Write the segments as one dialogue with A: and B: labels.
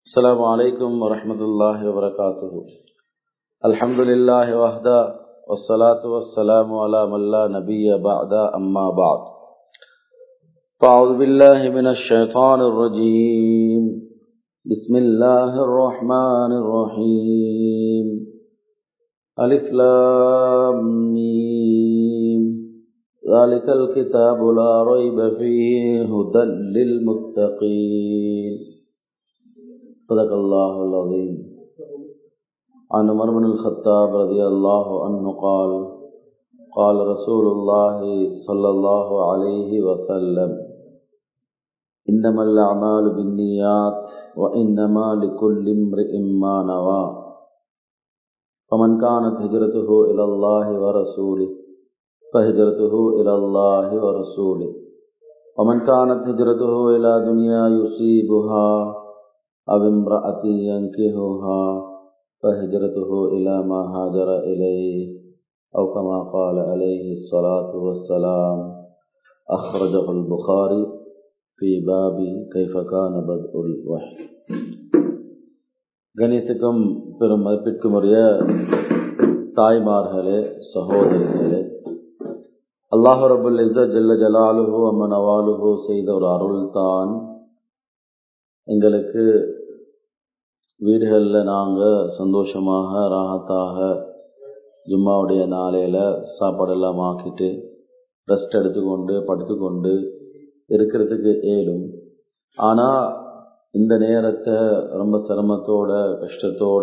A: السلام عليكم ورحمة الله وبركاته الحمد لله وحده والصلاة والسلام على من لا نبي بعد أما بعد فأعوذ بالله من الشيطان الرجيم بسم الله الرحمن الرحيم ألف لام ميم ذلك الكتاب لا ريب فيه هدى للمتقين صدق الله العظيم عن عمر بن الخطاب رضي الله عنه قال قال رسول الله صلى الله عليه وسلم إنما الأعمال بالنيات وإنما لكل امرئ ما نوى فمن كانت هجرته إلى الله ورسوله فهجرته إلى الله ورسوله ومن كانت هجرته إلى دنيا يصيبها أو امرأة ينكهها فهجرته إلى ما هاجر إليه أو كما قال عليه الصلاة والسلام أخرجه البخاري في باب كيف كان بدء الوحي கணித்துக்கும் பெரும் மதிப்பிற்குரிய தாய்மார்களே சகோதரிகளே அல்லாஹு ரபுல் இஸ்ஸ ஜல்ல ஜலாலுஹு அம்மன் அவாலுஹு செய்த ஒரு அருள் தான் எங்களுக்கு வீடுகளில் நாங்கள் சந்தோஷமாக ராகத்தாக ஜும்மாவுடைய நாளையில் சாப்பாடெல்லாம் ஆக்கிட்டு ரெஸ்ட் எடுத்துக்கொண்டு படுத்துக்கொண்டு இருக்கிறதுக்கு ஏலும் ஆனால் இந்த நேரத்தை ரொம்ப சிரமத்தோட கஷ்டத்தோட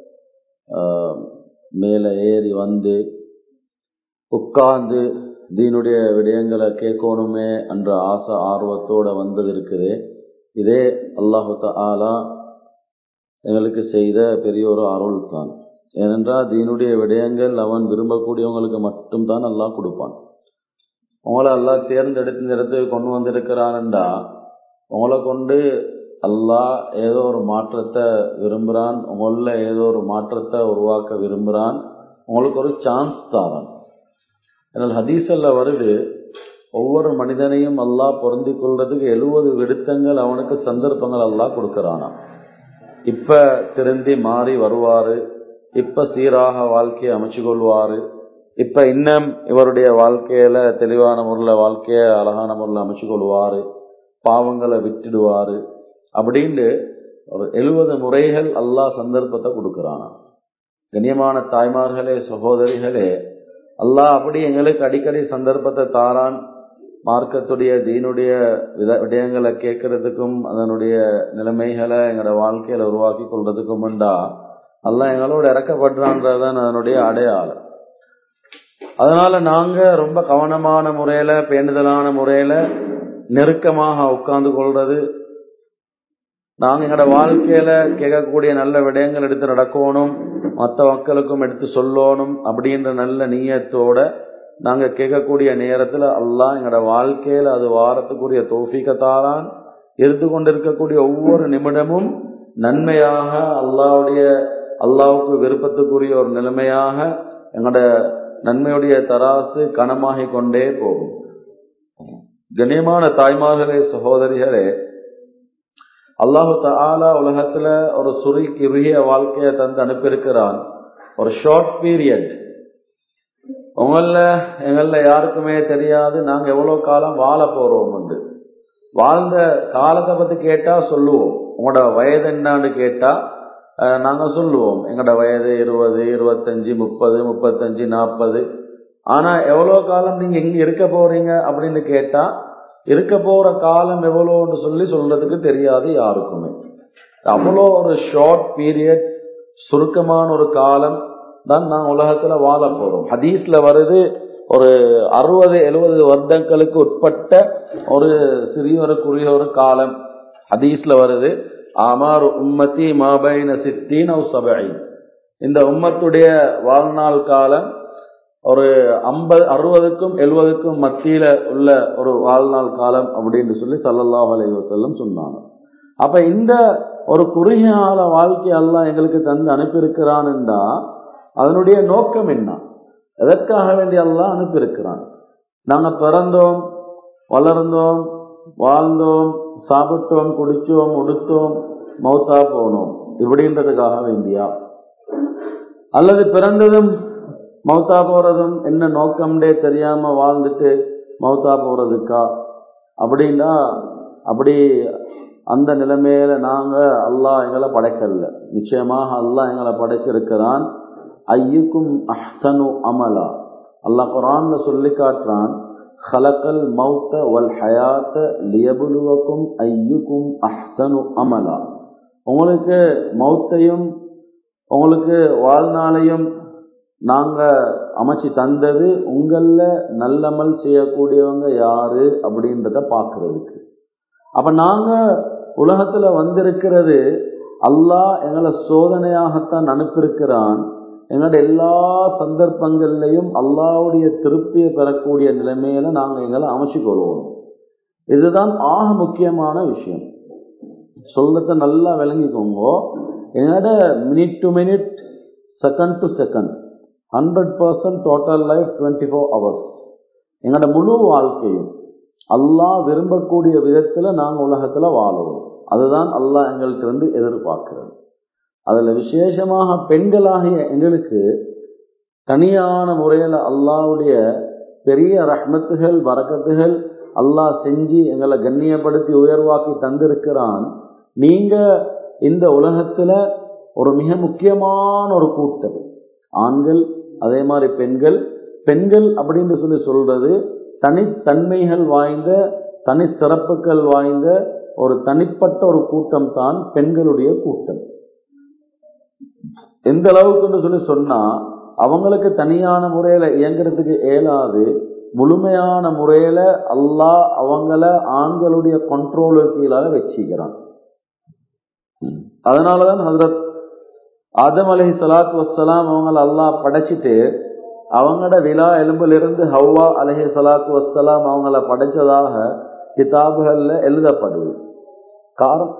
A: மேலே ஏறி வந்து உட்கார்ந்து தீனுடைய விடயங்களை கேட்கணுமே என்ற ஆசை ஆர்வத்தோட வந்தது இருக்குது இதே அல்லாஹு ஆலா எங்களுக்கு செய்த பெரிய ஒரு அருள் தான் ஏனென்றால் தீனுடைய விடயங்கள் அவன் விரும்பக்கூடியவங்களுக்கு மட்டும்தான் அல்லாஹ் கொடுப்பான் உங்களை எல்லாம் தேர்ந்தெடுத்து இந்த இடத்துக்கு கொண்டு வந்திருக்கிறான்டா உங்களை கொண்டு அல்லாஹ் ஏதோ ஒரு மாற்றத்தை விரும்புகிறான் உங்களில் ஏதோ ஒரு மாற்றத்தை உருவாக்க விரும்புகிறான் உங்களுக்கு ஒரு சான்ஸ் தாரான் என்னால் ஹதீஸல்ல வருது ஒவ்வொரு மனிதனையும் அல்லாஹ் பொருந்தி கொள்றதுக்கு எழுபது விடுத்தங்கள் அவனுக்கு சந்தர்ப்பங்கள் அல்லாஹ் கொடுக்கறானா இப்ப திருந்தி மாறி வருவாரு இப்ப சீராக வாழ்க்கையை அமைச்சு கொள்வாரு இப்ப இன்னும் இவருடைய வாழ்க்கையில தெளிவான முறையில் வாழ்க்கைய அழகான முறையில் அமைச்சு கொள்வாரு பாவங்களை விட்டுடுவாரு அப்படின்னு ஒரு எழுபது முறைகள் அல்லாஹ் சந்தர்ப்பத்தை கொடுக்கறானா கண்ணியமான தாய்மார்களே சகோதரிகளே அல்லாஹ் அப்படி எங்களுக்கு அடிக்கடி சந்தர்ப்பத்தை தாரான் மார்க்கத்துடைய தீனுடைய வித விடயங்களை கேட்கறதுக்கும் அதனுடைய நிலைமைகளை எங்களோட வாழ்க்கையில உருவாக்கி கொள்றதுக்கும் உண்டா அல்ல எங்களோட இறக்கப்படுறான்றதான் அதனுடைய அடையாளம் அதனால நாங்க ரொம்ப கவனமான முறையில பேணுதலான முறையில நெருக்கமாக உட்கார்ந்து கொள்றது நாங்க எங்களோட வாழ்க்கையில கேட்கக்கூடிய நல்ல விடயங்கள் எடுத்து நடக்கணும் மற்ற மக்களுக்கும் எடுத்து சொல்லணும் அப்படின்ற நல்ல நீயத்தோட நாங்க கேட்கக்கூடிய நேரத்துல அல்லாஹ் எங்களோட வாழ்க்கையில அது வாரத்துக்குரிய தோஃபிக்கத்தாரான் இருந்து கொண்டிருக்கக்கூடிய ஒவ்வொரு நிமிடமும் நன்மையாக அல்லாவுடைய அல்லாவுக்கு விருப்பத்துக்குரிய ஒரு நிலைமையாக எங்களோட நன்மையுடைய தராசு கனமாகி கொண்டே போகும் கண்ணியமான தாய்மார்களே சகோதரிகளே அல்லாஹு தாலா உலகத்துல ஒரு சுரி கிருகிய வாழ்க்கையை தந்து அனுப்பியிருக்கிறான் ஒரு ஷார்ட் பீரியட் உங்கள எங்கள யாருக்குமே தெரியாது நாங்க எவ்வளவு காலம் வாழ போறோம் உண்டு வாழ்ந்த காலத்தை பத்தி கேட்டா சொல்லுவோம் உங்களோட வயது என்னான்னு கேட்டா நாங்க சொல்லுவோம் எங்களோட வயது இருபது இருபத்தஞ்சு முப்பது முப்பத்தஞ்சு நாற்பது ஆனா எவ்வளவு காலம் நீங்க இங்க இருக்க போறீங்க அப்படின்னு கேட்டா இருக்க போற காலம் எவ்வளோன்னு சொல்லி சொல்றதுக்கு தெரியாது யாருக்குமே அவ்வளோ ஒரு ஷார்ட் பீரியட் சுருக்கமான ஒரு காலம் தான் நான் உலகத்துல வாழ போறோம் ஹதீஸ்ல வருது ஒரு அறுபது எழுபது வருடங்களுக்கு உட்பட்ட ஒரு சிறியவருக்குரிய ஒரு காலம் ஹதீஸ்ல வருது ஆமார் உம்மத்தி மாபைன சித்தீன் சபை இந்த உம்மத்துடைய வாழ்நாள் காலம் ஒரு ஐம்பது அறுபதுக்கும் எழுபதுக்கும் மத்தியில உள்ள ஒரு வாழ்நாள் காலம் அப்படின்னு சொல்லி சல்லல்லாஹ் அலைஹி வஸல்லம் சொன்னாங்க அப்ப இந்த ஒரு குறுகிய கால வாழ்க்கை எல்லாம் எங்களுக்கு தந்து அனுப்பியிருக்கிறான்டா அதனுடைய நோக்கம் என்ன எதற்காக வேண்டி எல்லாம் அனுப்பியிருக்கிறான் நாங்க பிறந்தோம் வளர்ந்தோம் வாழ்ந்தோம் சாப்பிட்டோம் குடிச்சோம் உடுத்தோம் மௌத்தா போனோம் இப்படின்றதுக்காக வேண்டியா அல்லது பிறந்ததும் மௌத்தா போறதும் என்ன நோக்கம்டே தெரியாம வாழ்ந்துட்டு மௌத்தா போறதுக்கா அப்படின்னா அப்படி அந்த நிலைமையில நாங்க அல்லாஹ் எங்களை படைக்கல நிச்சயமாக அல்லாஹ் எங்களை படைச்சிருக்கிறான் ஐயுக்கும் அஹ்சனு அமலா அல்லாஹ் குரான்ல சொல்லி காட்டுறான் ஹலக்கல் மௌத்த வல் ஹயாத்த லியபுலுவக்கும் ஐயுக்கும் அஹ்சனு அமலா உங்களுக்கு மௌத்தையும் உங்களுக்கு வாழ்நாளையும் நாங்க அமைச்சு தந்தது உங்கள நல்லமல் செய்யக்கூடியவங்க யாரு அப்படின்றத பார்க்கறதுக்கு அப்ப நாங்க உலகத்துல வந்திருக்கிறது அல்லாஹ் எங்களை சோதனையாகத்தான் அனுப்பியிருக்கிறான் எங்களோட எல்லா சந்தர்ப்பங்கள்லையும் அல்லாவுடைய திருப்தியை பெறக்கூடிய நிலைமையில நாங்க எங்களை அமைச்சுக்கொள்வோம் இதுதான் ஆக முக்கியமான விஷயம் சொல்லத்தை நல்லா விளங்கிக்கோங்க என்னோட minute to minute second to second hundred percent total life twenty four hours எங்களோட முழு வாழ்க்கையும் அல்லாஹ் விரும்பக்கூடிய விதத்துல நாங்க உலகத்துல வாழுவோம் அதுதான் அல்லாஹ் எங்கள்கிட்ட இருந்து எதிர்பார்க்கிறது அதுல விசேஷமாக பெண்களாகிய எங்களுக்கு தனியான முறையில அல்லாவுடைய பெரிய ரஹ்மத்துகள் வரக்கத்துகள் அல்லாஹ் செஞ்சு எங்களை கண்ணியப்படுத்தி உயர்வாக்கி தந்திருக்கிறான் நீங்க இந்த உலகத்துல ஒரு மிக முக்கியமான ஒரு கூட்டம் ஆண்கள் அதே மாதிரி பெண்கள் பெண்கள் அப்படின்னு சொல்லி சொல்றது தனித்தன்மைகள் வாய்ந்த தனி சிறப்புகள் வாய்ந்த ஒரு தனிப்பட்ட ஒரு கூட்டம் தான் பெண்களுடைய கூட்டம் எந்த அளவுக்குன்னு சொல்லி சொன்னா அவங்களுக்கு தனியான முறையில இயங்குறதுக்கு இயலாது முழுமையான முறையில அல்லாஹ் அவங்கள ஆண்களுடைய கண்ட்ரோலு கீழால வச்சுக்கிறான் அதனாலதான் ஹசரத் ஆதம் அலஹி சலாத் வசலாம் அவங்கள அல்லாஹ் படைச்சிட்டு அவங்களோட விழா எலும்பிலிருந்து ஹவ்வா அலஹி சலாத்து வசலாம் அவங்கள படைச்சதாக கிதாபுகள்ல எழுதப்படுது காரணம்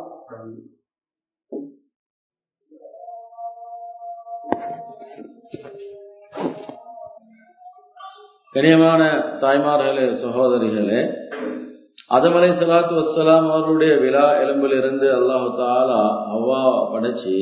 A: கனியமான தாய்மார்களே சகோதரிகளே அதமலை சலாத்து வசலாம் அவர்களுடைய விழா எலும்பில் இருந்து அல்லாஹு தாலா அவ்வா படைச்சு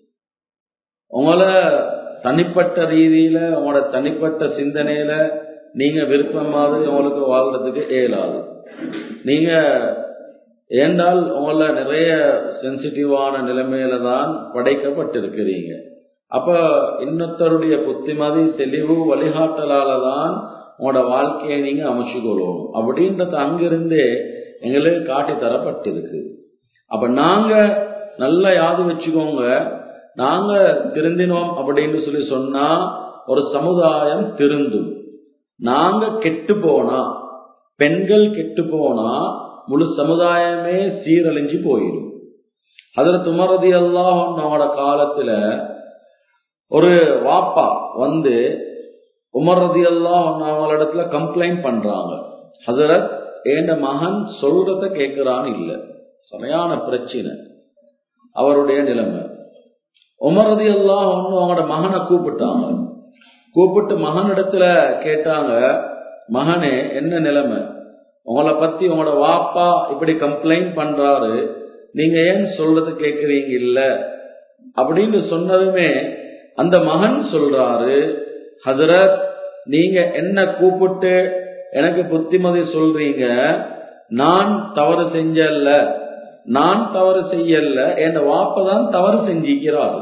A: உங்களை தனிப்பட்ட ரீதியில உங்களோட தனிப்பட்ட சிந்தனையில நீங்க விருப்பம் மாதிரி உங்களுக்கு வாழ்றதுக்கு இயலாது நீங்க ஏண்டால் உங்களை நிறைய சென்சிட்டிவான நிலைமையில தான் படைக்கப்பட்டிருக்கிறீங்க அப்ப இன்னொருத்தருடைய புத்திமதி தெளிவு வழிகாட்டலால தான் உங்களோட வாழ்க்கையை நீங்க அமைச்சுக்கொள்ளணும் அப்படின்றது அங்கிருந்தே எங்களுக்கு காட்டி தரப்பட்டிருக்கு அப்ப நாங்க நல்லா யாது வச்சுக்கோங்க நாங்க திருந்தினோம் அப்படின்னு சொல்லி சொன்னா ஒரு சமுதாயம் திருந்தும் நாங்க கெட்டு போனா பெண்கள் கெட்டு போனா முழு சமுதாயமே சீரழிஞ்சு போயிடும் அதுல துமரதி எல்லாம் அவனோட காலத்துல ஒரு வாப்பா வந்து உமர் ரதி எல்லாம் அவங்களிடத்துல கம்ப்ளைண்ட் பண்றாங்க ஹசரத் ஏண்ட மகன் சொல்றத கேட்கிறான்னு இல்ல சரியான பிரச்சனை அவருடைய நிலைமை உமர் ரதி எல்லாம் ஒன்னு அவங்களோட மகனை கூப்பிட்டாங்க கூப்பிட்டு மகனிடத்துல கேட்டாங்க மகனே என்ன நிலைமை உங்களை பத்தி உங்களோட வாப்பா இப்படி கம்ப்ளைண்ட் பண்றாரு நீங்க ஏன் சொல்றது கேக்குறீங்க இல்ல அப்படின்னு சொன்னதுமே அந்த மகன் சொல்றாரு ஹசரத் நீங்க என்ன கூப்பிட்டு எனக்கு புத்திமதி சொல்றீங்க நான் தவறு செஞ்சல்ல நான் தவறு செய்யல என் வாப்ப தான் தவறு செஞ்சிக்கிறாரு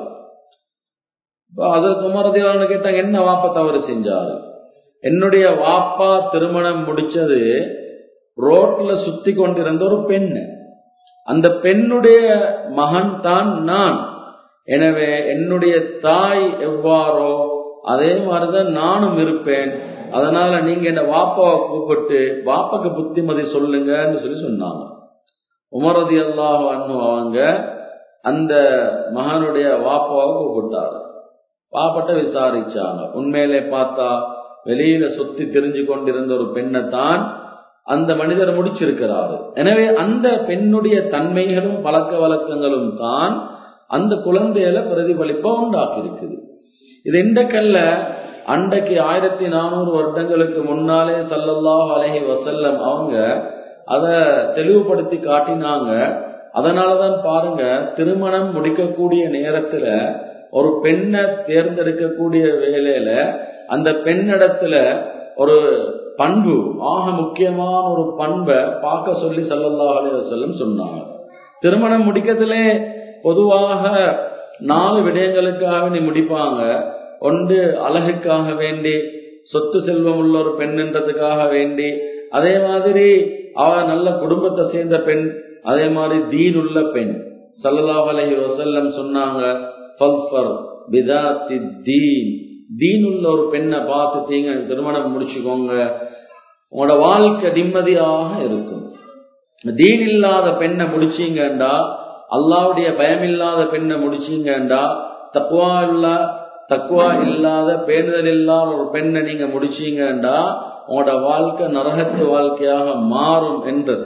A: அதற்கு உமரதியான கேட்டாங்க என்ன வாப்பா தவறு செஞ்சாரு என்னுடைய வாப்பா திருமணம் முடிச்சது ரோட்ல சுத்தி கொண்டிருந்த ஒரு பெண் அந்த பெண்ணுடைய மகன் தான் நான் எனவே என்னுடைய தாய் எவ்வாறோ அதே மாதிரிதான் நானும் இருப்பேன் அதனால நீங்க என்ன வாப்பாவை கூப்பிட்டு வாப்பாக்கு புத்திமதி சொல்லுங்கன்னு சொல்லி சொன்னாங்க உமரதி அல்லாஹ் அவங்க அந்த மகனுடைய வாப்பாவை கூப்பிட்டாரு பாப்பட்ட விசாரிச்சாங்க உண்மையிலே பார்த்தா வெளியில சுத்தி தெரிஞ்சு கொண்டிருந்த ஒரு பெண்ணை தான் அந்த மனிதர் முடிச்சிருக்கிறாரு எனவே அந்த பெண்ணுடைய தன்மைகளும் பழக்க வழக்கங்களும் தான் அந்த குழந்தையில பிரதிபலிப்பா உண்டாக்கி இருக்குது இது இண்டக்கல்ல அன்றைக்கு ஆயிரத்தி நானூறு வருடங்களுக்கு முன்னாலே சல்லல்லாஹ் அலஹி வசல்லம் அவங்க அத தெளிவுபடுத்தி காட்டினாங்க அதனாலதான் பாருங்க திருமணம் முடிக்கக்கூடிய நேரத்துல ஒரு பெண்ணை தேர்ந்தெடுக்கக்கூடிய வேலையில அந்த பெண்ணிடத்துல ஒரு பண்பு ஆக முக்கியமான ஒரு பண்பை பார்க்க சொல்லி சல்லல்லாஹு அலைஹி வஸல்லம் சொன்னாங்க திருமணம் முடிக்கிறதுலே பொதுவாக நாலு விடயங்களுக்காக நீ முடிப்பாங்க ஒன்று அழகுக்காக வேண்டி சொத்து செல்வம் உள்ள ஒரு பெண்ன்றதுக்காக வேண்டி அதே மாதிரி அவ நல்ல குடும்பத்தை சேர்ந்த பெண் அதே மாதிரி தீன் உள்ள பெண் சல்லல்லாஹு அலைஹி வஸல்லம் சொன்னாங்க ஃபல்ஃபர் பிதாத்தி தீன் தீன் உள்ள ஒரு பெண்ணை பார்த்துட்டீங்க திருமணம் முடிச்சுக்கோங்க உங்களோட வாழ்க்கை நிம்மதியாக இருக்கும் தீன் இல்லாத பெண்ணை முடிச்சீங்கண்டா அல்லாவுடைய பயம் இல்லாத பெண்ணை முடிச்சீங்கண்டா தக்குவா இல்ல தக்குவா இல்லாத பேணுதல் இல்லாத ஒரு பெண்ணை நீங்க முடிச்சீங்கண்டா உங்களோட வாழ்க்கை நரகத்து வாழ்க்கையாக மாறும் என்றத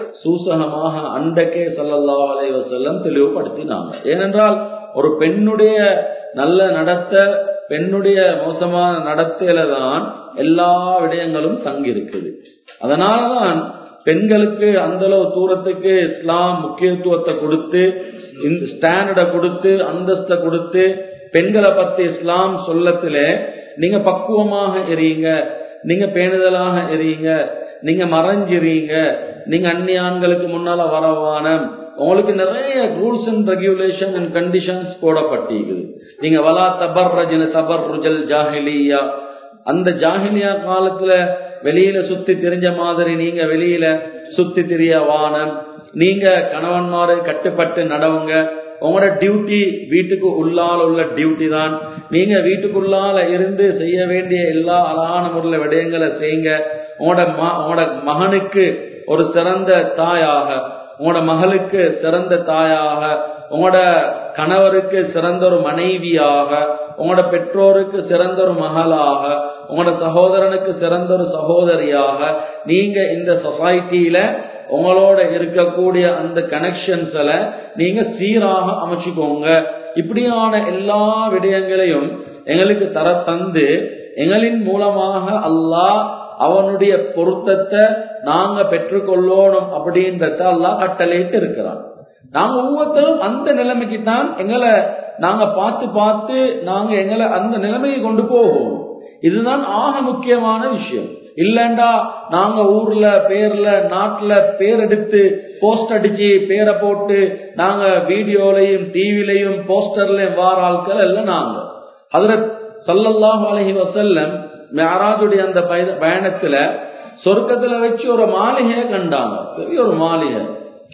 A: சூசகமாக அண்டக்கே சல்லல்லாஹு அலைஹி வஸல்லம் தெளிவுபடுத்தினாங்க ஏனென்றால் ஒரு பெண்ணுடைய நல்ல நடத்த பெண்ணுடைய மோசமான நடத்தையில தான் எல்லா விடயங்களும் தங்கியிருக்குது அதனாலதான் பெண்களுக்கு அந்த அளவு தூரத்துக்கு இஸ்லாம் முக்கியத்துவத்தை கொடுத்து இந்த ஸ்டாண்டர்டை கொடுத்து அந்தஸ்தை கொடுத்து பெண்களை பத்தி இஸ்லாம் சொல்லத்துல நீங்க பக்குவமாக எறீங்க நீங்க பேணுதலாக எறீங்க நீங்க மறைஞ்சிறீங்க நீங்க அந்நியான்களுக்கு முன்னால வரவானம் உங்களுக்கு நிறைய rules and regulation and conditions போடப்பட்டிருக்குது நீங்க வலா தபர் ரஜின தபர் ருஜல் ஜாஹிலியா அந்த ஜாஹிலியா காலத்துல வெளியில சுத்தி தெரிஞ்ச மாதிரி நீங்க வெளியில சுத்தி திரிய வானம் நீங்க கணவன்மாரு கட்டுப்பட்டு நடவுங்க உங்களோட டியூட்டி வீட்டுக்கு உள்ளால உள்ள டியூட்டி தான் நீங்க வீட்டுக்குள்ளால இருந்து செய்ய வேண்டிய எல்லா அழகான முறையில விடயங்களை செய்யுங்க உங்களோட உங்களோட மகனுக்கு ஒரு சிறந்த தாயாக உங்களோட மகளுக்கு சிறந்த தாயாக உங்களோட கணவருக்கு சிறந்த ஒரு மனைவியாக உங்களோட பெற்றோருக்கு சிறந்த ஒரு மகளாக உங்களோட சகோதரனுக்கு சிறந்த ஒரு சகோதரியாக நீங்க இந்த சொசைட்டியில உங்களோட இருக்கக்கூடிய அந்த கனெக்ஷன்ஸ்ல நீங்க சீராக அமைச்சுக்கோங்க இப்படியான எல்லா விடயங்களையும் எங்களுக்கு தர தந்து எங்களின் மூலமாக அல்லாஹ் அவனுடைய பொருத்தத்தை நாங்க பெற்றுக்கொள்ளணும் அப்படின்றத அல்லாஹ் கட்டளையிட்டு இருக்கிறான் நாங்க ஒவ்வொருத்தரும் அந்த நிலைமைக்கு தான் எங்களை நாங்க பார்த்து பார்த்து நாங்க எங்களை அந்த நிலைமைக்கு கொண்டு போவோம் இதுதான் ஆக முக்கியமான விஷயம் இல்லண்டா நாங்க ஊர்ல பேர்ல நாட்டுல பேர் எடுத்து போஸ்ட் அடிச்சு பேரை போட்டு நாங்க வீடியோலையும் டிவிலையும் போஸ்டர்லயும் வார ஆட்கள் எல்லாம் நாங்க அதுல சல்லல்லாஹு அலஹி வசல்லம் மேராஜுடைய அந்த பயணத்துல சொர்க்கத்துல வச்சு ஒரு மாளிகையை கண்டாங்க பெரிய ஒரு மாளிகை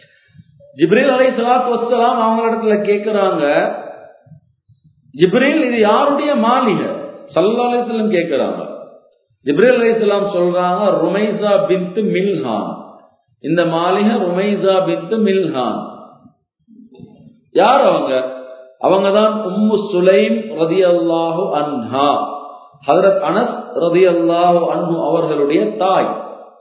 A: ஜிப்ரீல் அலை சலாத்து வசலாம் அவங்களிடத்துல கேக்குறாங்க ஜிப்ரீல் இது யாருடைய மாளிகை சல்லா அலிஸ்லம் கேக்குறாங்க ஜிப்ரீல் அலி இஸ்லாம் சொல்றாங்க ருமைசா பின்த் மில்ஹான் இந்த மாளிகை ருமைசா பின்த் மில்ஹான் யார் அவங்க அவங்க தான் உம்மு சுலைம் ரதி அல்லாஹு அன்ஹா ஹதரத் அனஸ் ரதி அல்லாஹு அன்ஹு அவர்களுடைய தாய்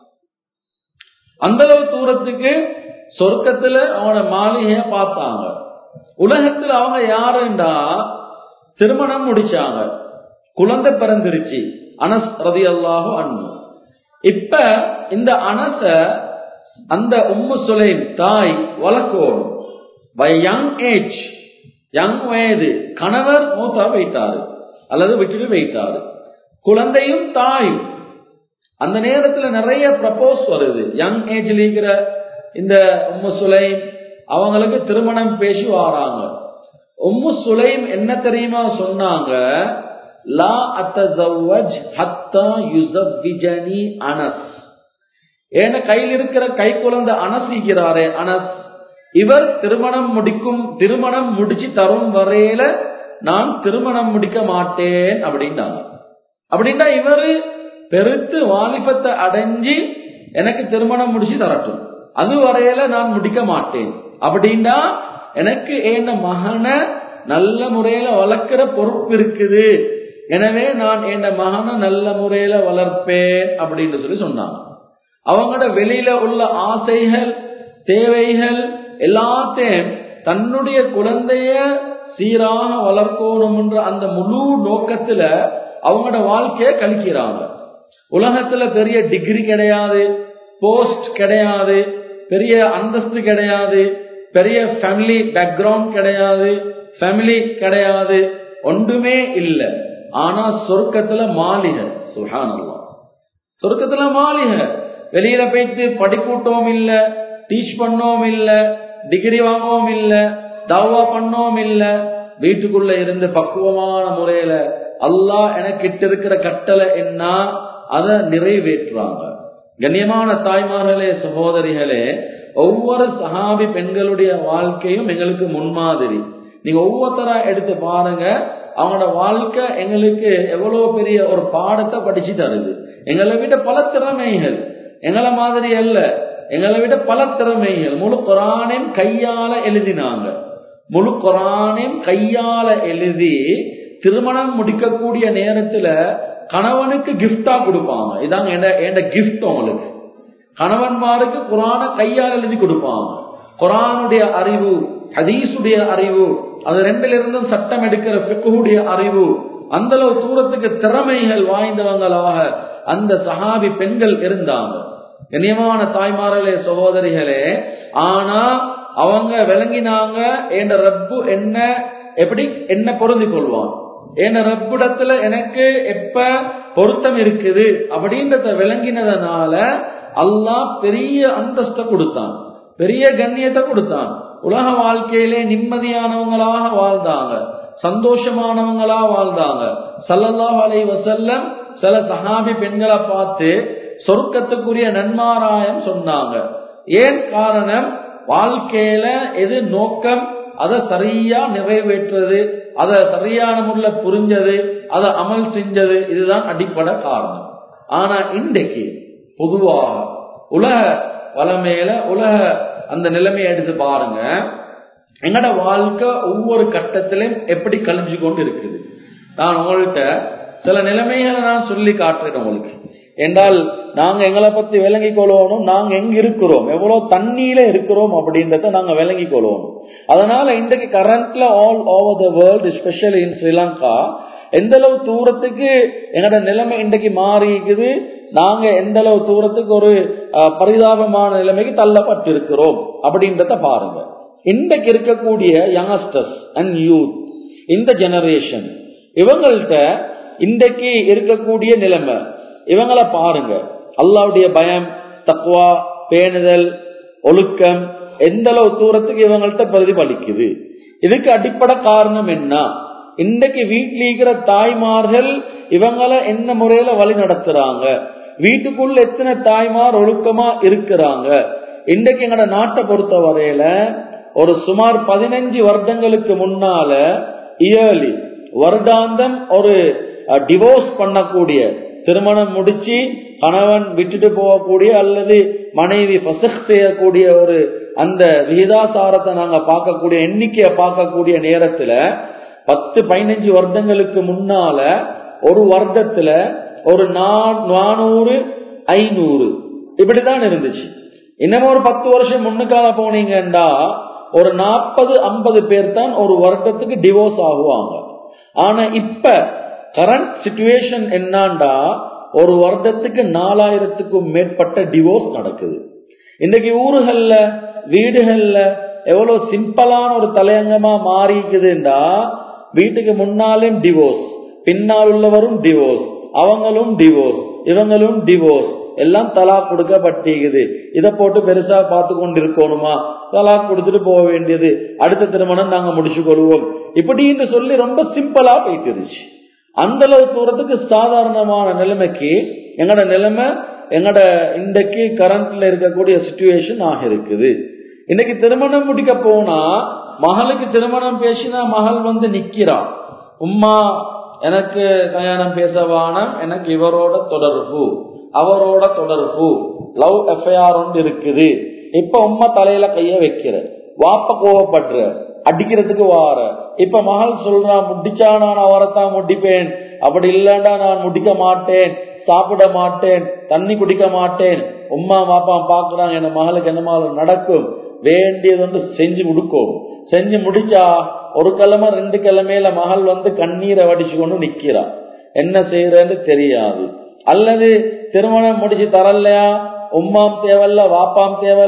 A: அந்த அளவு தூரத்துக்கு சொர்க்கத்துல அவனோட மாளிகைய பார்த்தாங்க உலகத்துல அவங்க யாருண்டா திருமணம் முடிச்சாங்க குழந்தை பிறந்துருச்சு அனஸ் ரதி அல்லாஹு அன்பு இப்ப இந்த அனச அந்த உம்மு சுலைம் தாய் வளர்க்கோடும் பை யங் ஏஜ் யங் வயது கணவர் மூத்தா வைத்தாரு அல்லது விட்டுட்டு வைத்தாரு குழந்தையும் தாயும் அந்த நேரத்துல நிறைய ப்ரப்போஸ் வருது யங் ஏஜ்ல இருக்கிற இந்த உம்மு சுலைம் அவங்களுக்கு திருமணம் பேசி வாராங்க உம்மு சுலைம் என்ன தெரியுமா சொன்னாங்க லா அத்தவஜ் ஹத்தா யுசவ்விஜனி அனஸ் ஏன கையில் இருக்கிற கை குழந்தை அனசிக்கிறாரே அனஸ் இவர் திருமணம் முடிக்கும் திருமணம் முடிச்சு தரும் வரையில நான் திருமணம் முடிக்க மாட்டேன் அப்படின்ட்டாங்க அப்படின்னா இவரு பெருத்து வாலிபத்தை அடைஞ்சு எனக்கு திருமணம் முடிச்சு தரட்டும் அது வரையில நான் முடிக்க மாட்டேன் அப்படின்னா எனக்கு என்ன மகனை நல்ல முறையில வளர்க்கிற பொறுப்பு இருக்குது எனவே நான் என் மகனை நல்ல முறையில வளர்ப்பேன் அப்படின்னு சொல்லி சொன்னாங்க அவங்களோட வெளியில உள்ள ஆசைகள் தேவைகள் எல்லாத்தையும் தன்னுடைய குழந்தைய சீராக வளர்க்கணும்ன்ற அந்த முழு நோக்கத்துல அவங்களோட வாழ்க்கைய கழிக்கிறாங்க உலகத்துல பெரிய டிகிரி கிடையாது போஸ்ட் கிடையாது பெரிய அந்தஸ்து கிடையாது பெரிய ஃபேமிலி பேக்ரவுண்ட் கிடையாது ஃபேமிலி கிடையாது ஒன்றுமே இல்ல ஆனா சொர்க்கத்துல மாளிகை சுஹானல்லா சொர்க்கத்துல மாளிகை வெளியில போயிட்டு படிக்கூட்டவும் இல்ல டீச் பண்ணவும் இல்ல டிகிரி வாங்கவும் இல்ல தவா பண்ணவும் இல்ல வீட்டுக்குள்ள இருந்து பக்குவமான முறையில அல்லாஹ் எனக்கு கிட்ட இருக்கிற கட்டளை என்ன அதை நிறைவேற்றுறாங்க கண்ணியமான தாய்மார்களே சகோதரிகளே ஒவ்வொரு சஹாபி பெண்களுடைய வாழ்க்கையும் எங்களுக்கு முன்மாதிரி நீங்க ஒவ்வொருத்தரா எடுத்து பாருங்க அவங்களோட வாழ்க்கை எங்களுக்கு எவ்வளவு பெரிய ஒரு பாடத்தை படிச்சு தருது எங்களை விட பல திறமைகள் எங்களை மாதிரி அல்ல எங்களை விட பல திறமைகள் முழு குரானையும் கையால எழுதினாங்க முழு குரானையும் கையால எழுதி திருமணம் முடிக்கக்கூடிய நேரத்துல கணவனுக்கு கிஃப்டா கொடுப்பாங்க இதாங்க என் கிஃப்ட் உங்களுக்கு கணவன்மாருக்கு குரான கையால் எழுதி கொடுப்பாங்க குரானுடைய அறிவு ஹதீசுடைய அறிவு அது ரெண்டுல இருந்தும் சட்டம் எடுக்கிற பிக்குடைய அறிவு அந்த அளவு தூரத்துக்கு திறமைகள் வாய்ந்தவங்களாக அந்த சஹாபி பெண்கள் இருந்தாங்க கண்ணியமான தாய்மார்களே சகோதரிகளே ஆனா அவங்க விளங்கினாங்க என் ரப்பு என்ன எப்படி என்ன பொருந்தி கொள்வான் என் ரப்பிடத்துல எனக்கு எப்ப பொருத்தம் இருக்குது அப்படின்றத விளங்கினதுனால அல்லாஹ் பெரிய அந்தஸ்தை கொடுத்தான் பெரிய கண்ணியத்தை கொடுத்தான் உலக வாழ்க்கையிலே நிம்மதியானவங்களாக வாழ்ந்தாங்க சந்தோஷமானவங்களா வாழ்ந்தாங்க சல்லல்லாஹ் அலை வசல்லம் சில சஹாபி பெண்களை பார்த்து சொர்க்கத்துக்குரிய நன்மாராயம் சொன்னாங்க ஏன் காரணம் வாழ்க்கையில எது நோக்கம் அதை சரியா நிறைவேற்றுறது அதை சரியான முறையில புரிஞ்சது அதை அமல் செஞ்சது இதுதான் அடிப்படை காரணம் ஆனா இன்றைக்கு பொதுவாக உலக வளமையில உலக அந்த நிலைமையை எடுத்து பாருங்க எங்கட வாழ்க்கை ஒவ்வொரு கட்டத்திலையும் எப்படி கழிஞ்சு கொண்டு இருக்குது நான் உங்கள்கிட்ட சில நிலைமைகளை நான் சொல்லி காட்டுறேன் உங்களுக்கு என்றால் நாங்க எங்களை பத்தி விளங்கி கொள்ளணும் நாங்க எங்க இருக்கிறோம் எவ்வளவு தண்ணியில இருக்கிறோம் அப்படின்றத நாங்க விளங்கி கொள்ளணும் அதனால இன்றைக்கு கரண்ட்ல all over the world especially in Sri Lanka எந்த அளவு தூரத்துக்கு எங்களோட நிலைமை இன்றைக்கு மாறி இருக்குது நாங்க எந்த அளவு தூரத்துக்கு ஒரு பரிதாபமான நிலைமைக்கு தள்ளப்பட்டிருக்கிறோம் அப்படின்றத பாருங்க இன்றைக்கு இருக்கக்கூடிய யங்ஸ்டர்ஸ் அண்ட் யூத் இந்த ஜெனரேஷன் இவங்கள்ட்ட இன்றைக்கு இருக்கக்கூடிய நிலைமை இவங்களை பாருங்க அல்லாவுடைய பயம் தக்குவா பேணுதல் ஒழுக்கம் எந்த அளவு தூரத்துக்கு இவங்கள்ட்ட பிரதிபலிக்குது இதுக்கு அடிப்படை காரணம் என்ன இன்றைக்கு வீட்டில் இருக்கிற தாய்மார்கள் இவங்களை என்ன முறையில வழி நடத்துறாங்க வீட்டுக்குள்ள எத்தனை தாய்மார் ஒழுக்கமா இருக்கிறாங்க இன்றைக்கு எங்களோட நாட்டை பொறுத்த வரையில ஒரு சுமார் பதினஞ்சு வருடங்களுக்கு முன்னால இயர்லி வருடாந்தம் ஒரு டிவோர்ஸ் பண்ணக்கூடிய திருமணம் முடிச்சு கணவன் விட்டுட்டு போகக்கூடிய அல்லது மனைவி பசக் செய்யக்கூடிய ஒரு அந்த விகிதாசாரத்தை நாங்க பார்க்கக்கூடிய எண்ணிக்கையை பார்க்கக்கூடிய நேரத்துல பத்து பதினஞ்சு வருடங்களுக்கு முன்னால ஒரு வருடத்துல ஒரு நானூறு ஐநூறு இப்படிதான் இருந்துச்சு இன்னமும் ஒரு பத்து வருஷம் முன்னுக்கால போனீங்கன்னா ஒரு நாற்பது ஐம்பது பேர் தான் ஒரு வருடத்துக்கு டிவோர்ஸ் ஆகுவாங்க ஆனா இப்ப கரண்ட் சுச்சுவேஷன் என்னாண்டா ஒரு வருடத்துக்கு நாலாயிரத்துக்கும் மேற்பட்ட டிவோர்ஸ் நடக்குது இன்னைக்கு ஊர்கள்ல வீடுகள்ல எவ்வளவு சிம்பிளான ஒரு தலையங்கமா மாறிக்குதுண்டா வீட்டுக்கு முன்னாலும் டிவோர்ஸ் பின்னால் உள்ளவரும் டிவோர்ஸ் அவங்களும் டிவோர்ஸ் இவங்களும் டிவோர்ஸ் எல்லாம் தலா கொடுக்கப்பட்டிருக்குது இதை போட்டு பெருசா பார்த்து கொண்டு இருக்கணுமா தலா கொடுத்துட்டு போக வேண்டியது அடுத்த திருமணம் நாங்க முடிச்சு கொள்வோம் இப்படின்னு சொல்லி ரொம்ப சிம்பிளா போயிட்டுருச்சு அந்த அளவு தூரத்துக்கு சாதாரணமான நிலைமைக்கு எங்கட நிலைமை எங்கட இன்றைக்கு கரண்ட்ல இருக்கக்கூடிய சுச்சுவேஷன் ஆக இருக்குது இன்னைக்கு திருமணம் முடிக்க போனா மகளுக்கு திருமணம் பேசினா மகள் வந்து நிக்கிறா உம்மா எனக்கு கல்யாணம் பேசவானம் எனக்கு இவரோட தொடர்பு அவரோட தொடர்பு லவ் எஃப்ஐஆர் ஒன்று இருக்குது இப்ப உம்மா தலையில கைய வைக்கிற வாப்ப கோவப்படுற அடிக்கிறதுக்கு வார இப்ப மகள் சொல்றா முடிச்சா நான் அவரைத்தான் முடிப்பேன் அப்படி இல்லைன்னா நான் முடிக்க மாட்டேன் சாப்பிட மாட்டேன் தண்ணி குடிக்க மாட்டேன் உம்மா பாப்பா பாக்குறாங்க என் மகளுக்கு என்ன மகள் நடக்கும் வேண்டியது வந்து செஞ்சு முடிக்கும் செஞ்சு முடிச்சா ஒரு கிழமை ரெண்டு கிழமையில மகள் வந்து கண்ணீரை வடிச்சு கொண்டு நிக்கிறா என்ன செய்யறன்னு தெரியாது அல்லது திருமணம் முடிச்சு தரலையா உம்மாம் தேவையில்ல வாப்பாம் தேவையில்ல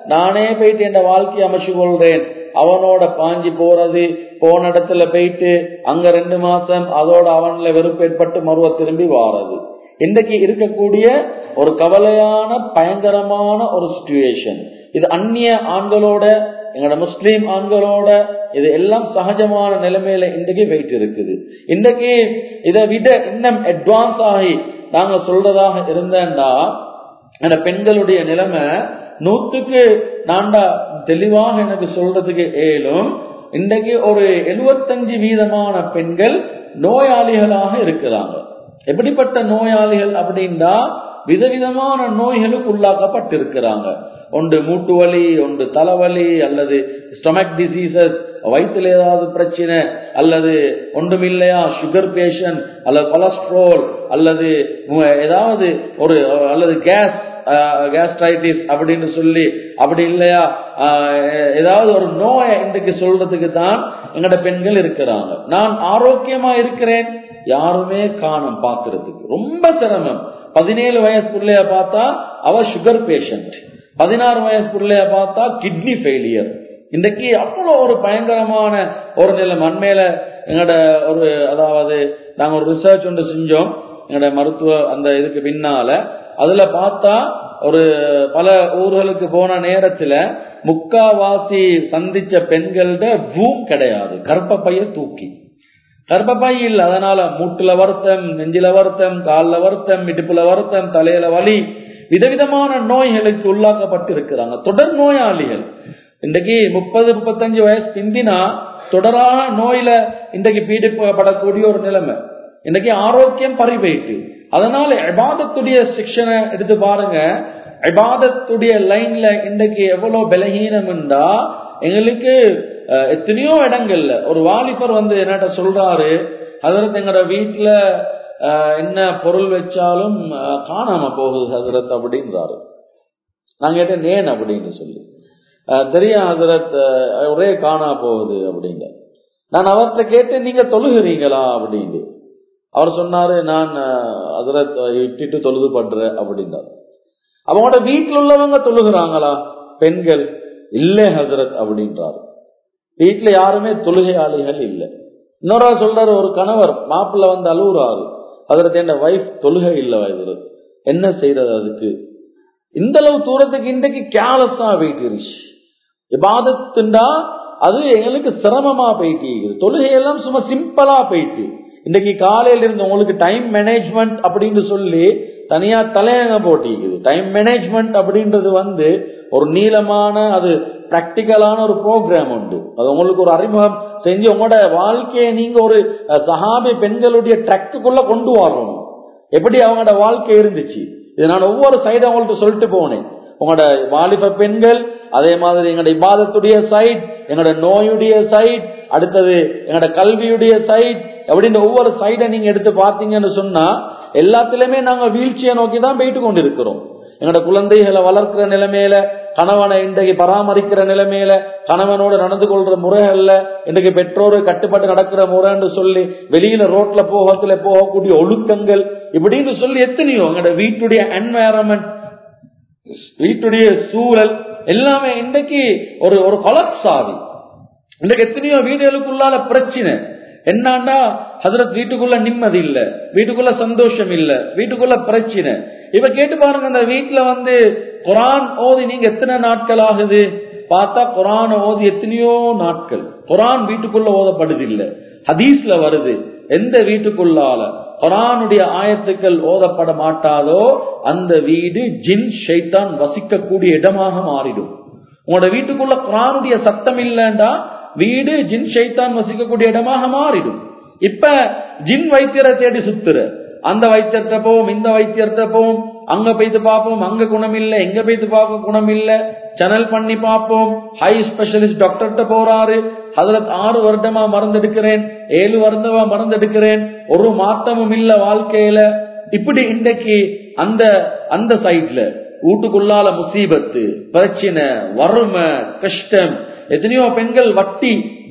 A: நானே போயிட்டு என் வாழ்க்கையை அமைச்சு கொள்றேன் அவனோட பாஞ்சி போறது போன இடத்துல போயிட்டு அங்க ரெண்டு மாசம் அதோட அவன்ல வெறுப்பு ஏற்பட்டு மறுவ திரும்பி வாரது இன்றைக்கு இருக்கக்கூடிய ஒரு கவலையான பயங்கரமான ஒரு சுச்சுவேஷன் இது அந்நிய ஆண்களோட எங்களோட முஸ்லீம் ஆண்களோட இது எல்லாம் சகஜமான நிலைமையில இன்றைக்கு போயிட்டு இருக்குது இன்றைக்கு இதை விட இன்னும் அட்வான்ஸ் ஆகி நாங்க சொல்றதாக இருந்தேன்டா அந்த பெண்களுடைய நிலைமை நூத்துக்கு நான்டா தெளிவாக எனக்கு சொல்றதுக்கு ஏலும் இன்றைக்கு ஒரு எழுபத்தஞ்சு வீதமான பெண்கள் நோயாளிகளாக இருக்கிறாங்க எப்படிப்பட்ட நோயாளிகள் அப்படின்னா விதவிதமான நோய்களுக்கு உள்ளாக்கப்பட்டிருக்கிறாங்க ஒன்று மூட்டு வலி ஒன்று தலைவலி அல்லது ஸ்டொமக் டிசீசஸ் வயிற்றுல ஏதாவது பிரச்சனை அல்லது ஒன்றுமில்லையா சுகர் பேஷண்ட் அல்லது கொலஸ்ட்ரால் அல்லது ஏதாவது ஒரு அல்லது கேஸ் கேஸ்ட்ரைட்டிஸ் அப்படின்னு சொல்லி அப்படி இல்லையா ஏதாவது ஒரு நோயை இன்றைக்கு சொல்றதுக்கு தான் எங்கட பெண்கள் இருக்கிறாங்க நான் ஆரோக்கியமா இருக்கிறேன் யாருமே காணும் பாக்குறதுக்கு ரொம்ப சிரமம் பதினேழு வயசு பிள்ளைய பார்த்தா அவ சுகர் பேஷண்ட் பதினாறு வயசு பிள்ளைய பார்த்தா கிட்னி ஃபெயிலியர் இன்றைக்கு அவ்வளோ ஒரு பயங்கரமான ஒரு நிலை மண்மேல எங்களோட ஒரு அதாவது நாங்க ஒரு ரிசர்ச் ஒன்று செஞ்சோம் எங்களோட மருத்துவ அந்த இதுக்கு பின்னால அதுல பார்த்தா ஒரு பல ஊர்களுக்கு போன நேரத்துல முக்காவாசி சந்திச்ச பெண்கள்ட பூம் கிடையாது கர்ப்பப்பைய தூக்கி கர்ப்பப்பை இல்லை அதனால மூட்டுல வருத்தம் நெஞ்சில வருத்தம் காலில் வருத்தம் இடுப்புல வருத்தம் தலையில வலி விதவிதமான நோய்களுக்கு உள்ளாக்கப்பட்டு இருக்கிறாங்க தொடர் நோயாளிகள் இன்றைக்கு முப்பது முப்பத்தஞ்சு வயசு பிந்தினா தொடரான நோயில இன்றைக்கு பீடிக்கப்படக்கூடிய ஒரு நிலைமை இன்னைக்கு ஆரோக்கியம் பறிபோயிட்டு அதனால இபாதத்துடைய செக்ஷனை எடுத்து பாருங்க இபாதத்துடைய லைன்ல இன்றைக்கு எவ்வளவு பலகீனம்டா எங்களுக்கு எத்தனையோ இடங்கள்ல ஒரு வாலிபர் வந்து என்னட்ட சொல்றாரு அதற்கு எங்களோட வீட்டுல என்ன பொருள் வச்சாலும் காணாம போகுது ஹசரத் அப்படின்றாரு நான் கேட்டேன் ஏன் அப்படின்னு சொல்லி தெரியும் ஹசரத் ஒரே காணா போகுது அப்படின்னு நான் அவர்கிட்ட கேட்டேன் நீங்க தொழுகிறீங்களா அப்படின்னு அவர் சொன்னாரு நான் ஹசரத் இட்டிட்டு தொழுது பண்றேன் அப்படின்றார் அவங்களோட வீட்டில் உள்ளவங்க தொழுகிறாங்களா பெண்கள் இல்லை ஹசரத் அப்படின்றாரு வீட்டுல யாருமே தொழுகையாளிகள் இல்லை இன்னொரு சொல்றாரு ஒரு கணவர் மாப்பிள்ள வந்து அழுகுறாரு அதற்கு என்ன வைஃப் தொழுகை இல்லை ஹசரத் என்ன செய்யறது அதுக்கு இந்த அளவு தூரத்துக்கு இன்றைக்கு கேலஸா போயிட்டு இபாதத்துண்டா அது எங்களுக்கு சிரமமா போயிட்டு இருக்குது தொழுகையெல்லாம் சும்மா சிம்பிளா போயிட்டு இன்னைக்கு காலையில இருந்து உங்களுக்கு டைம் மேனேஜ்மெண்ட் அப்படின்னு சொல்லி தனியா தலையங்க போட்டிக்குது டைம் மேனேஜ்மெண்ட் அப்படின்றது வந்து ஒரு நீளமான அது பிராக்டிக்கலான ஒரு ப்ரோக்ராம் உண்டு அது உங்களுக்கு ஒரு அறிமுகம் செஞ்சு உங்களோட வாழ்க்கையை நீங்க ஒரு சஹாபி பெண்களுடைய ட்ரக்குக்குள்ள கொண்டு வரணும் எப்படி அவங்களோட வாழ்க்கை இருந்துச்சு இது நான் ஒவ்வொரு சைடு அவங்கள்ட்ட சொல்லிட்டு போனேன் உங்களோட வாலிப பெண்கள் அதே மாதிரி எங்களோட இபாதத்துடைய சைட் எங்களோட நோயுடைய சைட் அடுத்தது எங்களோட கல்வியுடைய சைட் அப்படின்னு ஒவ்வொரு சைடை நீங்க எடுத்து பார்த்தீங்கன்னு சொன்னா எல்லாத்திலுமே நாங்க வீழ்ச்சியை நோக்கி தான் போயிட்டு கொண்டு இருக்கிறோம் எங்களோட குழந்தைகளை வளர்க்கிற நிலைமையில கணவனை இன்றைக்கு பராமரிக்கிற நிலைமையில கணவனோடு நடந்து கொள்ற முறைகள்ல இன்றைக்கு பெற்றோரு கட்டுப்பாட்டு நடக்கிற முறைன்னு சொல்லி வெளியில ரோட்ல போகத்துல போகக்கூடிய ஒழுக்கங்கள் இப்படின்னு சொல்லி எத்தனையோ எங்களோட வீட்டுடைய என்வாயரன்மெண்ட் வீட்டுடைய சூழல் எல்லாமே இன்றைக்கு ஒரு ஒரு கொலப்ஸ் ஆகுது இன்றைக்கு எத்தனையோ வீடுகளுக்குள்ளால பிரச்சனை என்னாண்டா ஹசரத் வீட்டுக்குள்ள நிம்மதி இல்ல வீட்டுக்குள்ள சந்தோஷம் இல்ல வீட்டுக்குள்ள பிரச்சனை இப்ப கேட்டு பாருங்க அந்த வீட்டுல வந்து குரான் ஓதி நீங்க எத்தனை நாட்கள் ஆகுது பார்த்தா குரான் ஓதி எத்தனையோ நாட்கள் குரான் வீட்டுக்குள்ள ஓதப்படுது இல்ல ஹதீஸ்ல வருது எந்த வீட்டுக்குள்ளால குரானுடைய ஆயத்துக்கள் ஓதப்பட மாட்டாதோ அந்த வீடு ஜின் ஷைத்தான் வசிக்கக்கூடிய இடமாக மாறிடும் உங்களோட வீட்டுக்குள்ள குரானுடைய சத்தம் இல்லைண்டா வீடு ஜின் ஷைத்தான் வசிக்கக்கூடிய இடமாக மாறிடும் இப்ப ஜின் வைத்தியரை தேடி சுத்துற அந்த வைத்தியத்தை போவோம் இந்த வைத்தியத்தை போவோம் அங்க போய்த்து பார்ப்போம் அங்க குணம் இல்ல எங்க போய்த்து பார்க்க குணம் இல்ல சேனல் பண்ணி பார்ப்போம் ஹை ஸ்பெஷலிஸ்ட் டாக்டர்கிட்ட போறாரு அதுல ஆறு வருடமா மறந்தெடுக்கிறேன் ஏழு வருடமா மறந்தெடுக்கிறேன் ஒரு மாற்றமும் இல்ல வாழ்க்கையில இப்படி இன்றைக்கு அந்த அந்த சைட்ல வீட்டுக்குள்ளால முசீபத்து பிரச்சனை வறுமை கஷ்டம் எத்தனையோ பெண்கள் வட்டி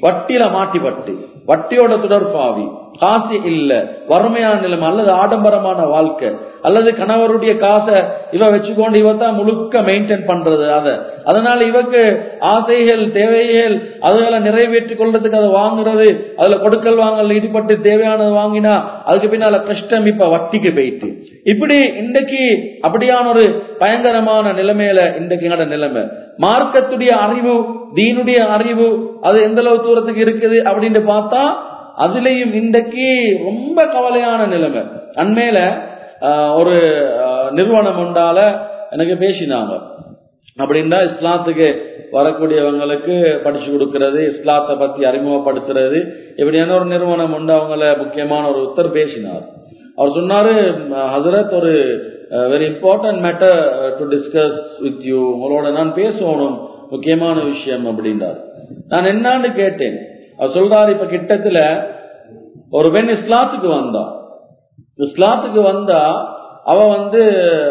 A: வட்டியில மாட்டிப்பட்டு வட்டியோட தொடர்பாவி காசு இல்ல வறுமையான நிலைமை அல்லது ஆடம்பரமான வாழ்க்கை அல்லது கணவருடைய காசை இவ வச்சுக்கொண்டு இவ தான் முழுக்க மெயின்டைன் பண்றது அத அதனால இவக்கு ஆசைகள் தேவைகள் அதுகளை நிறைவேற்றிக் கொள்றதுக்கு அதை வாங்குறது அதுல கொடுக்கல் வாங்கல் ஈடுபட்டு தேவையானது வாங்கினா அதுக்கு பின்னால கஷ்டம் இப்ப வட்டிக்கு போயிட்டு இப்படி இன்றைக்கு அப்படியான ஒரு பயங்கரமான நிலைமையில இன்றைக்கு எங்கட நிலைமை மார்க்கத்துடைய அறிவு தீனுடைய அறிவு அது எந்த அளவு தூரத்துக்கு இருக்குது அப்படின்னு பார்த்தா அதுலயும் இன்றைக்கு ரொம்ப கவலையான நிலைமை அண்மையில ஆஹ், ஒரு ஆஹ், நிறுவனம் உண்டால எனக்கு பேசினாங்க அப்படின்னா இஸ்லாத்துக்கு வரக்கூடியவங்களுக்கு படிச்சு கொடுக்கிறது இஸ்லாத்தை பத்தி அறிமுகப்படுத்துறது இப்படியான ஒரு நிறுவனம் உண்டு அவங்கள முக்கியமான ஒரு உத்தர் பேசினார் அவர் சொன்னாரு ஹசரத் ஒரு very important matter to discuss with you உங்களோட நான் பேசணும் முக்கியமான விஷயம் அப்படின்றார் நான் என்னான்னு கேட்டேன் அவர் சொல்றாரு இப்ப கிட்டத்துல ஒரு பெண் இஸ்லாத்துக்கு வந்தா இஸ்லாத்துக்கு வந்தா அவ வந்து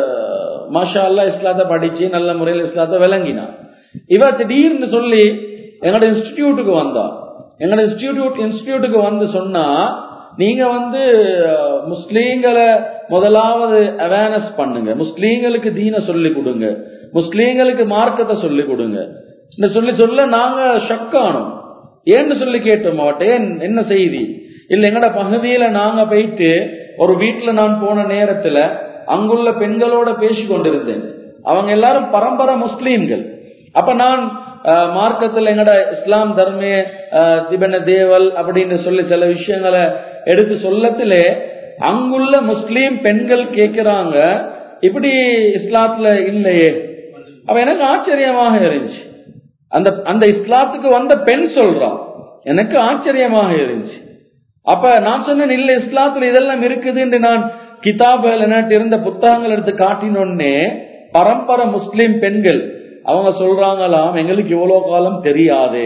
A: மாஷா அல்லா இஸ்லாத்தை படிச்சு நல்ல முறையில் இஸ்லாத்தை விளங்கினா இவ திடீர்னு சொல்லி எங்களோட இன்ஸ்டிடியூட்டுக்கு வந்தா எங்களோட இன்ஸ்டிடியூட் இன்ஸ்டிடியூட்டுக்கு வந்து சொன்னா நீங்க வந்து அஹ், முஸ்லீம்களை முதலாவது அவேர்னஸ் பண்ணுங்க முஸ்லீம்களுக்கு தீன சொல்லி கொடுங்க முஸ்லீம்களுக்கு மார்க்கத்தை சொல்லி கொடுங்க இந்த சொல்லி சொல்ல நாங்க ஷக்கானோம் ஏன்னு சொல்லி கேட்டோம் அவட்ட ஏன் என்ன செய்தி இல்ல எங்கட பகுதியில நாங்க போயிட்டு ஒரு வீட்டுல நான் போன நேரத்துல அங்குள்ள பெண்களோட பேசி கொண்டிருந்தேன் அவங்க எல்லாரும் பரம்பரை முஸ்லீம்கள் அப்ப நான் அஹ், மார்க்கத்துல எங்கட இஸ்லாம் தர்மே அஹ், திபன தேவல் அப்படின்னு சொல்லி சில விஷயங்களை எடுத்து சொல்லத்திலே அங்குள்ள முஸ்லீம் பெண்கள் கேட்கிறாங்க இப்படி இஸ்லாத்துல இல்லையே அப்ப எனக்கு ஆச்சரியமாக இருந்துச்சு அந்த அந்த இஸ்லாத்துக்கு வந்த பெண் சொல்றான் எனக்கு ஆச்சரியமாக இருந்துச்சு அப்ப நான் சொன்னேன் இல்ல இஸ்லாத்துல இதெல்லாம் இருக்குது என்று நான் கிதாபுகள் என்னாட்டு இருந்த புத்தகங்கள் எடுத்து காட்டினோடனே பரம்பரை முஸ்லிம் பெண்கள் அவங்க சொல்றாங்களாம் எங்களுக்கு இவ்வளவு காலம் தெரியாதே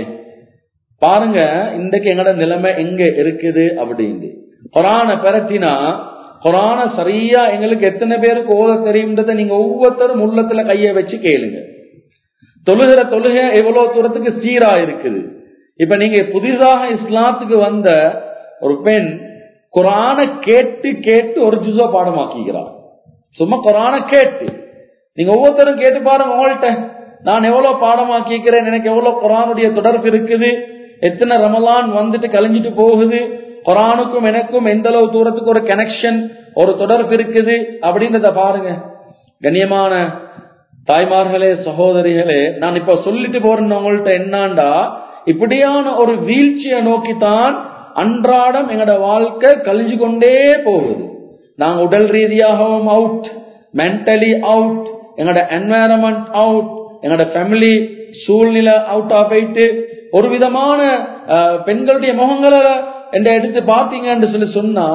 A: பாருங்க இன்றைக்கு எங்கட நிலைமை எங்க இருக்குது அப்படின்னு குரான பெரட்டினா குரான சரியா எங்களுக்கு எத்தனை பேருக்கு ஓத தெரியும்ன்றதை நீங்க ஒவ்வொருத்தரும் உள்ளத்துல கைய வச்சு கேளுங்க தொழுகிற தொழுகை எவ்வளவு தூரத்துக்கு சீரா இருக்குது இப்ப நீங்க புதிதாக இஸ்லாத்துக்கு வந்த ஒரு பெண் குரான கேட்டு கேட்டு ஒரு ஜுசா பாடமாக்கிக்கிறார் சும்மா குரான கேட்டு நீங்க ஒவ்வொருத்தரும் கேட்டு பாருங்க உங்கள்கிட்ட நான் எவ்வளவு பாடமாக்கிக்கிறேன் எனக்கு எவ்வளவு குரானுடைய தொடர்பு இருக்குது எத்தனை ரமலான் வந்துட்டு கழிஞ்சிட்டு போகுது குரானுக்கும் எனக்கும் எந்த அளவு தூரத்துக்கு ஒரு கனெக்ஷன் ஒரு தொடர்பு இருக்குது அப்படின்றத பாருங்க கண்ணியமான தாய்மார்களே சகோதரிகளே நான் இப்ப சொல்லிட்டு போறேன் உங்கள்ட்ட என்னாண்டா இப்படியான ஒரு வீழ்ச்சியை நோக்கித்தான் அன்றாடம் எங்களோட வாழ்க்கை கழிஞ்சு கொண்டே போகுது நாங்க உடல் ரீதியாகவும் அவுட் மென்டலி அவுட் எங்களோட என்வாயரன்மெண்ட் அவுட் எங்களோட ஃபேமிலி சூழ்நிலை அவுட் போயிட்டு ஒரு விதமான அஹ், பெண்களுடைய முகங்களை என்ற எடுத்து பார்த்தீங்கன்னு சொல்லி சொன்னா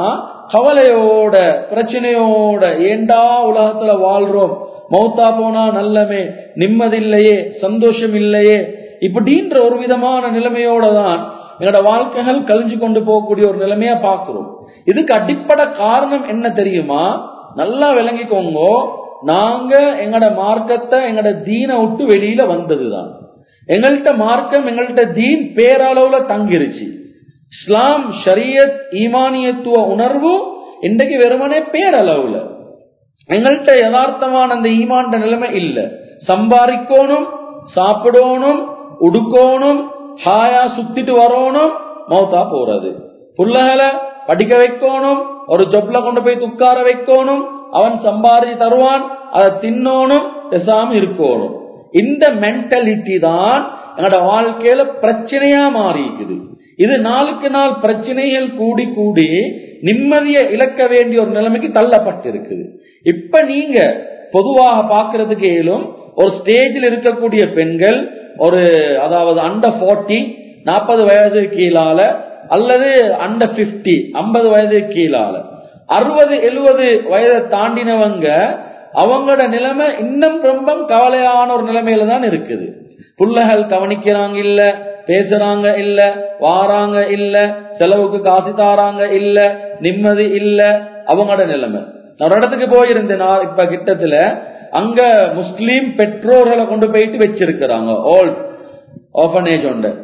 A: கவலையோட பிரச்சனையோட ஏண்டா உலகத்துல வாழ்றோம் மௌத்தா போனா நல்லமே நிம்மதி இல்லையே சந்தோஷம் இல்லையே இப்படின்ற ஒரு விதமான நிலைமையோட தான் எங்களோட வாழ்க்கைகள் கழிஞ்சு கொண்டு போகக்கூடிய ஒரு நிலைமையா பார்க்கிறோம் இதுக்கு அடிப்படை காரணம் என்ன தெரியுமா நல்லா விளங்கிக்கோங்க நாங்க எங்களோட மார்க்கத்தை எங்களோட தீனை விட்டு வெளியில வந்ததுதான் எங்கள்கிட்ட மார்க்கம் எங்கள்கிட்ட தீன் பேரளவுல தங்கிருச்சு இஸ்லாம் ஷரியத் ஈமானியத்துவ உணர்வு இன்றைக்கு வெறுமனே பேரளவுல எங்கள்கிட்ட யதார்த்தமான அந்த ஈமான்ட நிலைமை இல்ல சம்பாதிக்கணும் சாப்பிடணும் உடுக்கணும் ஹாயா சுத்திட்டு வரணும் மௌத்தா போறது புள்ளகளை படிக்க வைக்கணும் ஒரு ஜொப்ல கொண்டு போய் உட்கார வைக்கணும் அவன் சம்பாதி தருவான் அதை தின்னோனும் பேசாம இருக்கணும் இந்த மென்டாலிட்டி தான் என்னோட வாழ்க்கையில பிரச்சனையா மாறி இருக்குது இது நாளுக்கு நாள் பிரச்சனைகள் கூடி கூடி நிம்மதியை இழக்க வேண்டிய ஒரு நிலைமைக்கு தள்ளப்பட்டிருக்குது இப்ப நீங்க பொதுவாக பாக்குறதுக்கு இயலும் ஒரு ஸ்டேஜில் இருக்கக்கூடிய பெண்கள் ஒரு அதாவது அண்டர் ஃபார்ட்டி நாற்பது வயது கீழால அல்லது அண்டர் பிப்டி ஐம்பது வயது கீழால அறுபது எழுபது வயதை தாண்டினவங்க அவங்களோட நிலைமை இன்னும் ரொம்ப கவலையான ஒரு நிலைமையில தான் இருக்குது புள்ளைகள் கவனிக்கிறாங்க இல்ல பேசுறாங்க இல்ல வாராங்க இல்ல செலவுக்கு காசு தாராங்க இல்ல நிம்மதி இல்ல அவங்களோட நிலைமை நான் ஒரு இடத்துக்கு போயிருந்தேன் நான் இப்ப கிட்டத்துல அங்க முஸ்லீம் பெற்றோர்களை கொண்டு போயிட்டு வச்சிருக்கிறாங்க ஓல்ட் ஆர்பனேஜ் உண்டு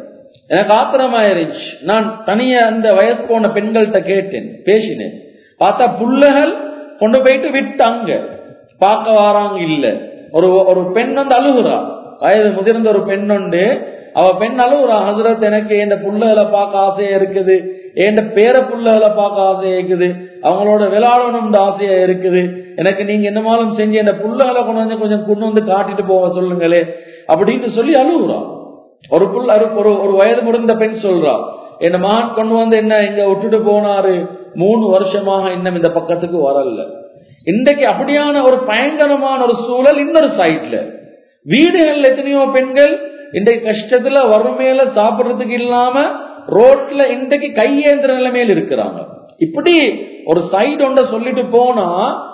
A: எனக்கு ஆத்திரமாயிருச்சு நான் தனியா அந்த வயசு போன பெண்கள்கிட்ட கேட்டேன் பேசினேன் பார்த்தா புள்ளைகள் கொண்டு போயிட்டு விட்டாங்க பார்க்க வாராங்க இல்ல ஒரு ஒரு பெண் வந்து அழுகுறா வயது முதிர்ந்த ஒரு பெண் உண்டு அவ பெண் அழுகுறா ஹசரத் எனக்கு என் புள்ளைகளை பார்க்க ஆசையா இருக்குது என் பேர புள்ளைகளை பார்க்க ஆசையா இருக்குது அவங்களோட விளையாடணும்னு ஆசையா இருக்குது எனக்கு நீங்க என்னமாலும் செஞ்சு இந்த புள்ளைகளை கொண்டு வந்து கொஞ்சம் கொண்டு வந்து காட்டிட்டு போக சொல்லுங்களே அப்படின்னு சொல்லி அழுகுறா ஒரு புள்ள ஒரு ஒரு வயது முதிர்ந்த பெண் சொல்றா என் மகன் கொண்டு வந்து என்ன இங்க விட்டுட்டு போனாரு மூணு வருஷமாக இன்னும் இந்த பக்கத்துக்கு வரல இன்றைக்கு அப்படியான ஒரு பயங்கரமான ஒரு சூழல் இன்னொரு சைட்ல வீடுகள்ல எத்தனையோ பெண்கள் இன்றைக்கு கஷ்டத்துல வறுமையில சாப்பிடுறதுக்கு இல்லாம ரோட்ல இன்றைக்கு கையேந்திர நிலைமையில் இருக்கிறாங்க இப்படி ஒரு சைடு ஒன்ற சொல்லிட்டு போனா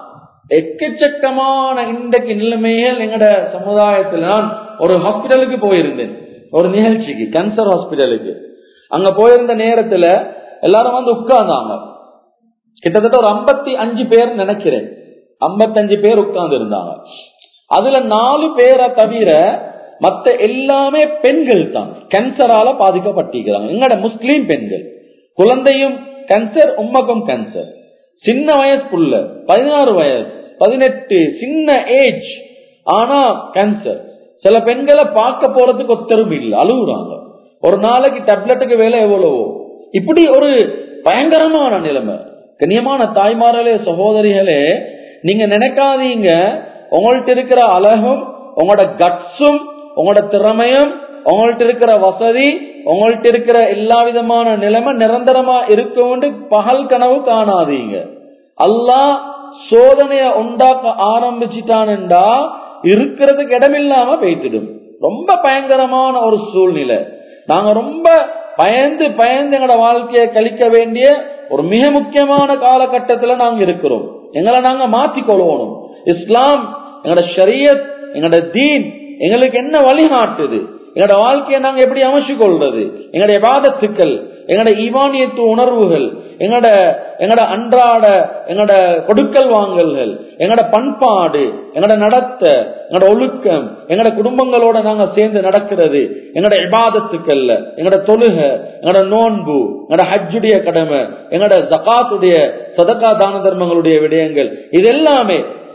A: எக்கச்சக்கமான இன்றைக்கு நிலைமைகள் எங்கட சமுதாயத்தில் நான் ஒரு ஹாஸ்பிட்டலுக்கு போயிருந்தேன் ஒரு நிகழ்ச்சிக்கு கேன்சர் ஹாஸ்பிட்டலுக்கு அங்க போயிருந்த நேரத்துல எல்லாரும் வந்து உட்கார்ந்தாங்க கிட்டத்தட்ட ஒரு ஐம்பத்தி அஞ்சு பேர் நினைக்கிறேன் ஐம்பத்தஞ்சு பேர் உட்கார்ந்து இருந்தாங்க அதுல நாலு பேரை தவிர மத்த எல்லாமே பெண்கள் தான் கேன்சரால பாதிக்கப்பட்டிருக்கிறாங்க எங்கட முஸ்லீம் பெண்கள் குழந்தையும் கேன்சர் உம்மக்கும் கேன்சர் சின்ன வயசு புள்ள பதினாறு வயசு பதினெட்டு சின்ன ஏஜ் ஆனா கேன்சர் சில பெண்களை பார்க்க போறதுக்கு ஒத்தரும் இல்லை அழுகுறாங்க ஒரு நாளைக்கு டேப்லெட்டுக்கு வேலை எவ்வளவோ இப்படி ஒரு பயங்கரமான நிலைமை கண்ணியமான தாய்மார்களே சகோதரிகளே நீங்க நினைக்காதீங்க உங்கள்ட்ட இருக்கிற அழகும் உங்களோட கட்ஸும் உங்களோட திறமையும் உங்கள்ட்ட இருக்கிற வசதி உங்கள்ட்ட இருக்கிற எல்லா விதமான நிலைமை நிரந்தரமா இருக்கும் பகல் கனவு காணாதீங்க அல்லாஹ் சோதனைய உண்டாக்க ஆரம்பிச்சிட்டான்டா இருக்கிறதுக்கு இடமில்லாம போயிட்டுடும் ரொம்ப பயங்கரமான ஒரு சூழ்நிலை நாங்க ரொம்ப பயந்து பயந்து எங்களோட வாழ்க்கையை கழிக்க வேண்டிய ஒரு மிக முக்கியமான காலகட்டத்துல நாங்க இருக்கிறோம் எங்களை நாங்க மாற்றிக்கொள்ளணும் இஸ்லாம் எங்களோட ஷரியத் எங்களோட தீன் எங்களுக்கு என்ன வழிகாட்டுது எங்களோட வாழ்க்கையை நாங்க எப்படி அமைச்சு கொள்றது எங்களுடைய வாதத்துக்கள் எங்களோட ஈவானியத்து உணர்வுகள் எங்களோட எங்களோட அன்றாட எங்களோட கொடுக்கல் வாங்கல்கள் எங்களோட பண்பாடு எங்களோட நடத்த எங்களோட ஒழுக்கம் எங்களோட குடும்பங்களோட நாங்க சேர்ந்து நடக்கிறது எங்களோட இபாதத்துக்கள்ல எங்களோட தொழுக எங்களோட நோன்பு எங்களோட ஹஜ்ஜுடைய கடமை எங்களோட ஜகாத்துடைய சதக்கா தான தர்மங்களுடைய விடயங்கள் இது எல்லாமே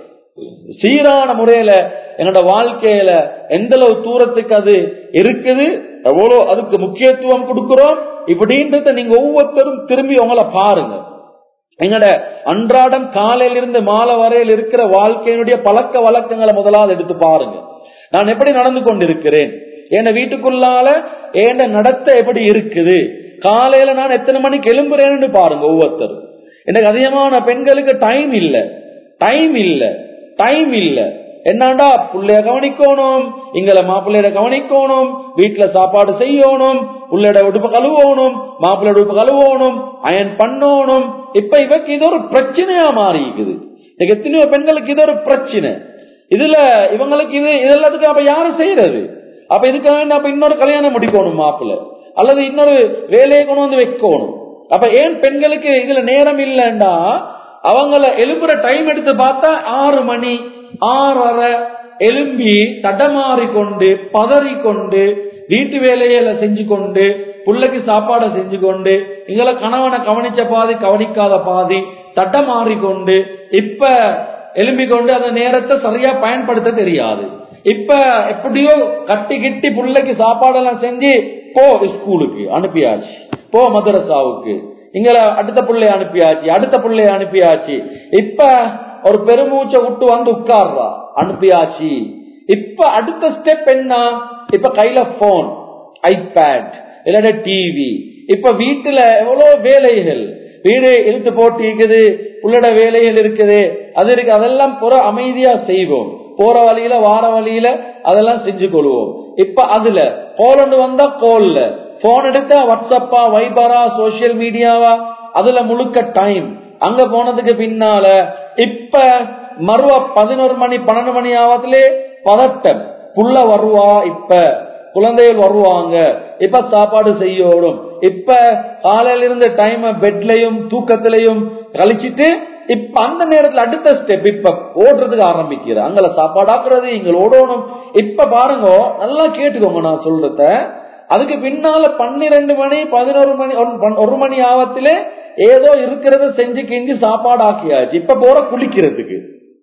A: சீரான முறையில என்னோட வாழ்க்கையில எந்த அளவு தூரத்துக்கு அது இருக்குது எவ்வளவு அதுக்கு முக்கியத்துவம் கொடுக்கிறோம் இப்படின்றத நீங்க ஒவ்வொருத்தரும் திரும்பி உங்களை பாருங்க எங்கட அன்றாடம் காலையில இருந்து மாலை வரையில் இருக்கிற வாழ்க்கையினுடைய பழக்க வழக்கங்களை முதலாவது எடுத்து பாருங்க நான் எப்படி நடந்து கொண்டிருக்கிறேன் என் வீட்டுக்குள்ளால ஏண்ட நடத்த எப்படி இருக்குது காலையில நான் எத்தனை மணிக்கு எழும்புறேன்னு பாருங்க ஒவ்வொருத்தரும் எனக்கு அதிகமான பெண்களுக்கு டைம் இல்ல டைம் இல்ல டைம் இல்ல என்னண்டா புள்ளைய கவனிக்கணும் இங்கள மாப்பிள்ளையோட கவனிக்கணும் வீட்டுல சாப்பாடு செய்யணும் புள்ளையோட உடுப்பு கழுவணும் மாப்பிள்ளையோட உடுப்பு கழுவணும் அயன் பண்ணணும் இப்ப இவக்கு இது ஒரு பிரச்சனையா மாறி இருக்குது இன்னைக்கு எத்தனையோ பெண்களுக்கு இது ஒரு பிரச்சனை இதுல இவங்களுக்கு இது இதெல்லாத்துக்கு அப்ப யாரு செய்யறது அப்ப இதுக்காக அப்ப இன்னொரு கல்யாணம் முடிக்கணும் மாப்பிள்ளை அல்லது இன்னொரு வேலையை கொண்டு வந்து வைக்கணும் அப்ப ஏன் பெண்களுக்கு இதுல நேரம் இல்லைன்னா அவங்கள எழுப்புற டைம் எடுத்து பார்த்தா ஆறு மணி ஆறரை எலும்பி தடமாறி கொண்டு பதறி கொண்டு வீட்டு வேலையில செஞ்சு கொண்டு புள்ளைக்கு சாப்பாடை செஞ்சு கொண்டு இங்களை கணவனை கவனிச்ச பாதி கவனிக்காத பாதி தட்டமாறி கொண்டு இப்ப எலும்பி கொண்டு அந்த நேரத்தை சரியா பயன்படுத்த தெரியாது இப்ப எப்படியோ கட்டி கிட்டி புள்ளைக்கு சாப்பாடெல்லாம் செஞ்சு போ ஸ்கூலுக்கு அனுப்பியாச்சு போ மதரசாவுக்கு இங்களை அடுத்த பிள்ளைய அனுப்பியாச்சு அடுத்த பிள்ளைய அனுப்பியாச்சு இப்ப ஒரு பெருமூச்சை விட்டு வந்து உட்கார்றா அனுப்பியாச்சு இப்ப அடுத்த ஸ்டெப் என்ன இப்ப கையில போன் ஐபேட் இல்லைன்னா டிவி இப்ப வீட்டுல எவ்வளவு வேலைகள் வீடு இழுத்து போட்டு இருக்குது உள்ளட வேலைகள் இருக்குது அது இருக்கு அதெல்லாம் புற அமைதியா செய்வோம் போற வழியில வார வழியில அதெல்லாம் செஞ்சு கொள்வோம் இப்ப அதுல கோல் வந்தா கோல்ல போன் எடுத்தா வாட்ஸ்அப்பா வைபரா சோசியல் மீடியாவா அதுல முழுக்க டைம் அங்க போனதுக்கு பின்னால இப்ப மறுவ பதினோரு மணி பன்னெண்டு மணி ஆவத்திலே பதட்டம் புள்ள வருவா இப்ப குழந்தைகள் வருவாங்க இப்ப சாப்பாடு செய்யணும் இப்ப காலையில இருந்து டைம் பெட்லயும் தூக்கத்திலையும் கழிச்சிட்டு இப்ப அந்த நேரத்துல அடுத்த ஸ்டெப் இப்ப ஓடுறதுக்கு ஆரம்பிக்கிற அங்கல சாப்பாடு ஆக்குறது இங்க ஓடணும் இப்ப பாருங்க நல்லா கேட்டுக்கோங்க நான் சொல்றத
B: அதுக்கு பின்னால பன்னிரெண்டு மணி பதினோரு மணி ஒன்- ஒரு மணி ஆவத்திலே ஏதோ இருக்கிறத செஞ்சு கிஞ்சி சாப்பாடு ஆக்கியாச்சு இப்ப போற குளிக்கிறதுக்கு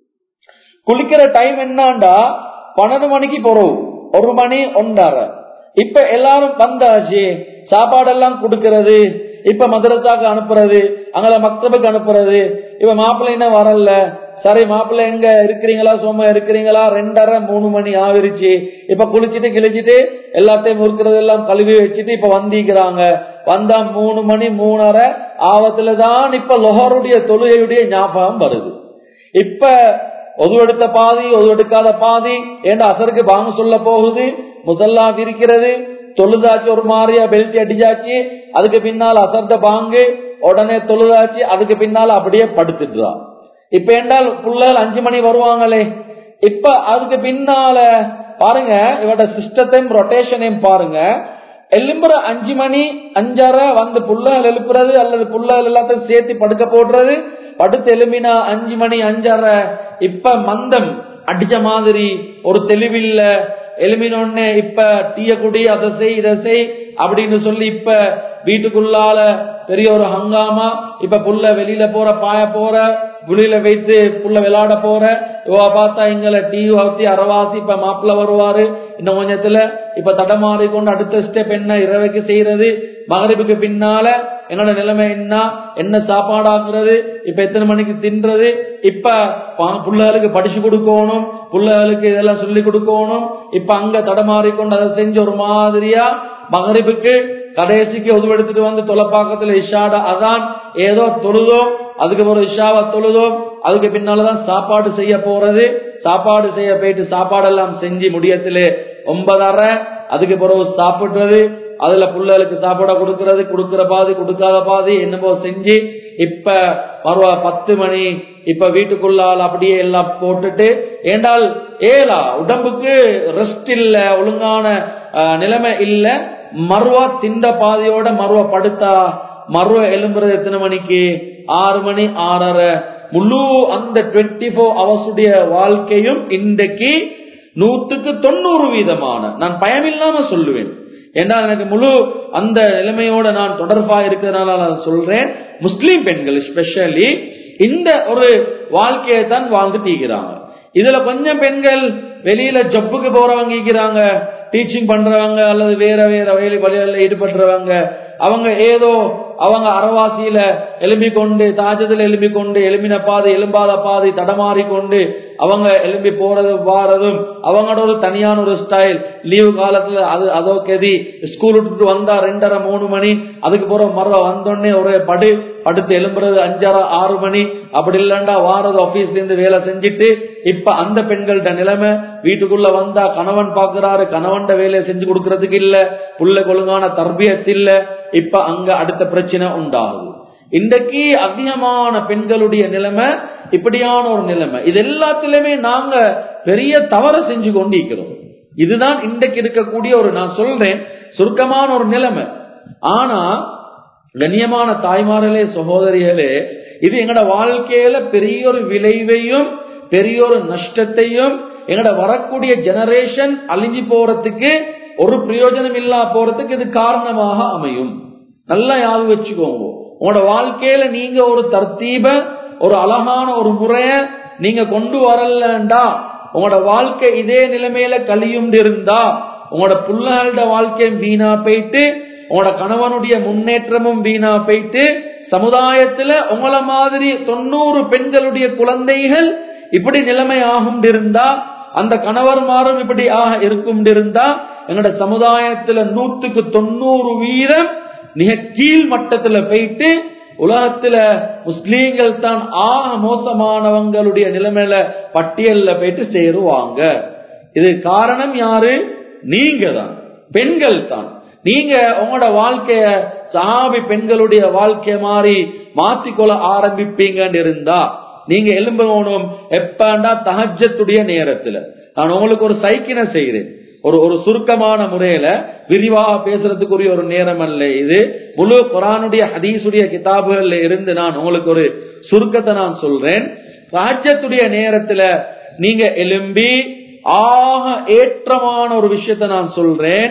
B: குளிக்கிற டைம் என்னாண்டா பன்னெண்டு மணிக்கு போறோம் ஒரு மணி ஒன்றரை இப்ப எல்லாரும் வந்தாச்சு சாப்பாடெல்லாம் கொடுக்கறது இப்ப மதுரசாக்கு அனுப்புறது அங்கே மக்தபுக்கு அனுப்புறது இப்ப மாப்பிள்ளை என்ன வரல சரி மாப்பிள்ளை எங்க இருக்கிறீங்களா சும்மா இருக்கிறீங்களா ரெண்டரை மூணு மணி ஆவிருச்சு இப்ப குளிச்சுட்டு கிழிச்சிட்டு எல்லாத்தையும் முறுக்கிறது எல்லாம் கழுவி வச்சுட்டு இப்ப வந்திக்கிறாங்க வந்தா மூணு மணி மூணரை ஆவத்துல தான் இப்ப லொஹருடைய தொழுகையுடைய ஞாபகம் வருது இப்ப ஒதுவெடுத்த பாதி ஒதுவெடுக்காத பாதி ஏண்டா அசருக்கு பாங்க சொல்ல போகுது முசல்லா விரிக்கிறது தொழுதாச்சு ஒரு மாதிரியா பெல்ட் அடிச்சாச்சு அதுக்கு பின்னால் அசர்த்த பாங்கு உடனே தொழுதாச்சு அதுக்கு பின்னால அப்படியே படுத்துடுறா இப்ப என்றால் புள்ளல் அஞ்சு மணி வருவாங்களே இப்ப அதுக்கு பின்னால பாருங்க இவட சிஸ்டத்தையும் ரொட்டேஷனையும் பாருங்க எலும்புற அஞ்சு மணி அஞ்சரை வந்து புள்ளகள் எழுப்புறது அல்லது புள்ளகள் எல்லாத்தையும் சேர்த்து படுக்க போடுறது படுத்து எலும்பினா அஞ்சு மணி அஞ்சரை இப்ப மந்தம் அடிச்ச மாதிரி ஒரு தெளிவில்ல எலும்பினோடனே இப்ப டீய குடி அதை செய் இதை செய் அப்படின்னு சொல்லி இப்ப வீட்டுக்குள்ளால பெரிய ஒரு ஹங்காமா இப்ப புள்ள வெளியில போற பாய போற குளியில வைத்து புள்ள விளையாட போற இவ பார்த்தா எங்களை டீ ஊத்தி அரவாசி இப்ப மாப்பிள்ள வருவாரு இன்னும் கொஞ்சத்துல இப்ப தடமாறி கொண்டு அடுத்த ஸ்டெப் என்ன இரவைக்கு செய்யறது மகரிப்புக்கு பின்னால என்னோட நிலைமை என்ன என்ன சாப்பாடு ஆக்குறது இப்ப எத்தனை மணிக்கு தின்றது இப்ப பா- புள்ளைகளுக்கு படிச்சு கொடுக்கணும் புள்ளைகளுக்கு இதெல்லாம் சொல்லி கொடுக்கணும் இப்ப அங்க தடமாறி கொண்டு அதை செஞ்சு ஒரு மாதிரியா மகரிப்புக்கு கடைசிக்கு உதவெடுத்துட்டு வந்து தொலைப்பாக்கத்துல இஷாட அதான் ஏதோ தொழுதோம் அதுக்கு ஒரு இஷாவை தொழுதோம் அதுக்கு பின்னாலதான் சாப்பாடு செய்ய போறது சாப்பாடு செய்ய போயிட்டு சாப்பாடெல்லாம் செஞ்சு முடியத்திலே ஒன்பதரை அதுக்கு பிறகு சாப்பிடுறது அதுல புள்ளைகளுக்கு சாப்பாட கொடுக்கறது கொடுக்கிற பாதி கொடுக்காத பாதி என்னமோ செஞ்சு இப்ப மறுவா பத்து மணி இப்ப வீட்டுக்குள்ளால் அப்படியே எல்லாம் போட்டுட்டு ஏண்டால் ஏலா உடம்புக்கு ரெஸ்ட் இல்ல ஒழுங்கான அஹ், நிலைமை இல்ல மறுவா திண்ட பாதியோட மறுவா படுத்தா மறுவா எலும்புறது எத்தனை மணிக்கு ஆறு மணி ஆறரை முழு அந்த டுவெண்ட்டி ஃபோர் ஹவர்ஸுடைய வாழ்க்கையும் இன்றைக்கு நூத்துக்கு தொண்ணூறு வீதமான நான் பயமில்லாம சொல்லுவேன் ஏன்னா எனக்கு முழு அந்த நிலைமையோட நான் தொடர்பா இருக்கிறதுனால நான் சொல்றேன் முஸ்லீம் பெண்கள் ஸ்பெஷலி இந்த ஒரு வாழ்க்கையை தான் வாழ்ந்துட்டு இருக்கிறாங்க இதுல கொஞ்சம் பெண்கள் வெளியில ஜப்புக்கு போறவங்க இருக்கிறாங்க டீச்சிங் பண்றவங்க அல்லது வேற வேற வேலை வழிகளில் ஈடுபடுறவங்க அவங்க ஏதோ அவங்க அரவாசியில எலும்பி கொண்டு தாஜத்தில் எலும்பி கொண்டு எலும்பின பாதை எலும்பாத பாதை தடமாறி கொண்டு அவங்க எலும்பி போறதும் வாரதும் அவங்களோட ஒரு தனியான ஒரு ஸ்டைல் லீவு காலத்துல அது அதோ கெதி ஸ்கூல் விட்டுட்டு வந்தா ரெண்டரை மூணு மணி அதுக்கு போற மரம் வந்தோடனே ஒரு படு படுத்து எழும்புறது அஞ்சரை ஆறு மணி அப்படி இல்லண்டா வாரது ஆபீஸ்ல இருந்து வேலை செஞ்சுட்டு இப்ப அந்த பெண்கள்ட்ட நிலைமை வீட்டுக்குள்ள வந்தா கணவன் பாக்குறாரு கணவன்ட வேலையை செஞ்சு கொடுக்கறதுக்கு இல்ல புள்ள கொழுங்கான தர்பியத் இல்ல இப்ப அங்க அடுத்த பிரச்சனை உண்டாகுது இன்றைக்கு அதிகமான பெண்களுடைய நிலைமை இப்படியான ஒரு நிலைமை இது எல்லாத்திலுமே நாங்க பெரிய தவறு செஞ்சு கொண்டிருக்கிறோம் இதுதான் இன்றைக்கு இருக்கக்கூடிய ஒரு நான் சொல்றேன் சுருக்கமான ஒரு நிலைமை ஆனா கண்ணியமான தாய்மார்களே சகோதரிகளே இது எங்கட வாழ்க்கையில பெரிய ஒரு விளைவையும் பெரிய ஒரு நஷ்டத்தையும் எங்கட வரக்கூடிய ஜெனரேஷன் அழிஞ்சு போறதுக்கு ஒரு பிரயோஜனம் இல்லா போறதுக்கு இது காரணமாக அமையும் நல்லா யாது வச்சுக்கோங்க உங்களோட வாழ்க்கையில நீங்க ஒரு தர்த்தீப ஒரு அழகான ஒரு முறைய நீங்க கொண்டு வரலண்டா உங்களோட வாழ்க்கை இதே நிலைமையில கழியும் இருந்தா உங்களோட புள்ளகளோட வாழ்க்கையும் வீணா போயிட்டு உங்களோட கணவனுடைய முன்னேற்றமும் வீணா போயிட்டு சமுதாயத்துல உங்கள மாதிரி தொண்ணூறு பெண்களுடைய குழந்தைகள் இப்படி நிலைமை ஆகும் இருந்தா அந்த கணவர்மாரும் இப்படி ஆக இருக்கும் இருந்தா எங்களோட சமுதாயத்துல நூத்துக்கு தொண்ணூறு வீதம் மிக கீழ் மட்டத்துல போயிட்டு உலகத்துல முஸ்லீம்கள் தான் ஆக மோசமானவங்களுடைய நிலைமையில பட்டியல்ல போயிட்டு சேருவாங்க இது காரணம் யாரு நீங்க தான் பெண்கள் தான் நீங்க உங்களோட வாழ்க்கைய சஹாபி பெண்களுடைய வாழ்க்கை மாதிரி மாத்திக்கொள்ள ஆரம்பிப்பீங்கன்னு இருந்தா நீங்க எலும்பணும் எப்பண்டா தஹஜத்துடைய நேரத்துல நான் உங்களுக்கு ஒரு சைக்கினை செய்கிறேன் ஒரு ஒரு சுருக்கமான முறையில விரிவாக பேசுறதுக்குரிய ஒரு நேரம் அல்ல இது முழு குரானுடைய ஹதீசுடைய கிதாபுகள்ல இருந்து நான் உங்களுக்கு ஒரு சுருக்கத்தை நான் சொல்றேன் ராஜ்யத்துடைய நேரத்துல நீங்க எலும்பி ஆக ஏற்றமான ஒரு விஷயத்தை நான் சொல்றேன்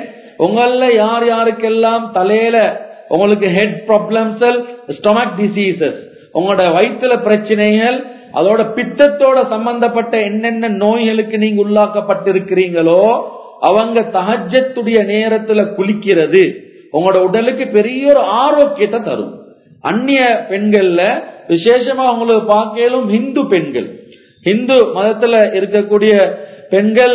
B: உங்கள யார் யாருக்கெல்லாம் தலையில உங்களுக்கு ஹெட் ப்ராப்ளம்ஸ் ஸ்டொமக் டிசீசஸ் உங்களோட வயிற்றுல பிரச்சனைகள் அதோட பித்தத்தோட சம்பந்தப்பட்ட என்னென்ன நோய்களுக்கு நீங்க உள்ளாக்கப்பட்டிருக்கிறீங்களோ அவங்க தஹஜத்துடைய நேரத்துல குளிக்கிறது உங்களோட உடலுக்கு பெரிய ஒரு ஆரோக்கியத்தை தரும் அந்நிய பெண்கள்ல விசேஷமா உங்களுக்கு பார்க்கலும் இந்து பெண்கள் இந்து மதத்துல இருக்கக்கூடிய பெண்கள்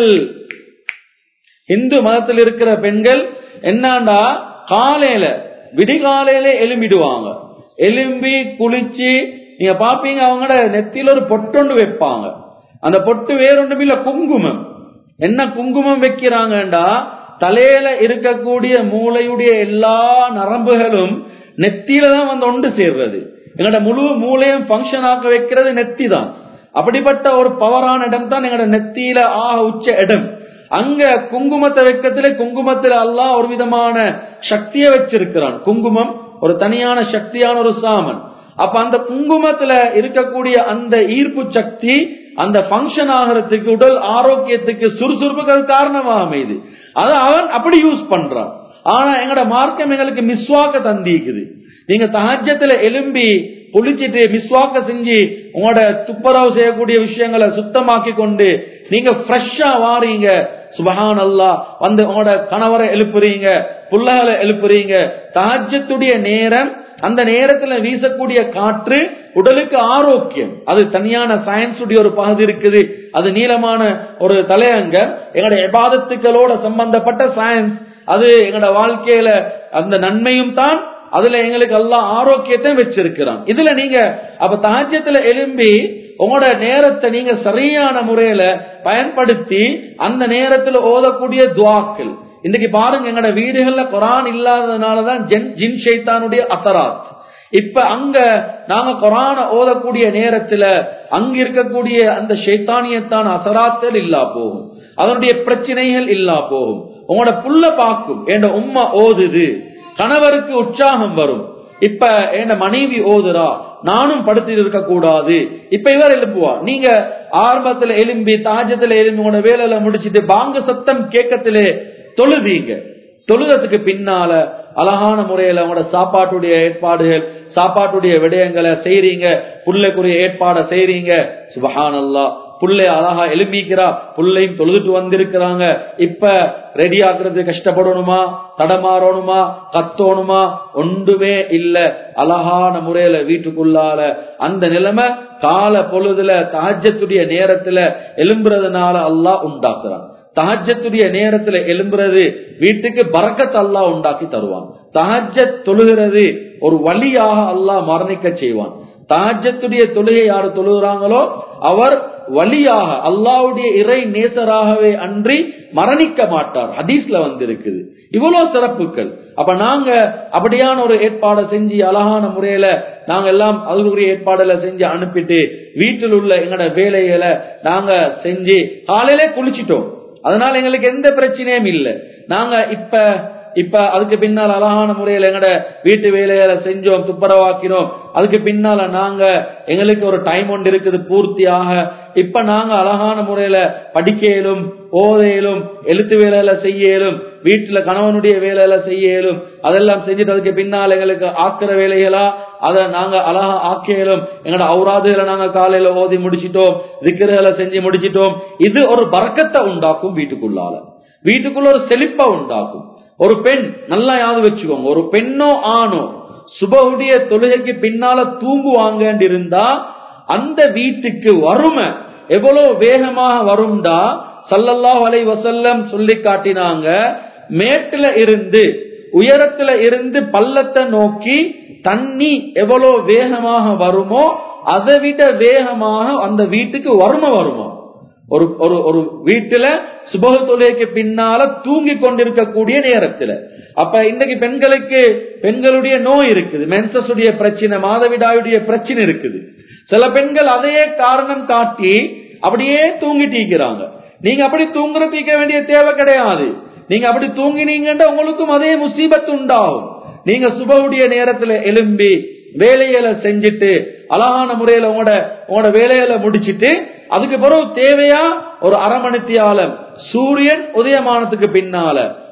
B: இந்து மதத்தில் இருக்கிற பெண்கள் என்னண்டா காலையில விடிகாலையில எலும்பிடுவாங்க எலும்பி குளிச்சு நீங்க பாப்பீங்க அவங்களோட நெத்தியில ஒரு பொட்டொண்டு வைப்பாங்க அந்த பொட்டு வேறொன்றும் இல்ல குங்குமம் என்ன குங்குமம் வைக்கிறாங்கண்டா தலையில இருக்கக்கூடிய மூளையுடைய எல்லா நரம்புகளும் நெத்தியில தான் வந்து ஒன்று சேர்றது எங்களோட முழு மூளையும் ஃபங்க்ஷன் ஆக்க வைக்கிறது நெத்தி தான் அப்படிப்பட்ட ஒரு பவரான இடம் தான் எங்களோட நெத்தியில ஆக உச்ச இடம் அங்க குங்குமத்தை வைக்கத்துல குங்குமத்துல அல்லாஹ் ஒரு விதமான சக்தியை வச்சிருக்கிறான் குங்குமம் ஒரு தனியான சக்தியான ஒரு சாமன் அப்ப அந்த குங்குமத்துல இருக்கக்கூடிய அந்த ஈர்ப்பு சக்தி அந்த பங்கன் ஆகிறதுக்கு உடல் ஆரோக்கியத்துக்கு சுறுசுறுப்புக்கு அது காரணமாக அமையுது அதை அவன் அப்படி யூஸ் பண்றான் ஆனா எங்கட மார்க்கம் எங்களுக்கு மிஸ்வாக்க தந்திக்குது நீங்க தஹஜத்துல எலும்பி குளிச்சிட்டு மிஸ்வாக்க செஞ்சு உங்களோட துப்புரவு செய்யக்கூடிய விஷயங்களை சுத்தமாக்கி கொண்டு நீங்க ஃப்ரெஷ்ஷா வாரீங்க சுபஹான் அல்லா வந்து உங்களோட கணவரை எழுப்புறீங்க புள்ளகளை எழுப்புறீங்க தஹஜத்துடைய நேரம் அந்த நேரத்துல வீசக்கூடிய காற்று உடலுக்கு ஆரோக்கியம் அது தனியான சயின்ஸ் உடைய ஒரு பகுதி இருக்குது அது நீளமான ஒரு தலையங்க எங்களுடைய எபாதத்துக்களோட சம்பந்தப்பட்ட சயின்ஸ் அது எங்களோட வாழ்க்கையில அந்த நன்மையும் தான் அதுல எங்களுக்கு எல்லாம் ஆரோக்கியத்தை வச்சிருக்கிறான் இதுல நீங்க அப்ப தாஜ்யத்துல எழும்பி உங்களோட நேரத்தை நீங்க சரியான முறையில பயன்படுத்தி அந்த நேரத்துல ஓதக்கூடிய துவாக்கள் இன்னைக்கு பாருங்க எங்களோட வீடுகள்ல குரான் இல்லாததுனாலதான் ஜென் ஜின் ஷைத்தானுடைய அசராத் இப்ப அங்க நாங்க குரான ஓதக்கூடிய நேரத்துல அங்க இருக்கக்கூடிய அந்த ஷைத்தானியத்தான அசராத்தல் இல்லா போகும் அதனுடைய பிரச்சனைகள் இல்லா போகும் உங்களோட புள்ள பார்க்கும் என் உம்மா ஓதுது கணவருக்கு உற்சாகம் வரும் இப்ப என்ன மனைவி ஓதுரா நானும் படுத்து இருக்க கூடாது இப்ப இவர் எழுப்புவா நீங்க ஆரம்பத்துல எலும்பி தாஜத்துல எலும்பி உங்களோட வேலையில முடிச்சிட்டு பாங்க சத்தம் கேட்கத்திலே தொழுதீங்க தொழுதத்துக்கு பின்னால அழகான முறையில உங்களோட சாப்பாட்டுடைய ஏற்பாடுகள் சாப்பாட்டுடைய விடயங்களை செய்றீங்க புள்ளைக்குரிய ஏற்பாடை செய்றீங்க சுபஹானல்லா புள்ளை அழகா எழுப்பிக்கிறா புள்ளையும் தொழுதுட்டு வந்திருக்கிறாங்க இப்ப ரெடி ஆக்குறது கஷ்டப்படணுமா தடமாறணுமா கத்தோணுமா ஒன்றுமே இல்ல அழகான முறையில வீட்டுக்குள்ளால அந்த நிலைமை கால பொழுதுல தஹஜத்துடைய நேரத்துல எலும்புறதுனால அல்லாஹ் உண்டாக்குறான் தஹஜத்துடைய நேரத்துல எழும்புறது வீட்டுக்கு பறக்கத் அல்லாஹ் உண்டாக்கி தருவான் தஹஜத் தொழுகிறது ஒரு வழியாக அல்லாஹ் மரணிக்க செய்வான் தஹஜத்துடைய தொழுகை யாரு தொழுகிறாங்களோ அவர் வழியாக அல்லாவுடைய இறை நேசராகவே அன்றி மரணிக்க மாட்டார் ஹதீஸ்ல வந்திருக்குது இவ்வளவு சிறப்புகள் அப்ப நாங்க அப்படியான ஒரு ஏற்பாடை செஞ்சு அழகான முறையில நாங்க எல்லாம் அதுக்குரிய ஏற்பாடுல செஞ்சு அனுப்பிட்டு வீட்டில் உள்ள எங்களோட வேலைகளை நாங்க செஞ்சு காலையிலே குளிச்சிட்டோம் அதனால எங்களுக்கு எந்த பிரச்சனையும் இல்லை நாங்க இப்ப இப்ப அதுக்கு பின்னால் அழகான முறையில எங்கட வீட்டு வேலைகளை செஞ்சோம் துப்புரவாக்கினோம் அதுக்கு பின்னால நாங்க எங்களுக்கு ஒரு டைம் ஒன்று இருக்குது பூர்த்தியாக இப்ப நாங்க அழகான முறையில படிக்கையிலும் ஓதையிலும் எழுத்து வேலையில செய்யலும் வீட்டுல கணவனுடைய வேலையில செய்யலும் அதெல்லாம் செஞ்சுட்டு அதுக்கு பின்னால் எங்களுக்கு ஆக்கிற வேலைகளா அதை நாங்க அழகா ஆக்கியலும் எங்களோட அவுராதுகளை நாங்க காலையில ஓதி முடிச்சிட்டோம் திக்கர்களை செஞ்சு முடிச்சிட்டோம் இது ஒரு பறக்கத்தை உண்டாக்கும் வீட்டுக்குள்ளால வீட்டுக்குள்ள ஒரு செழிப்பா உண்டாக்கும் ஒரு பெண் நல்லா யாது வச்சுக்கோங்க ஒரு பெண்ணோ ஆணோ சுபகுடைய தொழுகைக்கு பின்னால தூங்குவாங்க இருந்தா அந்த வீட்டுக்கு வறுமை எவ்வளவு வேகமாக வரும்டா சல்லல்லாஹ் அலை வசல்லம் சொல்லி காட்டினாங்க மேட்டுல இருந்து உயரத்துல இருந்து பள்ளத்தை நோக்கி தண்ணி எவ்வளவு வேகமாக வருமோ அதை விட வேகமாக அந்த வீட்டுக்கு வறுமை வருமா ஒரு ஒரு ஒரு வீட்டுல சுபக தொழுகைக்கு பின்னால தூங்கி கொண்டிருக்கக்கூடிய நேரத்துல அப்ப இன்னைக்கு பெண்களுக்கு பெண்களுடைய நோய் இருக்குது மென்சஸ் உடைய பிரச்சனை மாதவிடாயுடைய பிரச்சனை இருக்குது சில பெண்கள் அதையே காரணம் காட்டி அப்படியே தூங்கிட்டீங்கிறாங்க நீங்க அப்படி தூங்குறதுக்க வேண்டிய தேவை கிடையாது நீங்க அப்படி தூங்கினீங்கன்னா உங்களுக்கும் அதே முசீபத்து உண்டாகும் நீங்க சுபவுடைய நேரத்துல எலும்பி வேலைகளை செஞ்சுட்டு அழகான முறையில உங்களோட உங்களோட வேலைகளை முடிச்சிட்டு அதுக்கு பிறகு தேவையா ஒரு அரை மணித்தியாலம் சூரியன் உதயமானத்துக்கு பின்னால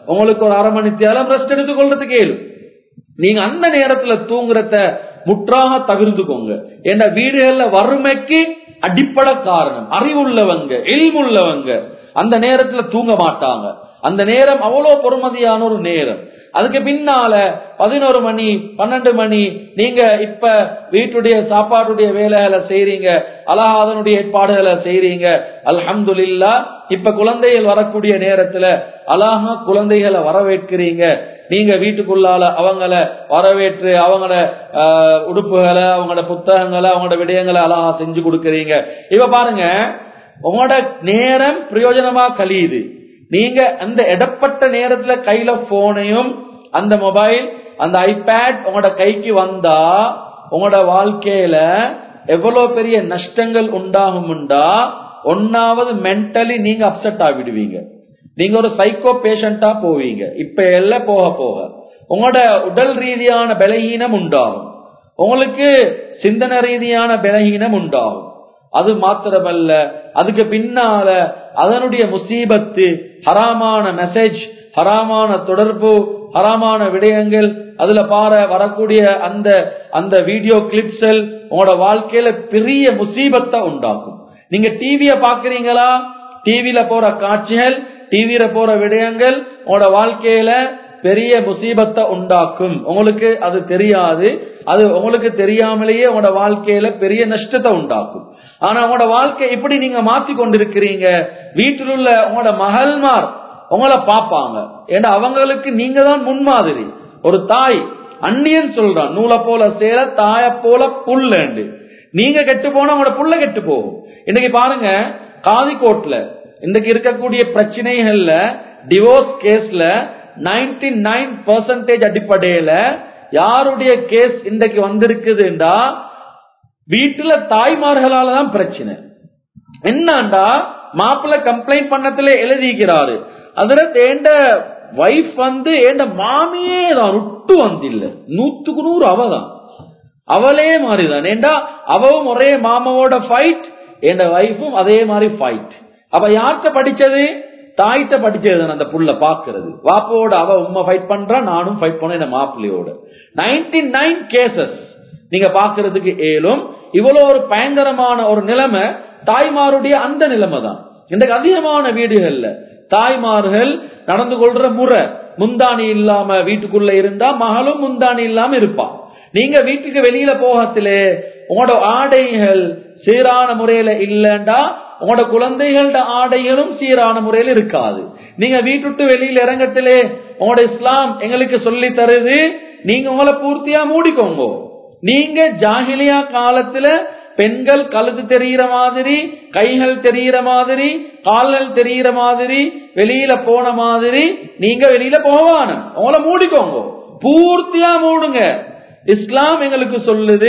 B: உங்களுக்கு ஒரு அரை மணி தேலம் ரெஸ்ட் எடுத்துக்கொள்றதுக்கு ஏழும் நீங்க அந்த நேரத்துல தூங்குறத முற்றாக தவிர்த்துக்கோங்க ஏன்னா வீடுகள்ல வறுமைக்கு அடிப்படை காரணம் அறிவுள்ளவங்க எளிமுள்ளவங்க அந்த நேரத்துல தூங்க மாட்டாங்க அந்த நேரம் அவ்வளவு பொறுமதியான ஒரு நேரம் அதுக்கு பின்னால பதினோரு மணி பன்னெண்டு மணி நீங்க இப்ப வீட்டுடைய சாப்பாட்டுடைய வேலைகளை செய்றீங்க அலஹாதனுடைய ஏற்பாடுகளை செய்றீங்க அல்ஹம்துலில்லா இப்ப குழந்தைகள் வரக்கூடிய நேரத்துல அழகா குழந்தைகளை வரவேற்கிறீங்க நீங்க வீட்டுக்குள்ளால அவங்கள வரவேற்று அவங்களோட ஆஹ், உடுப்புகளை அவங்களோட புத்தகங்களை அவங்களோட விடயங்களை அழகா செஞ்சு கொடுக்கறீங்க இப்ப பாருங்க உங்களோட நேரம் பிரயோஜனமா கழியுது நீங்க அந்த இடப்பட்ட நேரத்துல கையில போனையும் அந்த மொபைல் அந்த ஐபேட் உங்களோட கைக்கு வந்தா உங்களோட வாழ்க்கையில எவ்வளவு பெரிய நஷ்டங்கள் உண்டாகும்டா ஒன்னாவது மென்டலி நீங்க அப்செட் ஆகிடுவீங்க நீங்க ஒரு சைக்கோ பேஷண்டா போவீங்க இப்ப எல்லாம் போக போக உங்களோட உடல் ரீதியான பலகீனம் உண்டாகும் உங்களுக்கு சிந்தனை ரீதியான பலகீனம் உண்டாகும் அது மாத்திரமல்ல அதுக்கு பின்னால அதனுடைய முசீபத்து ஹராமான மெசேஜ் ஹராமான தொடர்பு ஹராமான விடயங்கள் அதுல பார வரக்கூடிய அந்த அந்த வீடியோ கிளிப்ஸல் உங்களோட வாழ்க்கையில பெரிய முசீபத்தை உண்டாக்கும் நீங்க டிவிய பாக்குறீங்களா டிவில போற காட்சிகள் டிவியில போற விடயங்கள் உங்களோட வாழ்க்கையில பெரிய முசீபத்தை உண்டாக்கும் உங்களுக்கு அது தெரியாது அது உங்களுக்கு தெரியாமலேயே உங்களோட வாழ்க்கையில பெரிய நஷ்டத்தை உண்டாக்கும் ஆனா உங்களோட வாழ்க்கை இப்படி நீங்க மாத்தி கொண்டிருக்கிறீங்க வீட்டில் உள்ள உங்களோட மகள்மார் உங்களை பார்ப்பாங்க ஏன்னா அவங்களுக்கு நீங்க தான் முன்மாதிரி ஒரு தாய் அந்நியன் சொல்றான் நூலை போல சேர தாய போல புல்லண்டு நீங்க கெட்டு போனா உங்களோட புள்ள கெட்டு போகும் இன்னைக்கு பாருங்க காதிக்கோட்ல இன்னைக்கு இருக்கக்கூடிய பிரச்சனைகள்ல டிவோர்ஸ் கேஸ்ல நைன்டி நைன் பர்சன்டேஜ் அடிப்படையில யாருடைய கேஸ் இன்றைக்கு வந்திருக்குதுண்டா வீட்டுல தாய்மார்களால தான் பிரச்சனை என்னண்டா மாப்பிள்ள கம்ப்ளைண்ட் பண்ணத்துல எழுதிக்கிறாரு அதுல ஏண்ட வைஃப் வந்து ஏண்ட மாமியே தான் விட்டு வந்தில்ல நூத்துக்கு நூறு அவதான் அவளே மாதிரிதான் ஏண்டா அவவும் ஒரே மாமாவோட ஃபைட் என் வைஃபும் அதே மாதிரி ஃபைட் அப்ப யார்கிட்ட படிச்சது தாய்கிட்ட படிச்சது தானே அந்த புள்ள பாக்குறது வாப்போட அவ உண்மை ஃபைட் பண்றா நானும் ஃபைட் பண்ண என் மாப்பிள்ளையோட நைன்டி நைன் கேசஸ் நீங்க பாக்குறதுக்கு ஏலும் இவ்வளவு ஒரு பயங்கரமான ஒரு நிலைமை தாய்மாருடைய அந்த நிலைமை தான் இன்றைக்கு அதிகமான வீடுகள்ல தாய்மார்கள் நடந்து கொள்ற முறை முந்தாணி இல்லாம வீட்டுக்குள்ள இருந்தா மகளும் முந்தாணி இல்லாம இருப்பா நீங்க வீட்டுக்கு வெளியில போகத்திலே உங்களோட ஆடைகள் சீரான முறையில இல்லண்டா உங்களோட குழந்தைகளோட ஆடைகளும் சீரான முறையில் இருக்காது நீங்க வீட்டுட்டு வெளியில இறங்கத்திலே உங்களோட இஸ்லாம் எங்களுக்கு சொல்லி தருது நீங்க உங்களை பூர்த்தியா மூடிக்கோங்க நீங்க ஜாகிலியா காலத்துல பெண்கள் கழுத்து தெரிகிற மாதிரி கைகள் தெரிகிற மாதிரி கால்கள் தெரிகிற மாதிரி வெளியில போன மாதிரி நீங்க வெளியில போவான உங்களை மூடிக்கோங்க பூர்த்தியா மூடுங்க இஸ்லாம் எங்களுக்கு சொல்லுது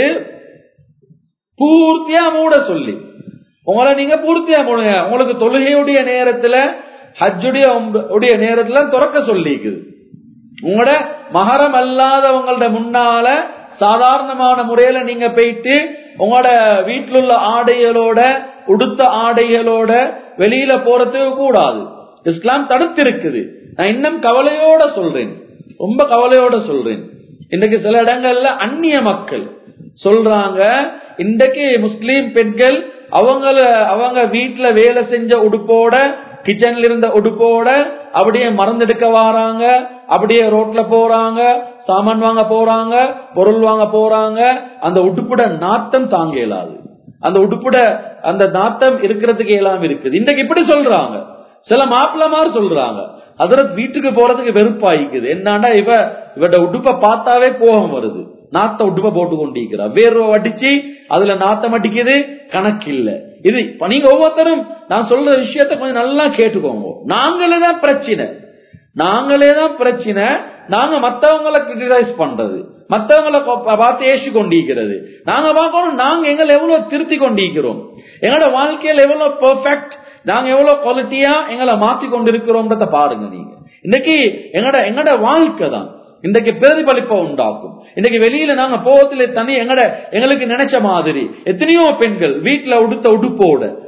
B: பூர்த்தியா மூட சொல்லி உங்களை நீங்க பூர்த்தியா மூடுங்க உங்களுக்கு தொழுகையுடைய நேரத்துல ஹஜ்ஜுடைய உடைய நேரத்துல துறக்க சொல்லிக்குது உங்களோட மகரம் அல்லாதவங்களோட முன்னால சாதாரணமான முறையில நீங்க போயிட்டு உங்களோட வீட்டில் உள்ள ஆடைகளோட உடுத்த ஆடைகளோட வெளியில போறதுக்கு கூடாது இஸ்லாம் தடுத்து இருக்குது நான் இன்னும் கவலையோட சொல்றேன் ரொம்ப கவலையோட சொல்றேன் இன்னைக்கு சில இடங்கள்ல அந்நிய மக்கள் சொல்றாங்க இன்றைக்கு முஸ்லீம் பெண்கள் அவங்கள அவங்க வீட்டுல வேலை செஞ்ச உடுப்போட கிச்சன்ல இருந்த உடுப்போட அப்படியே மறந்தெடுக்க வராங்க அப்படியே ரோட்ல போறாங்க சாமான் வாங்க போறாங்க பொருள் வாங்க போறாங்க அந்த உடுப்புட நாத்தம் தாங்க இயலாது அந்த உடுப்புட அந்த நாத்தம் இருக்கிறதுக்கு இயலாம இருக்குது இன்றைக்கு இப்படி சொல்றாங்க சில மாப்பிள்ளமார் சொல்றாங்க அதுல வீட்டுக்கு போறதுக்கு வெறுப்பாயிக்குது என்னண்டா இவ இவட உடுப்ப பார்த்தாவே கோபம் வருது நாத்த உடுப்ப போட்டு கொண்டிருக்கிறா வேர்வை வடிச்சு அதுல நாத்தம் அடிக்குது கணக்கு இல்ல இது நீங்க ஒவ்வொருத்தரும் நான் சொல்ற விஷயத்த கொஞ்சம் நல்லா கேட்டுக்கோங்க நாங்களே தான் பிரச்சனை நாங்களே தான் பிரச்சனை நாங்க மத்தவங்களை கிரிட்டிசைஸ் பண்றது மத்தவங்களை பார்த்து ஏசி கொண்டிருக்கிறது நாங்க பார்க்கணும் நாங்க எங்களை எவ்வளவு திருத்தி கொண்டிருக்கிறோம் எங்களோட வாழ்க்கையில எவ்வளவு பெர்ஃபெக்ட் நாங்க எவ்வளவு குவாலிட்டியா எங்களை மாத்தி கொண்டிருக்கிறோம்ன்றத பாருங்க நீங்க இன்னைக்கு எங்கட எங்கட வாழ்க்கை தான் இன்றைக்கு பிரதிபலிப்பை உண்டாக்கும் இன்னைக்கு வெளியில நாங்க போகத்துல தனி எங்கட எங்களுக்கு நினைச்ச மாதிரி எத்தனையோ பெண்கள் வீட்டுல உடுத்த உடுப்போட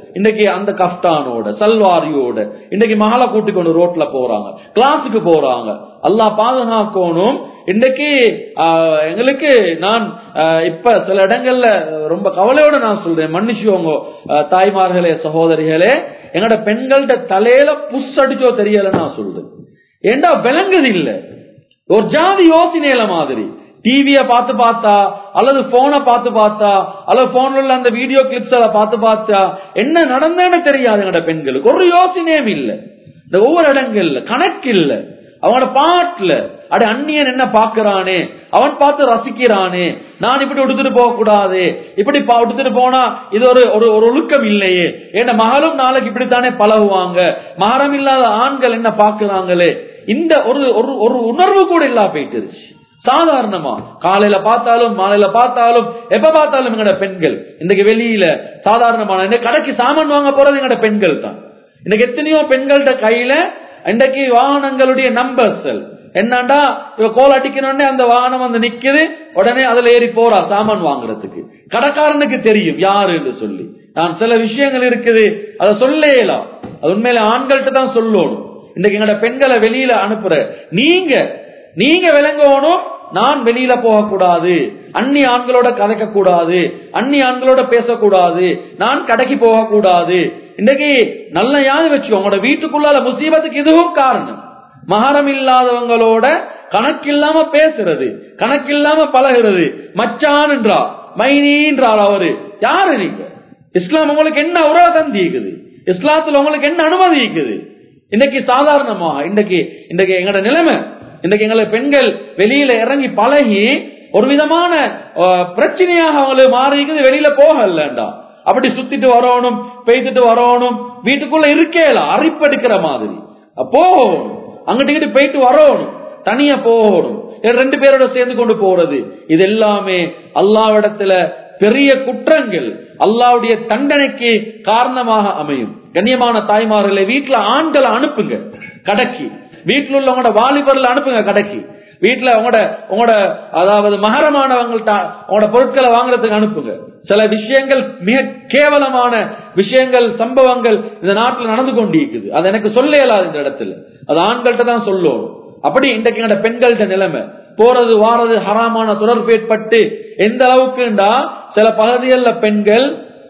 B: இன்னைக்கு அந்த கஃப்டானோட சல்வாரியோட இன்னைக்கு மகளை கூட்டி கொண்டு ரோட்ல போறாங்க கிளாஸுக்கு போறாங்க அல்லாஹ் பாதுகாக்கணும் இன்னைக்கு ஆஹ், எங்களுக்கு நான் ஆஹ், இப்ப சில இடங்கள்ல ரொம்ப கவலையோட நான் சொல்றேன் மன்னிச்சுவோங்க ஆஹ், தாய்மார்களே சகோதரிகளே எங்கட பெண்கள்ட தலையில புஷ் அடிச்சோ தெரியல நான் சொல்றேன் ஏண்டா விளங்குது இல்ல ஒரு ஜாதி யோசனையில மாதிரி டிவிய பார்த்து பார்த்தா அல்லது போனை பார்த்து பார்த்தா அல்லது போன்ல உள்ள அந்த வீடியோ கிளிப்ஸ் எல்லாம் பார்த்து பார்த்தா என்ன நடந்தேன்னு தெரியாது எங்கட பெண்களுக்கு ஒரு யோசனையும் இல்ல இந்த ஒவ்வொரு இடங்கள்ல கணக்கு இல்ல அவனோட பாட்டுல அட அந்நியன் என்ன பாக்குறானே அவன் பார்த்து ரசிக்கிறானே நான் இப்படி உடுத்துட்டு போக கூடாது இப்படி பா- உடுத்துட்டு போனா இது ஒரு ஒரு ஒரு ஒழுக்கம் இல்லையே என் மகளும் நாளைக்கு இப்படித்தானே பழகுவாங்க மகரம் இல்லாத ஆண்கள் என்ன பாக்குறாங்களே இந்த ஒரு ஒரு ஒரு உணர்வு கூட இல்லா போயிட்டுருச்சு சாதாரணமா காலையில பார்த்தாலும் மாலையில பார்த்தாலும் எப்ப பார்த்தாலும் எங்கட பெண்கள் இன்னைக்கு வெளியில சாதாரணமான இந்த கடைக்கு சாமான் வாங்க போறது எங்கட பெண்கள் தான் இன்னைக்கு எத்தனையோ பெண்கள்ட கையில இன்றைக்கு வாகனங்களுடைய நம்பர்ஸ் என்னண்டா இவ கோல் அடிக்கணும்னே அந்த வாகனம் வந்து நிக்குது உடனே அதுல ஏறி போறா சாமான் வாங்குறதுக்கு கடைக்காரனுக்கு தெரியும் யாரு என்று சொல்லி நான் சில விஷயங்கள் இருக்குது அதை சொல்லேலாம் அது உண்மையில ஆண்கள்ட்ட தான் சொல்லணும் இன்னைக்கு எங்கட பெண்களை வெளியில அனுப்புற நீங்க நீங்க விளங்கணும் நான் வெளியில போகக்கூடாது அந்நிய ஆண்களோட கதைக்க கூடாது அந்நிய ஆண்களோட பேசக்கூடாது நான் கடைக்கு போகக்கூடாது இன்னைக்கு நல்ல யாது வச்சு உங்களோட வீட்டுக்குள்ளால முசீபத்துக்கு இதுவும் காரணம் மகரம் இல்லாதவங்களோட கணக்கில்லாம பேசுறது கணக்கில்லாம பழகுறது மச்சான் என்றா மைனின்றார் அவரு யாரு நீங்க இஸ்லாம் உங்களுக்கு என்ன உறவு தந்திக்குது இஸ்லாத்துல உங்களுக்கு என்ன அனுமதி இருக்குது இன்னைக்கு சாதாரணமா இன்னைக்கு இன்னைக்கு எங்களோட நிலைமை இன்னைக்கு எங்களை பெண்கள் வெளியில இறங்கி பழகி ஒரு விதமான அஹ், பிரச்சனையாக அவங்களுக்கு மாறிக்குது வெளியில போகலண்டா அப்படி சுத்திட்டு வரணும் பெய்துட்டு வரணும் வீட்டுக்குள்ள இருக்கேல அரிப்பெடுக்கிற மாதிரி அப்போ அங்கிட்டு இங்கிட்டு போயிட்டு வரணும் தனியா போகணும் இல்ல ரெண்டு பேரோட சேர்ந்து கொண்டு போறது இது எல்லாமே அல்லாவிடத்துல பெரிய குற்றங்கள் அல்லாவுடைய தண்டனைக்கு காரணமாக அமையும் கண்ணியமான தாய்மார்களை வீட்டுல ஆண்களை அனுப்புங்க கடைக்கு வீட்டுல உள்ளவங்களோட வாலிபர்ல அனுப்புங்க கடைக்கு வீட்டுல உங்களோட உங்களோட அதாவது மகரமானவங்கள்ட்ட உங்களோட பொருட்களை வாங்குறதுக்கு அனுப்புங்க சில விஷயங்கள் மிக கேவலமான விஷயங்கள் சம்பவங்கள் இந்த நாட்டில் நடந்து கொண்டிருக்குது அது எனக்கு சொல்ல இயலாது இந்த இடத்துல அது ஆண்கள்ட்ட தான் சொல்லணும் அப்படி இன்றைக்கு எங்கட பெண்கள்ட்ட நிலைமை போறது வாரது ஹராமான தொடர்பு ஏற்பட்டு எந்த அளவுக்குண்டா சில பகுதிகளில் பெண்கள்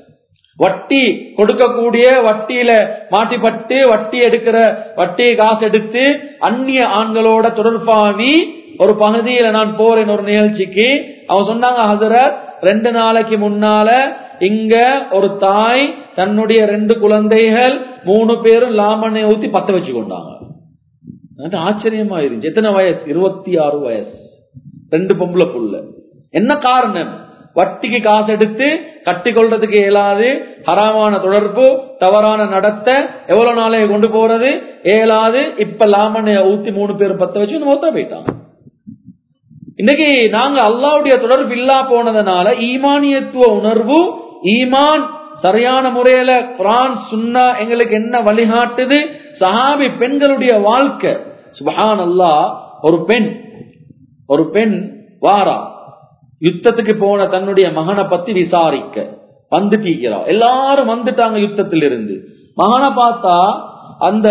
B: வட்டி கொடுக்கக்கூடிய வட்டியில மாட்டிப்பட்டு வட்டி எடுக்கிற வட்டி காசு எடுத்து அந்நிய ஆண்களோட தொடர்பாவி ஒரு பகுதியில நான் போறேன் ஒரு நிகழ்ச்சிக்கு அவங்க சொன்னாங்க ஹசரத் ரெண்டு நாளைக்கு முன்னால இங்க ஒரு தாய் தன்னுடைய ரெண்டு குழந்தைகள் மூணு பேரும் லாமனை ஊத்தி பத்த வச்சு கொண்டாங்க அது ஆச்சரியமா இருந்துச்சு எத்தனை வயசு இருபத்தி ஆறு வயசு ரெண்டு பொம்பளை புள்ள என்ன காரணம் வட்டிக்கு காசு எடுத்து கட்டி கொள்றதுக்கு இயலாது ஹராமான தொடர்பு தவறான நடத்த எவ்வளவு நாளைய கொண்டு போறது இயலாது இப்ப லாமனைய ஊத்தி மூணு பேர் பத்த வச்சு மொத்தம் போயிட்டாங்க இன்னைக்கு நாங்க அல்லாவுடைய தொடர்பு இல்லா போனதுனால ஈமானியத்துவ உணர்வு ஈமான் சரியான முறையில குரான் சுன்னா எங்களுக்கு என்ன வழிகாட்டுது சஹாபி பெண்களுடைய வாழ்க்கை சுபஹான் அல்லாஹ் ஒரு பெண் ஒரு பெண் வாரா யுத்தத்துக்கு போன தன்னுடைய மகனை பத்தி விசாரிக்க வந்துட்டீங்கிறா எல்லாரும் வந்துட்டாங்க யுத்தத்தில் இருந்து மகனை பார்த்தா அந்த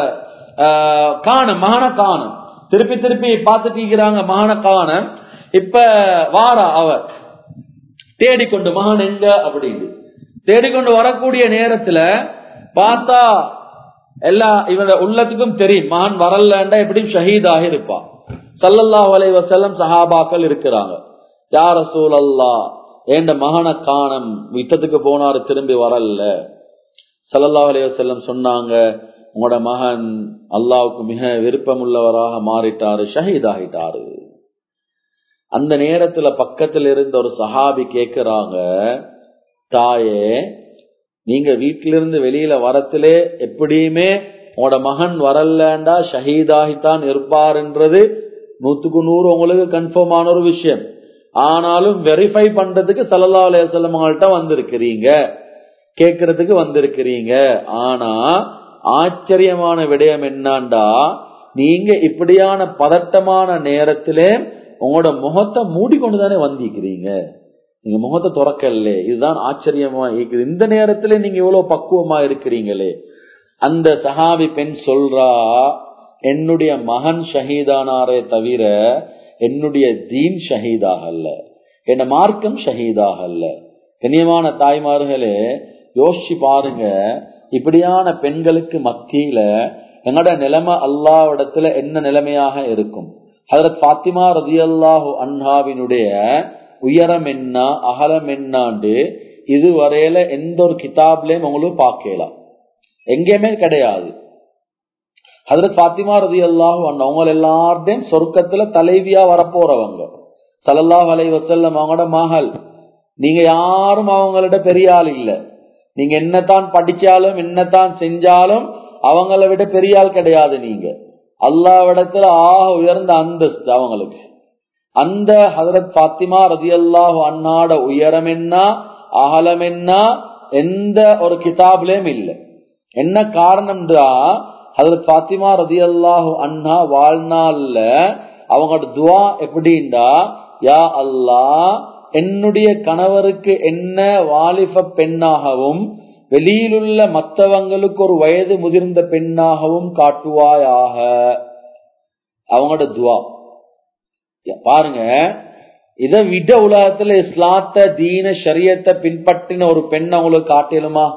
B: ஆஹ், காணம் மகனை காணம் திருப்பி திருப்பி பார்த்துட்டீங்கிறாங்க மகனை காணம் இப்ப வாரா அவர் தேடிக்கொண்டு மகன் எங்க அப்படின்னு தேடிக்கொண்டு வரக்கூடிய நேரத்துல பார்த்தா எல்லா இவன் உள்ளத்துக்கும் தெரியும் மகன் வரலண்டா எப்படியும் ஷஹீதாக இருப்பான் சல்லல்லாஹு அலைஹி வஸல்லம் சஹாபாக்கள் இருக்கிறாங்க யார் ரசூலல்லா ஏண்ட மகனை காணம் யுத்தத்துக்கு போனாரு திரும்பி வரல சல்லல்லாஹு அலைஹி வஸல்லம் சொன்னாங்க உங்களோட மகன் அல்லாவுக்கு மிக விருப்பமுள்ளவராக மாறிட்டாரு ஷஹீத் ஆகிட்டாரு அந்த நேரத்துல பக்கத்துல இருந்த ஒரு சஹாபி கேக்குறாங்க தாயே நீங்க வீட்டிலிருந்து வெளியில வரத்திலே எப்படியுமே உங்களோட மகன் வரலண்டா ஷஹீதாகித்தான் இருப்பார்ன்றது நூத்துக்கு நூறு உங்களுக்கு கன்ஃபார்ம் ஆன ஒரு விஷயம் ஆனாலும் வெரிஃபை பண்றதுக்கு சல்லா அலையம் அவங்கள்ட்ட வந்திருக்கிறீங்க கேட்கறதுக்கு வந்திருக்கிறீங்க ஆனா ஆச்சரியமான விடயம் என்னண்டா நீங்க இப்படியான பதட்டமான நேரத்திலே உங்களோட முகத்தை மூடிக்கொண்டு தானே வந்திருக்கிறீங்க நீங்க முகத்தை துறக்கல இதுதான் ஆச்சரியமா இருக்குது இந்த நேரத்துல நீங்க இவ்வளவு பக்குவமா இருக்கிறீங்களே அந்த சஹாபி பெண் சொல்றா என்னுடைய மகன் ஷஹீதானாரே தவிர என்னுடைய தீன் ஷஹீதாக அல்ல என்ன மார்க்கம் ஷஹீதாக அல்ல கண்ணியமான தாய்மார்களே யோசிச்சு பாருங்க இப்படியான பெண்களுக்கு மத்தியில எங்களோட நிலைமை அல்லாவிடத்துல என்ன நிலைமையாக இருக்கும் ஹதரத் பாத்திமா ரதியல்லாஹு அன்ஹாவினுடைய உயரம் என்ன அகலம் என்னாண்டு இதுவரையில எந்த ஒரு கிதாப்லயும் உங்களுக்கு பார்க்கலாம் எங்கேயுமே கிடையாது ஹதரத் பாத்திமா ரதி அல்லாஹு அவங்க எல்லார்டையும் சொர்க்கத்துல தலைவியா வரப்போறவங்க சல்லல்லாஹ் அலை வசல்லம் அவங்களோட மகள் நீங்க யாரும் அவங்களோட பெரிய ஆள் இல்ல நீங்க என்னத்தான் படிச்சாலும் என்னத்தான் செஞ்சாலும் அவங்கள விட பெரிய ஆள் கிடையாது நீங்க அல்லாவிடத்துல ஆக உயர்ந்த அந்தஸ்து அவங்களுக்கு அந்த ஹதரத் பாத்திமா ரதி அல்லாஹு அண்ணாட உயரம் என்ன அகலம் என்ன எந்த ஒரு கிதாப்லயும் இல்லை என்ன காரணம்ன்றா ஹதரத் பாத்திமா ரதி அல்லாஹு அண்ணா வாழ்நாள்ல அவங்களோட துவா எப்படின்னா யா அல்லா என்னுடைய கணவருக்கு என்ன வாலிப பெண்ணாகவும் வெளியிலுள்ள மற்றவங்களுக்கு ஒரு வயது முதிர்ந்த பெண்ணாகவும் காட்டுவாயாக அவங்களோட துவா பாருங்க இதை விட உலகத்துல இஸ்லாத்த தீன ஷரியத்தை பின்பற்றின ஒரு பெண் அவங்களுக்கு காட்டலுமா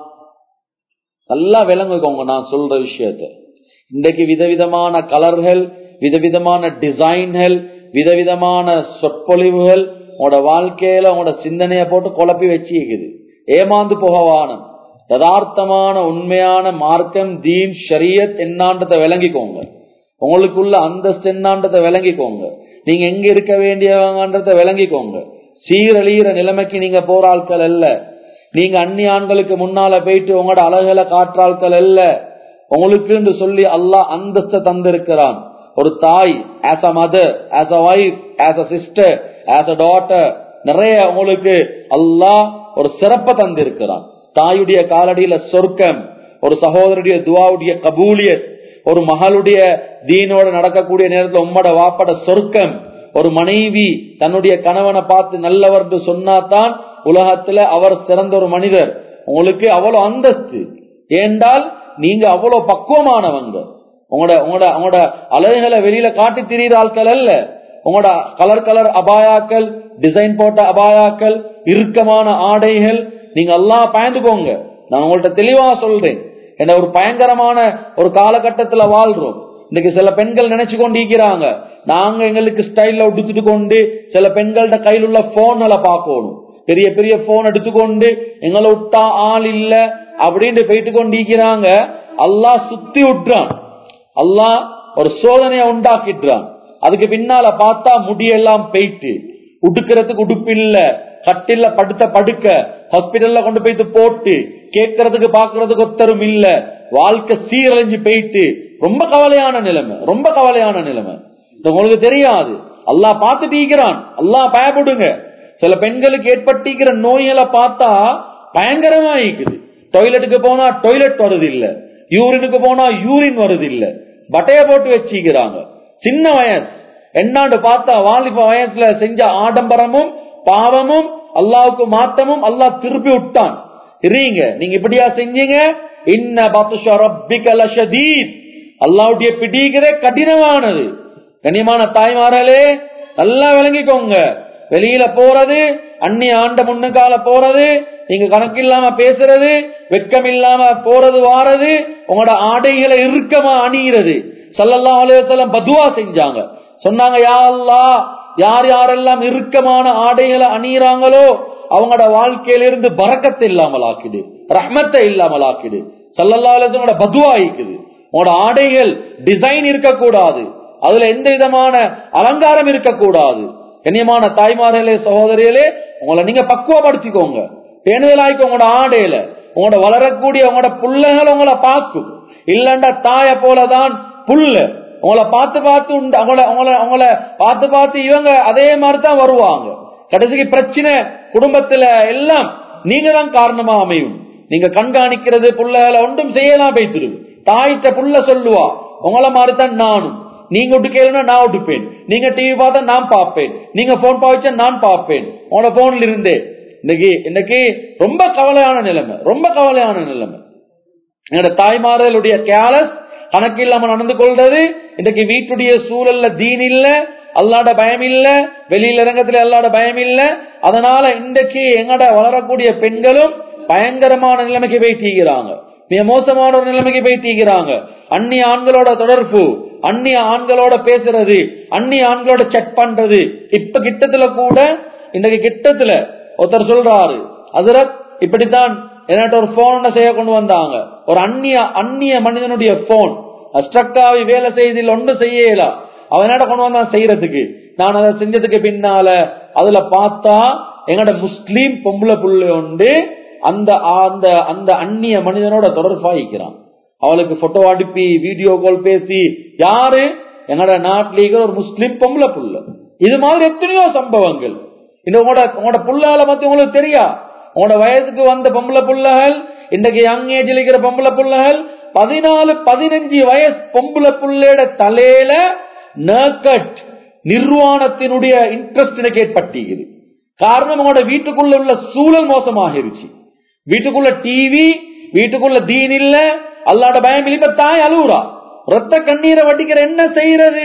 B: நல்லா விளங்குக்கோங்க நான் சொல்ற விஷயத்த இன்றைக்கு விதவிதமான கலர்கள் விதவிதமான டிசைன்கள் விதவிதமான சொற்பொழிவுகள் உங்களோட வாழ்க்கையில உங்களோட சிந்தனைய போட்டு குழப்பி வச்சிருக்குது ஏமாந்து போகவானம் யதார்த்தமான உண்மையான மார்க்கம் தீன் ஷரியத் என்னான்றதை விளங்கிக்கோங்க உங்களுக்குள்ள அந்தஸ்து என்னான்றதை விளங்கிக்கோங்க நீங்க எங்க இருக்க வேண்டியவங்கன்றத விளங்கிக்கோங்க சீரழிகிற நிலைமைக்கு நீங்க போற ஆட்கள் அல்ல நீங்க அந்நிய ஆண்களுக்கு முன்னால போயிட்டு உங்களோட அழகுல காற்றாட்கள் அல்ல உங்களுக்கு சொல்லி அல்லாஹ் அந்தஸ்த தந்திருக்கிறான் ஒரு தாய் as a mother as a wife as a sister as a daughter நிறைய உங்களுக்கு அல்லாஹ் ஒரு சிறப்பை தந்திருக்கிறான் தாயுடைய காலடியில சொர்க்கம் ஒரு சகோதரருடைய துவாவுடைய கபூலியத் ஒரு மகளுடைய தீனோட நடக்கக்கூடிய நேரத்தில் உம்மட வாப்பட சொர்க்கம் ஒரு மனைவி தன்னுடைய கணவனை பார்த்து நல்லவர் சொன்னாதான் உலகத்துல அவர் சிறந்த ஒரு மனிதர் உங்களுக்கு அவ்வளவு அந்தஸ்து ஏண்டால் நீங்க அவ்வளவு பக்குவமானவங்க உங்களோட உங்களோட உங்களோட அழகுகளை வெளியில காட்டி திரியிற ஆட்கள் அல்ல உங்களோட கலர் கலர் அபாயாக்கள் டிசைன் போட்ட அபாயாக்கள் இறுக்கமான ஆடைகள் நீங்க எல்லாம் பயந்து போங்க நான் உங்கள்ட்ட தெளிவா சொல்றேன் என்ன ஒரு பயங்கரமான ஒரு காலகட்டத்துல வாழ்றோம் இன்னைக்கு சில பெண்கள் நினைச்சு கொண்டிருக்கிறாங்க நாங்க எங்களுக்கு ஸ்டைல்ல உடுத்துட்டு கொண்டு சில பெண்கள்ட கையில் உள்ள போன்களை பார்க்கணும் பெரிய பெரிய போன் எடுத்துக்கொண்டு எங்களை விட்டா ஆள் இல்ல அப்படின்னு போயிட்டு கொண்டிருக்கிறாங்க அல்லாஹ் சுத்தி விட்டுறான் அல்லாஹ் ஒரு சோதனையை உண்டாக்கிட்டுறான் அதுக்கு பின்னால பார்த்தா முடியெல்லாம் போயிட்டு உடுக்கிறதுக்கு உடுப்பு இல்ல கட்டில படுத்த படுக்க ஹாஸ்பிட்டல்ல கொண்டு போயிட்டு போட்டு கேட்கறதுக்கு பாக்குறதுக்கு ஒத்தரும் இல்ல வாழ்க்கை சீரழிஞ்சு போயிட்டு ரொம்ப கவலையான நிலைமை ரொம்ப கவலையான நிலைமை இது உங்களுக்கு தெரியாது அல்லாஹ் பார்த்துட்டு இருக்கிறான் அல்லாஹ் பயப்படுங்க சில பெண்களுக்கு ஏற்பட்டிருக்கிற நோய்களை பார்த்தா பயங்கரமா இருக்குது டாய்லெட்டுக்கு போனா டாய்லெட் வருது இல்ல யூரினுக்கு போனா யூரின் வருது இல்ல பட்டைய போட்டு வச்சிக்கிறாங்க சின்ன வயசு என்னாண்டு பார்த்தா வாலிப வயசுல செஞ்ச ஆடம்பரமும் பாவமும் அல்லாவுக்கு மாத்தமும் அல்லாஹ் திருப்பி விட்டான் இருங்க நீங்க இப்படியா செஞ்சீங்க இன்ன பத்துஷ ரப்பிக லஷதீத் அல்லாவுடைய பிடிக்கிற கடினமானது கனியமான தாய்மார்களே நல்லா விளங்கிக்கோங்க வெளியில போறது அந்நிய ஆண்ட முன்னுக்கால போறது நீங்க கணக்கு இல்லாம பேசுறது வெக்கம் இல்லாம போறது வாரது உங்களோட ஆடைகளை இறுக்கமா அணிகிறது சல்லல்லா அலுவலம் பதுவா செஞ்சாங்க சொன்னாங்க யா அல்லா யார் யாரெல்லாம் இறுக்கமான ஆடைகளை அணியிறாங்களோ அவங்களோட வாழ்க்கையிலிருந்து பறக்கத்தை இல்லாமல் ஆக்கிடு ரஹ்மத்தை இல்லாமல் ஆக்கிடு சல்லல்லா அலுவலோட பதுவா ஆயிக்குது உங்களோட ஆடைகள் டிசைன் இருக்கக்கூடாது அதுல எந்த விதமான அலங்காரம் இருக்கக்கூடாது கண்ணியமான தாய்மார்களே சகோதரிகளே உங்களை நீங்க பக்குவப்படுத்திக்கோங்க பேணுதலாய்க்கு உங்களோட ஆடையில உங்களோட வளரக்கூடிய உங்களோட புள்ளைகள் உங்களை பார்க்கும் இல்லண்டா தாய போலதான் புல்ல உங்களை பார்த்து பார்த்து உண்டு அவங்கள உங்களை உங்களை பார்த்து பார்த்து இவங்க அதே மாதிரி தான் வருவாங்க கடைசிக்கு பிரச்சனை குடும்பத்துல எல்லாம் நீங்க தான் காரணமா அமையும் நீங்க கண்காணிக்கிறது புள்ளைகளை ஒன்றும் செய்யலாம் போய்த்திரு தாயிட்ட புள்ள சொல்லுவா உங்களை மாதிரி தான் நானும் நீங்க விட்டுக்கேளுனா நான் விட்டுப்பேன் நீங்க டிவி பார்த்தா நான் பார்ப்பேன் நீங்க போன் பாவிச்சா நான் பார்ப்பேன் உங்களோட போன்ல இருந்தே இன்னைக்கு இன்னைக்கு ரொம்ப கவலையான நிலைமை ரொம்ப கவலையான நிலைமை என்னோட தாய்மார்களுடைய கேலஸ் கணக்கு இல்லாம நடந்து கொள்றது இன்னைக்கு வீட்டுடைய சூழல்ல தீன் இல்ல அல்லாட பயம் இல்ல வெளியில இறங்கத்துல அல்லாட பயம் இல்ல அதனால இன்றைக்கு எங்கட வளரக்கூடிய பெண்களும் பயங்கரமான நிலைமைக்கு போயிட்டீங்கிறாங்க மிக மோசமான ஒரு நிலைமைக்கு போயிட்டீங்கிறாங்க அந்நிய ஆண்களோட தொடர்பு அந்நிய ஆண்களோட பேசுறது அந்நிய ஆண்களோட செக் பண்றது இப்ப கிட்டத்துல கூட இன்றைக்கு கிட்டத்துல ஒருத்தர் சொல்றாரு அதுரத் இப்படித்தான் என்கிட்ட ஒரு போன் செய்ய கொண்டு வந்தாங்க ஒரு அந்நிய அந்நிய மனிதனுடைய போன் ஸ்ட்ரக்காவி வேலை செய்தில் ஒன்று செய்யல அவனோட கொண்டு வந்தான் செய்யறதுக்கு நான் அதை செஞ்சதுக்கு பின்னால அதுல பார்த்தா எங்கட முஸ்லீம் பொம்பளை புள்ள உண்டு அந்த அந்த அந்த அந்நிய மனிதனோட தொடர்பாயிக்கிறான் அவளுக்கு போட்டோ அனுப்பி வீடியோ கால் பேசி யாரு எங்கட நாட்டில இருக்கிற ஒரு முஸ்லீம் பொம்பளை புள்ள இது மாதிரி எத்தனையோ சம்பவங்கள் இந்த உங்களோட உங்களோட புள்ளால பத்தி உங்களுக்கு தெரியா உங்களோட வயதுக்கு வந்த பொம்பளை புள்ளகள் இன்றைக்கு யங் ஏஜ்ல இருக்கிற பொம்பளை புள்ளகள் பதினாலு பதினஞ்சு வயசு பொம்பளை புள்ளையோட தலையில நர்கட் நிர்வாணத்தினுடைய இன்ட்ரெஸ்ட் எனக்கு ஏற்பட்டிருக்குது காரணம் உங்களோட வீட்டுக்குள்ள உள்ள சூழல் மோசமாகிருச்சு வீட்டுக்குள்ள டிவி வீட்டுக்குள்ள தீன் இல்ல அல்லாட பயம் இல்ல இப்ப தாய் அழுவுறா ரத்த கண்ணீரை வட்டிக்கிற என்ன செய்யறது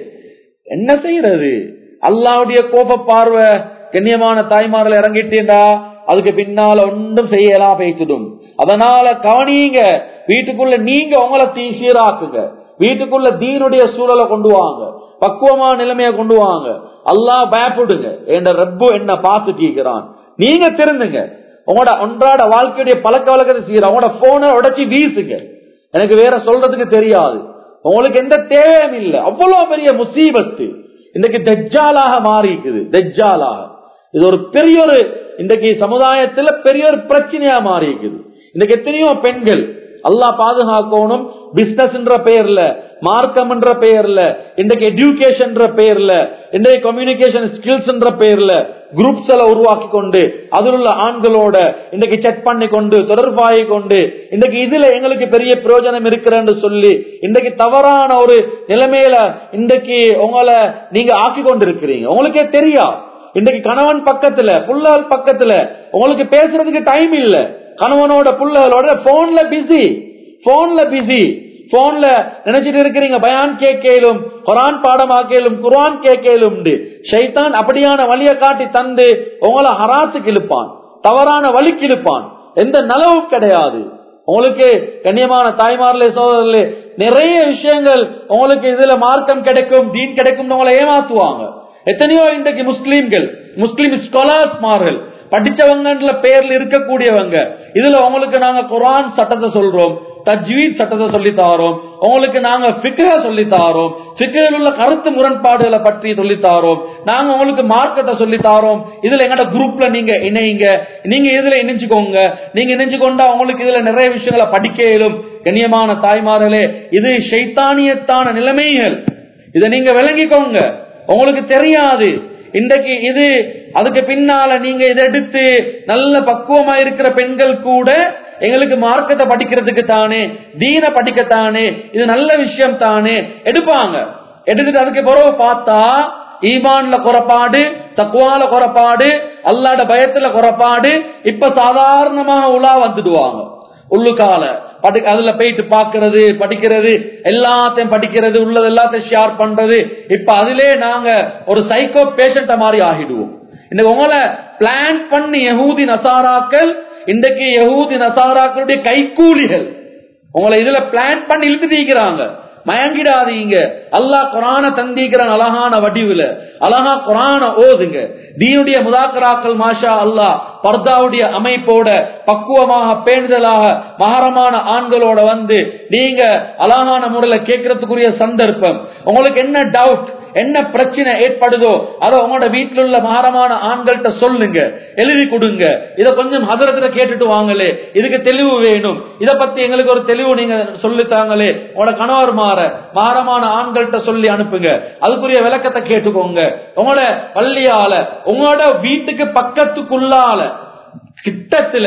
B: என்ன செய்யறது அல்லாவுடைய கோப பார்வை கண்ணியமான தாய்மாரில் இறங்கிட்டேன்டா அதுக்கு பின்னால ஒன்றும் செய்யலாம் பேசிடும் அதனால கவனிங்க வீட்டுக்குள்ள நீங்க உங்களை தீ சீராக்குங்க வீட்டுக்குள்ள தீனுடைய சூழலை கொண்டு வாங்க பக்குவமான நிலைமைய கொண்டு வாங்க அல்லாஹ் பயப்படுங்க என்ற ரப்பு என்ன பார்த்து தீக்கிறான் நீங்க திருந்துங்க உங்களோட ஒன்றாட வாழ்க்கையுடைய பழக்க வழக்கத்தை செய்யற உங்களோட போனை உடைச்சி வீசுங்க எனக்கு வேற சொல்றதுக்கு தெரியாது உங்களுக்கு எந்த தேவையும் இல்லை அவ்வளவு பெரிய முசீபத்து இன்னைக்கு தெஜ்ஜாலாக மாறி இருக்குது தெஜ்ஜாலாக இது ஒரு பெரிய ஒரு இன்றைக்கு சமுதாயத்துல பெரிய ஒரு பிரச்சனையா மாறி இருக்குது இன்னைக்கு எத்தனையோ பெண்கள் அல்லாஹ் பாதுகாக்கணும் பிசினஸ் என்ற பெயர்ல மார்க்கம் என்ற பெயர்ல இன்றைக்கு எஜுகேஷன் பெயர்ல இன்றைக்கு கம்யூனிகேஷன் ஸ்கில்ஸ் என்ற பெயர்ல குரூப்ஸ் எல்லாம் உருவாக்கி கொண்டு அதில் உள்ள ஆண்களோட இன்றைக்கு செக் பண்ணி கொண்டு தொடர்பாகி கொண்டு இன்றைக்கு இதுல எங்களுக்கு பெரிய பிரயோஜனம் இருக்கிறன்னு சொல்லி இன்றைக்கு தவறான ஒரு நிலைமையில இன்றைக்கு உங்களை நீங்க ஆக்கி கொண்டு இருக்கிறீங்க உங்களுக்கே தெரியா இன்றைக்கு கணவன் பக்கத்துல புள்ளல் பக்கத்துல உங்களுக்கு பேசுறதுக்கு டைம் இல்ல கணவனோட புள்ளகளோட போன்ல பிஸி போன்ல பிஸி போன்ல நினைச்சிட்டு இருக்கிறீங்க பயான் கேட்கலும் குரான் பாடமாக்கலும் குரான் கேட்கலும் ஷைத்தான் அப்படியான வழியை காட்டி தந்து உங்களை ஹராத்துக்கு இழுப்பான் தவறான வழிக்கு இழுப்பான் எந்த நலவும் கிடையாது உங்களுக்கு கண்ணியமான தாய்மார்களே சோதரர்களே நிறைய விஷயங்கள் உங்களுக்கு இதுல மார்க்கம் கிடைக்கும் தீன் கிடைக்கும் உங்களை ஏமாத்துவாங்க எத்தனையோ இன்றைக்கு முஸ்லீம்கள் முஸ்லீம் ஸ்காலர்ஸ்மார்கள் படிச்சவங்கன்ற பேர்ல இருக்கக்கூடியவங்க இதுல உங்களுக்கு நாங்க குரான் சட்டத்தை சொல்றோம் தஜ்வீத் சட்டத்தை சொல்லி தாரோம் உங்களுக்கு நாங்க பிக்ர சொல்லி தாரோம் பிக்ரில் உள்ள கருத்து முரண்பாடுகளை பற்றி சொல்லி தாரோம் நாங்க உங்களுக்கு மார்க்கத்தை சொல்லி தாரோம் இதுல எங்கட குரூப்ல நீங்க இணைங்க நீங்க இதுல இணைஞ்சுக்கோங்க நீங்க இணைஞ்சு கொண்டா உங்களுக்கு இதுல நிறைய விஷயங்களை படிக்க இயலும் கண்ணியமான தாய்மார்களே இது ஷைத்தானியத்தான நிலைமைகள் இதை நீங்க விளங்கிக்கோங்க உங்களுக்கு தெரியாது இன்றைக்கு இது அதுக்கு பின்னால நீங்க இதை எடுத்து நல்ல பக்குவமா இருக்கிற பெண்கள் கூட எங்களுக்கு மார்க்கத்தை படிக்கிறதுக்கு தானே தீன படிக்கத்தானே இது நல்ல விஷயம் தானே எடுப்பாங்க எடுத்துட்டு அதுக்கு பிறகு பார்த்தா ஈமான்ல குறைபாடு தக்குவால குறைபாடு அல்லாட பயத்துல குறைபாடு இப்ப சாதாரணமாக உலா வந்துடுவாங்க உள்ளுக்கால படி அதுல போயிட்டு பாக்குறது படிக்கிறது எல்லாத்தையும் படிக்கிறது உள்ளது எல்லாத்தையும் ஷேர் பண்றது இப்ப அதிலே நாங்க ஒரு சைக்கோ பேஷண்ட மாதிரி ஆகிடுவோம் இந்த உங்களை பிளான் பண்ணி யகூதி நசாராக்கள் இன்றைக்கு யகூதி நசாராக்களுடைய கைக்கூலிகள் உங்களை இதுல பிளான் பண்ணி இழுத்துட்டீங்கிறாங்க மயங்கிடாதீங்க அல்லாஹ் குரான தந்திக்கிறான் அழகான வடிவுல அழகா குரான ஓதுங்க தீனுடைய முதாக்கராக்கள் மாஷா அல்லாஹ் பர்தாவுடைய அமைப்போட பக்குவமாக பேணுதலாக மகரமான ஆண்களோட வந்து நீங்க அழகான முறையில கேட்கறதுக்குரிய சந்தர்ப்பம் உங்களுக்கு என்ன டவுட் என்ன பிரச்சனை ஏற்படுதோ அதை உங்களோட வீட்டில் உள்ள மகரமான ஆண்கள்கிட்ட சொல்லுங்க எழுதி கொடுங்க இத கொஞ்சம் ஹதரத்துல கேட்டுட்டு வாங்களே இதுக்கு தெளிவு வேணும் இத பத்தி எங்களுக்கு ஒரு தெளிவு நீங்க சொல்லித்தாங்களே உங்களோட கணவர் மாற மகரமான ஆண்கள்கிட்ட சொல்லி அனுப்புங்க அதுக்குரிய விளக்கத்தை கேட்டுக்கோங்க உங்களோட பள்ளியால உங்களோட வீட்டுக்கு பக்கத்துக்குள்ளால கிட்டத்துல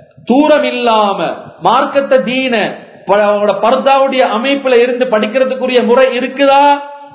B: தூரம் இல்லாம மார்க்கத்தை தீன பர்தாவுடைய அமைப்புல இருந்து படிக்கிறதுக்குரிய முறை இருக்குதா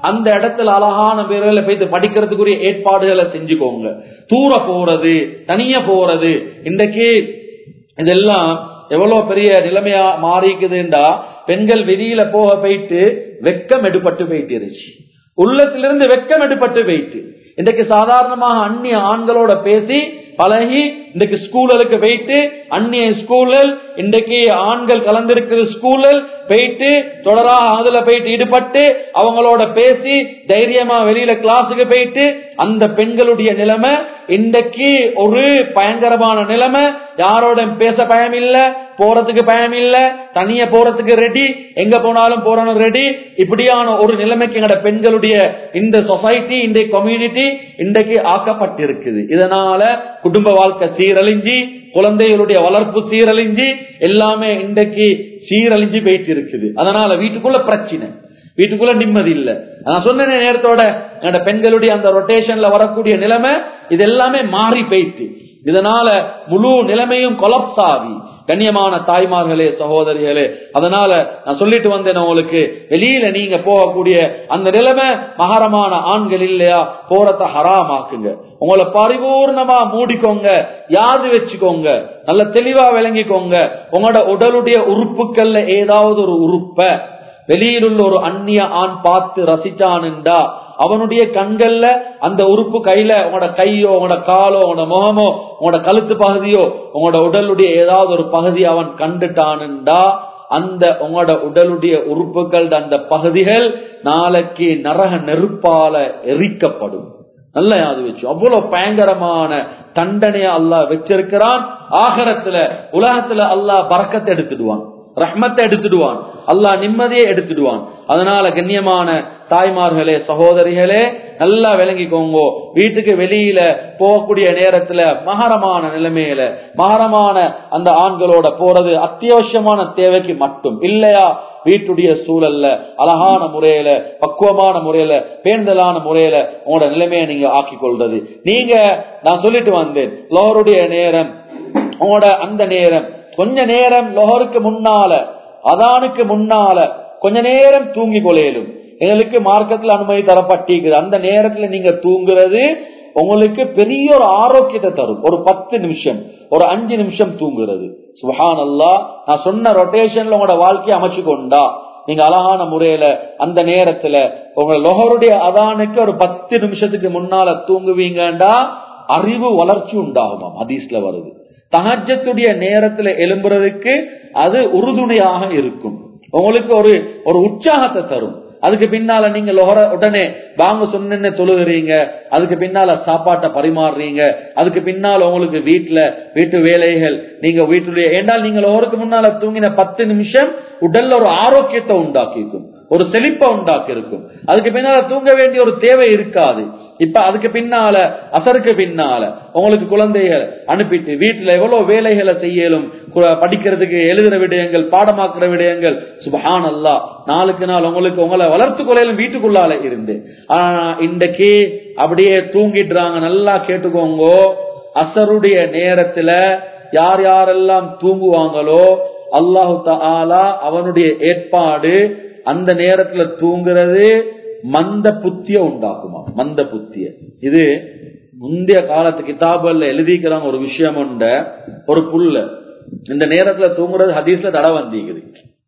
B: அந்த இடத்துல அழகான பேர்ல போயிட்டு படிக்கிறதுக்குரிய ஏற்பாடுகளை செஞ்சுக்கோங்க தூர போறது தனியா போறது இன்றைக்கு இதெல்லாம் எவ்வளவு பெரிய நிலைமையா மாறிக்குதுண்டா பெண்கள் வெளியில போக போயிட்டு வெக்கம் எடுபட்டு போயிட்டு இருந்துச்சு உள்ளத்திலிருந்து வெக்கம் எடுபட்டு போயிட்டு இன்றைக்கு சாதாரணமாக அந்நிய ஆண்களோட பேசி பழகி இன்றைக்கு ஸ்கூலுக்கு போயிட்டு அந்நிய ஸ்கூலில் இன்றைக்கு ஆண்கள் கலந்திருக்கிற ஸ்கூலில் போயிட்டு தொடராக அதுல போயிட்டு ஈடுபட்டு அவங்களோட பேசி தைரியமா வெளியில கிளாஸுக்கு போயிட்டு அந்த பெண்களுடைய நிலைமை இன்றைக்கு ஒரு பயங்கரமான நிலைமை யாரோட பேச பயம் இல்ல போறதுக்கு பயம் இல்ல தனியா போறதுக்கு ரெடி எங்க போனாலும் போறணும் ரெடி இப்படியான ஒரு நிலைமைக்கு எங்கட பெண்களுடைய இந்த சொசைட்டி இந்த கம்யூனிட்டி இன்றைக்கு ஆக்கப்பட்டிருக்குது இதனால குடும்ப வாழ்க்கை சீரழிஞ்சி குழந்தைகளுடைய வளர்ப்பு சீரழிஞ்சி எல்லாமே இன்றைக்கு சீரழிஞ்சு போயிட்டு இருக்குது அதனால வீட்டுக்குள்ள பிரச்சனை வீட்டுக்குள்ள நிம்மதி இல்ல நான் சொன்ன நேரத்தோட என்னோட பெண்களுடைய அந்த ரொட்டேஷன்ல வரக்கூடிய நிலைமை இது எல்லாமே மாறி போயிட்டு இதனால முழு நிலைமையும் கொலப்ஸ் ஆகி கண்ணியமான தாய்மார்களே சகோதரிகளே அதனால நான் சொல்லிட்டு வந்தேன் உங்களுக்கு வெளியில நீங்க போகக்கூடிய அந்த நிலைமை மகரமான ஆண்கள் இல்லையா போறத ஹராமாக்குங்க உங்களை பரிபூர்ணமா மூடிக்கோங்க யாது வச்சுக்கோங்க நல்ல தெளிவா விளங்கிக்கோங்க உங்களோட உடலுடைய உறுப்புகள்ல ஏதாவது ஒரு உறுப்ப வெளியில் உள்ள ஒரு அந்நிய ஆண் பார்த்து ரசிச்சானுண்டா அவனுடைய கண்கள்ல அந்த உறுப்பு கையில உங்களோட கையோ உங்களோட காலோ உங்களோட முகமோ உங்களோட கழுத்து பகுதியோ உங்களோட உடலுடைய ஏதாவது ஒரு பகுதி அவன் கண்டுட்டானுண்டா அந்த உங்களோட உடலுடைய உறுப்புகள் அந்த பகுதிகள் நாளைக்கு நரக நெருப்பால எரிக்கப்படும் நல்ல யாது வச்சு அவ்வளவு பயங்கரமான தண்டனைய அல்லாஹ் வச்சிருக்கிறான் ஆகரத்துல உலகத்துல அல்லாஹ் பறக்கத்தை எடுத்துடுவான் ரஹ்மத்தை எடுத்துடுவான் அல்லாஹ் நிம்மதியை எடுத்துடுவான் அதனால கண்ணியமான தாய்மார்களே சகோதரிகளே நல்லா விளங்கிக்கோங்க வீட்டுக்கு வெளியில போகக்கூடிய நேரத்துல மகரமான நிலைமையில மகரமான அந்த ஆண்களோட போறது அத்தியாவசியமான தேவைக்கு மட்டும் இல்லையா வீட்டுடைய சூழல்ல அழகான முறையில பக்குவமான முறையில பேர்ந்தலான முறையில உங்களோட நிலைமையை நீங்க ஆக்கி கொள்றது நீங்க நான் சொல்லிட்டு வந்தேன் லோருடைய நேரம் உங்களோட அந்த நேரம் கொஞ்ச நேரம் லோகருக்கு முன்னால அதானுக்கு முன்னால கொஞ்ச நேரம் தூங்கி கொள்ளையிலும் எங்களுக்கு மார்க்கத்தில் அனுமதி தரப்பட்டிருக்குது அந்த நேரத்துல நீங்க தூங்குறது உங்களுக்கு பெரிய ஒரு ஆரோக்கியத்தை தரும் ஒரு பத்து நிமிஷம் ஒரு அஞ்சு நிமிஷம் தூங்குறது சுஹான் அல்லா நான் சொன்ன ரொட்டேஷன்ல உங்களோட வாழ்க்கையை அமைச்சு கொண்டா நீங்க அழகான முறையில அந்த நேரத்துல உங்க லொஹருடைய அதானுக்கு ஒரு பத்து நிமிஷத்துக்கு முன்னால தூங்குவீங்கண்டா அறிவு வளர்ச்சி உண்டாகுமாம் ஹதீஸ்ல வருது தகஜத்துடைய நேரத்துல எழும்புறதுக்கு அது உறுதுணையாக இருக்கும் உங்களுக்கு ஒரு ஒரு உற்சாகத்தை தரும் அதுக்கு பின்னால நீங்க லொஹர உடனே வாங்க சொன்ன தொழுகிறீங்க அதுக்கு பின்னால சாப்பாட்டை பரிமாறுறீங்க அதுக்கு பின்னால உங்களுக்கு வீட்டுல வீட்டு வேலைகள் நீங்க வீட்டுடைய ஏண்டால் நீங்க லொஹருக்கு முன்னால தூங்கின பத்து நிமிஷம் உடல்ல ஒரு ஆரோக்கியத்தை உண்டாக்கிக்கும் ஒரு செழிப்பை உண்டாக்கி இருக்கும் அதுக்கு பின்னால தூங்க வேண்டிய ஒரு தேவை இருக்காது இப்ப அதுக்கு பின்னால அசருக்கு பின்னால உங்களுக்கு குழந்தைகள் அனுப்பிட்டு வீட்டுல எவ்வளவு வேலைகளை செய்யலும் படிக்கிறதுக்கு எழுதுற விடயங்கள் பாடமாக்குற விடயங்கள் சுபஹான் அல்லா நாளுக்கு நாள் உங்களுக்கு உங்களை வளர்த்து கொள்ளையிலும் வீட்டுக்குள்ளால இருந்து ஆனா இன்றைக்கு அப்படியே தூங்கிடுறாங்க நல்லா கேட்டுக்கோங்க அசருடைய நேரத்துல யார் யாரெல்லாம் தூங்குவாங்களோ அல்லாஹு தாலா அவனுடைய ஏற்பாடு அந்த நேரத்துல தூங்குறது மந்த புத்திய உண்டாக்குமா மந்த புத்திய இது முந்தைய காலத்து கிதாபுல எழுதிக்கிறாங்க ஒரு விஷயம் உண்ட ஒரு புல்ல இந்த நேரத்துல தூங்குறது ஹதீஸ்ல தடை வந்திக்குது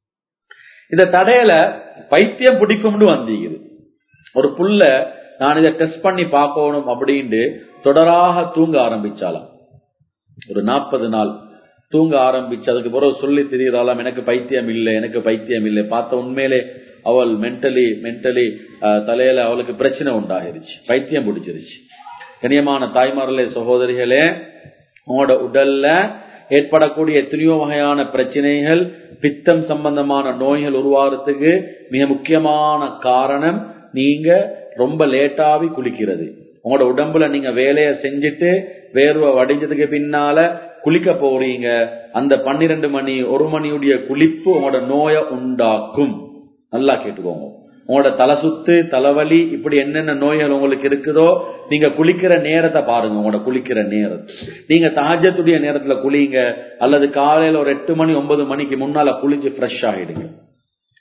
B: இந்த தடையில பைத்தியம் பிடிக்கும்னு வந்திக்குது ஒரு புல்ல நான் இதை டெஸ்ட் பண்ணி பார்க்கணும் அப்படின்ட்டு தொடராக தூங்க ஆரம்பிச்சாலாம் ஒரு நாற்பது நாள் தூங்க ஆரம்பிச்சு அதுக்கு பிறகு சொல்லி தெரியறாளாம் எனக்கு பைத்தியம் இல்லை எனக்கு பைத்தியம் இல்லை பார்த்த உண்மையிலே அவள் மென்டலி மென்டலி தலையில அவளுக்கு பிரச்சனை உண்டாகிருச்சு பைத்தியம் பிடிச்சிருச்சு கனியமான தாய்மார்களே சகோதரிகளே உங்களோட உடல்ல ஏற்படக்கூடிய எத்தனையோ வகையான பிரச்சனைகள் பித்தம் சம்பந்தமான நோய்கள் உருவாகிறதுக்கு மிக முக்கியமான காரணம் நீங்க ரொம்ப லேட்டாவி குளிக்கிறது உங்களோட உடம்புல நீங்க வேலையை செஞ்சுட்டு வேர்வை வடிஞ்சதுக்கு பின்னால குளிக்க போறீங்க அந்த பன்னிரண்டு மணி ஒரு மணியுடைய குளிப்பு உங்களோட நோயை உண்டாக்கும் நல்லா கேட்டுக்கோங்க உங்களோட தலை சுத்து தலைவலி இப்படி என்னென்ன நோய்கள் உங்களுக்கு இருக்குதோ நீங்க குளிக்கிற நேரத்தை பாருங்க உங்களோட குளிக்கிற நேரம் நீங்க தாஜத்துடைய நேரத்துல குளிங்க அல்லது காலையில ஒரு எட்டு மணி ஒன்பது மணிக்கு முன்னால குளிச்சு ஃப்ரெஷ் ஆகிடுங்க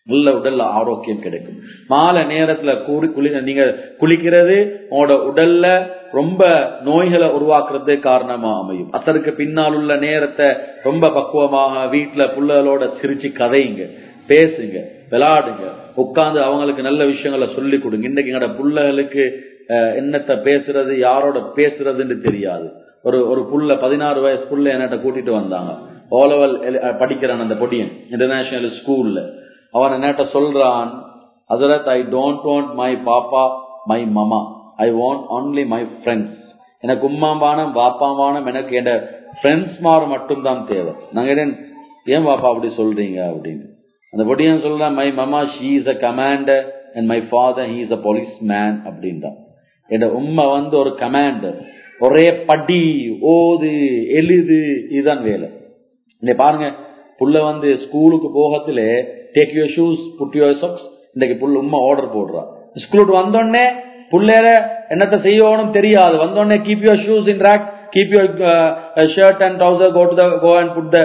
B: நல்ல உடல்ல ஆரோக்கியம் கிடைக்கும் மாலை நேரத்துல கூறி குளி நீங்க குளிக்கிறது உங்களோட உடல்ல ரொம்ப நோய்களை உருவாக்குறது காரணமா அமையும் அசருக்கு பின்னால் உள்ள நேரத்தை ரொம்ப பக்குவமாக வீட்டுல புள்ளகளோட சிரிச்சு கதையுங்க பேசுங்க விளையாடுங்க உட்கார்ந்து அவங்களுக்கு நல்ல விஷயங்களை சொல்லி கொடுங்க இன்னைக்கு எங்களோட புள்ளைகளுக்கு அஹ், என்னத்த பேசுறது யாரோட பேசுறதுன்னு தெரியாது ஒரு ஒரு புள்ள பதினாறு வயசு புள்ள என்கிட்ட கூட்டிட்டு வந்தாங்க ஓலவல் படிக்கிறான் அந்த பொடியன் இன்டர்நேஷனல் ஸ்கூல்ல அவன் என்கிட்ட சொல்றான் அதரத் I don't want my papa my mama I want only my friends எனக்கு உம்மாவானம் பாப்பாவானம் எனக்கு என் ஃப்ரெண்ட்ஸ் மார் மட்டும்தான் தேவை நாங்க என்ன ஏன் பாப்பா அப்படி சொல்றீங்க அப்படின்னு அந்த பொடியன் சொல்றான் my mama she is a commander and my father he is a policeman அப்படின்றான் என் உம்மை வந்து ஒரு கமாண்டர் ஒரே படி ஓது எழுது இதுதான் வேலை இன்னைக்கு பாருங்க புள்ள வந்து ஸ்கூலுக்கு போகத்துல take your shoes put your socks இன்னைக்கு புள்ள உம்மா ஆர்டர் போடுறா ஸ்கூலுக்கு வந்தோடனே புள்ளைய என்னத்த செய்யணும் தெரியாது வந்தோடனே keep your shoes in rack keep your shirt and trouser go to the go and put the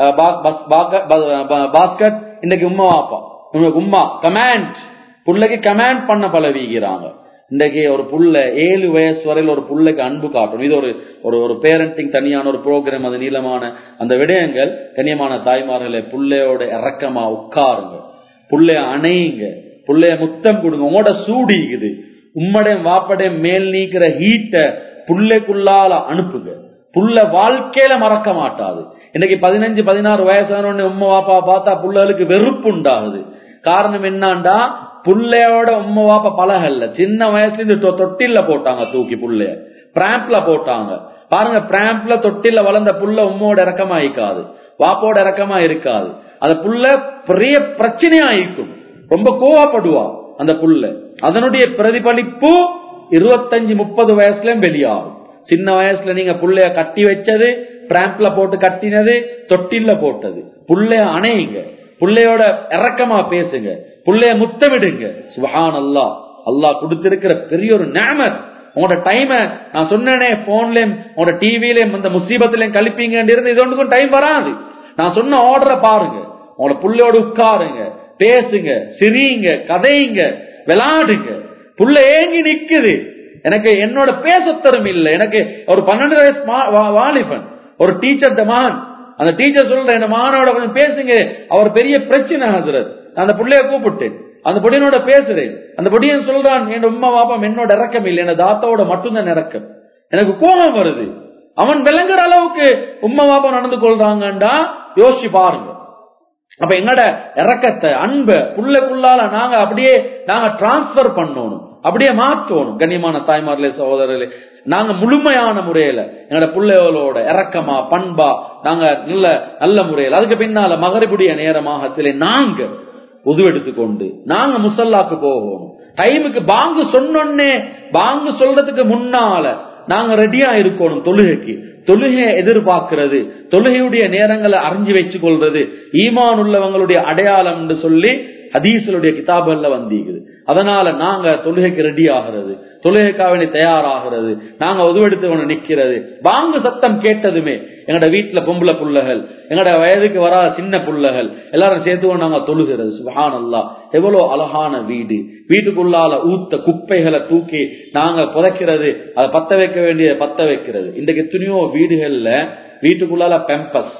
B: basket இன்னைக்கு உம்மா வாப்பா உங்களுக்கு உம்மா கமாண்ட் புள்ளைக்கு கமாண்ட் பண்ண பழவிக்கிறாங்க இன்றைக்கு ஒரு புள்ள ஏழு வயசு வரையில் ஒரு புள்ளைக்கு அன்பு காட்டணும் இது ஒரு ஒரு ஒரு பேரண்டிங் தனியான ஒரு ப்ரோக்ராம் அது நீளமான அந்த விடயங்கள் கண்ணியமான தாய்மார்களே புள்ளையோட இறக்கமா உட்காருங்க புள்ளைய அணையுங்க புள்ளைய முத்தம் கொடுங்க உங்களோட சூடிக்குது உம்மடைய வாப்படைய மேல் நீக்கிற ஹீட்டை புள்ளைக்குள்ளால அனுப்புங்க புள்ள வாழ்க்கையில மறக்க மாட்டாது இன்னைக்கு பதினஞ்சு பதினாறு வயசான உடனே உம்மா வாப்பா பார்த்தா புள்ளைகளுக்கு வெறுப்பு உண்டாகுது காரணம் என்னான்டா புள்ளையோட உம்மா வாப்பா பழகல்ல சின்ன வயசுல இருந்து தொ- தொட்டில்ல போட்டாங்க தூக்கி புள்ளைய பிராம்ப்ல போட்டாங்க பாருங்க பிராம்ப்ல தொட்டில்ல வளர்ந்த புள்ள உம்மோட இறக்கமா இருக்காது வாப்போட இறக்கமா இருக்காது அந்த புள்ள பெரிய பிரச்சனையா இருக்கும் ரொம்ப கோவப்படுவா அந்த புள்ள அதனுடைய பிரதிபலிப்பு இருபத்தஞ்சு முப்பது வயசுலயும் வெளியாகும் சின்ன வயசுல நீங்க புள்ளைய கட்டி வச்சது பிராம்ப்ல போட்டு கட்டினது தொட்டில்ல போட்டது புள்ளைய அணையுங்க புள்ளையோட இறக்கமா பேசுங்க புள்ளைய முத்தமிடுங்க சுபஹான் அல்லாஹ் அல்லாஹ் கொடுத்திருக்கிற பெரிய ஒரு நேமத் உங்களோட டைம நான் சொன்னேனே போன்லயும் உங்களோட டிவிலையும் அந்த முசீபத்திலையும் கழிப்பீங்க இருந்து இது ஒன்றுக்கும் டைம் வராது நான் சொன்ன ஆர்டரை பாருங்க உங்களோட புள்ளையோட உட்காருங்க பேசுங்க சிரிங்க கதையுங்க விளையாடுங்க புள்ள ஏங்கி நிக்குது எனக்கு என்னோட பேசத்தரும் இல்லை எனக்கு ஒரு பன்னெண்டு வயசு மா- வா- வாலிபன் ஒரு டீச்சர் மகன் அந்த டீச்சர் சொல்ற என் மகனோட கொஞ்சம் பேசுங்க அவர் பெரிய பிரச்சனை ஹசரத் நான் அந்த புள்ளைய கூப்பிட்டேன் அந்த பொடியனோட பேசுறேன் அந்த பொடியன் சொல்றான் என் உம்மா பாப்பம் என்னோட இறக்கம் இல்லை என் தாத்தாவோட மட்டும்தான் இறக்கம் எனக்கு கோபம் வருது அவன் விளங்குற அளவுக்கு உம்மா பாப்பா நடந்து கொள்றாங்கண்டா யோசிச்சு பாருங்க அப்ப எங்கட இறக்கத்தை அன்பை புள்ளைக்குள்ளால நாங்க அப்படியே நாங்க டிரான்ஸ்பர் பண்ணணும் அப்படியே மாற்றணும் கண்ணியமான தாய்மார்களே சகோதரர்களே நாங்க முழுமையான முறையில எங்கட பிள்ளைகளோட இறக்கமா பண்பா நாங்க நல்ல நல்ல முறையில் அதுக்கு பின்னால மகரிபுடைய நேரமாகத்திலே நாங்க உதுவெடுத்துக்கொண்டு நாங்க முசல்லாக்கு போகணும் டைமுக்கு பாங்கு சொன்னோன்னே பாங்கு சொல்றதுக்கு முன்னால நாங்க ரெடியா இருக்கணும் தொழுகைக்கு தொழுகையை எதிர்பார்க்கிறது தொழுகையுடைய நேரங்களை அறிஞ்சு வச்சு கொள்றது ஈமான் உள்ளவங்களுடைய அடையாளம் என்று சொல்லி ஹதீஸ்களுடைய கிதாபுகள்ல வந்திருக்குது அதனால நாங்க தொழுகைக்கு ரெடி ஆகிறது தொழுகைக்காக வேண்டி தயாராகிறது நாங்க உதவெடுத்து கொண்டு நிக்கிறது வாங்கு சத்தம் கேட்டதுமே எங்கட வீட்டுல பொம்பளை புள்ளகள் எங்கட வயதுக்கு வராத சின்ன புள்ளகள் எல்லாரும் சேர்த்து கொண்டு நாங்க தொழுகிறது சுபஹான் அல்லா எவ்வளவு அழகான வீடு வீட்டுக்குள்ளால ஊத்த குப்பைகளை தூக்கி நாங்க புதைக்கிறது அதை பத்த வைக்க வேண்டிய பத்த வைக்கிறது இன்றைக்கு எத்தனையோ வீடுகள்ல வீட்டுக்குள்ளால பெம்பஸ்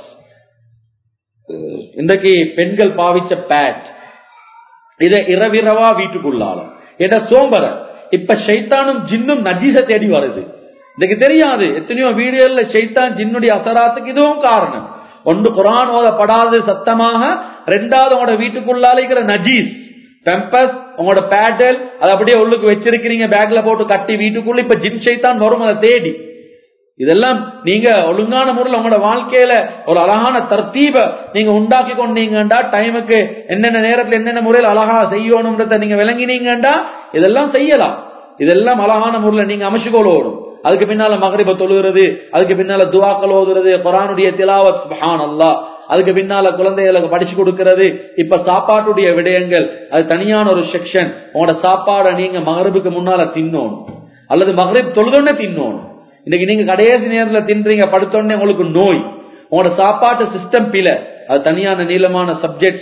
B: இன்றைக்கு பெண்கள் பாவிச்ச பேட் இத இரவிரவா வீட்டுக்குள்ளால என்ற சோம்பர இப்ப ஷைத்தானும் ஜின்னும் நஜீச தேடி வருது இதுக்கு தெரியாது எத்தனையோ வீடுகள்ல ஷைத்தான் ஜின்னுடைய அசராத்துக்கு இதுவும் காரணம் ஒன்று குரான் ஓதப்படாது சத்தமாக ரெண்டாவது உங்களோட வீட்டுக்குள்ளால இருக்கிற நஜீஸ் பெம்பஸ் உங்களோட பேட்டல் அதை அப்படியே உள்ளுக்கு வச்சிருக்கிறீங்க பேக்ல போட்டு கட்டி வீட்டுக்குள்ள இப்ப ஜின் ஷைத்தான் வரும் அதை தேடி இதெல்லாம் நீங்க ஒழுங்கான முறையில் உங்களோட வாழ்க்கையில ஒரு அழகான தர்த்தீப நீங்க உண்டாக்கி கொண்டீங்கண்டா டைமுக்கு என்னென்ன நேரத்துல என்னென்ன முறையில் அழகா செய்யணும்ன்றத நீங்க விளங்கினீங்கண்டா இதெல்லாம் செய்யலாம் இதெல்லாம் அழகான முறையில் நீங்க அமைச்சுக்கொள்ளோடும் அதுக்கு பின்னால மகரிப தொழுகிறது அதுக்கு பின்னால துவாக்கள் ஓதுறது குரானுடைய திலாவத் சுப்ஹான் அல்லாஹ் அதுக்கு பின்னால குழந்தைகளுக்கு படிச்சு கொடுக்கிறது இப்ப சாப்பாட்டுடைய விடயங்கள் அது தனியான ஒரு செக்ஷன் உங்களோட சாப்பாடை நீங்க மகரிபுக்கு முன்னால தின்னணும் அல்லது மகரிப் தொழுதொன்னே தின்னணும் இன்னைக்கு நீங்க கடைசி நேரத்துல தின்றீங்க படுத்தோடனே உங்களுக்கு நோய் உங்களோட சாப்பாட்டு சிஸ்டம் பில அது தனியான நீளமான சப்ஜெக்ட்ஸ்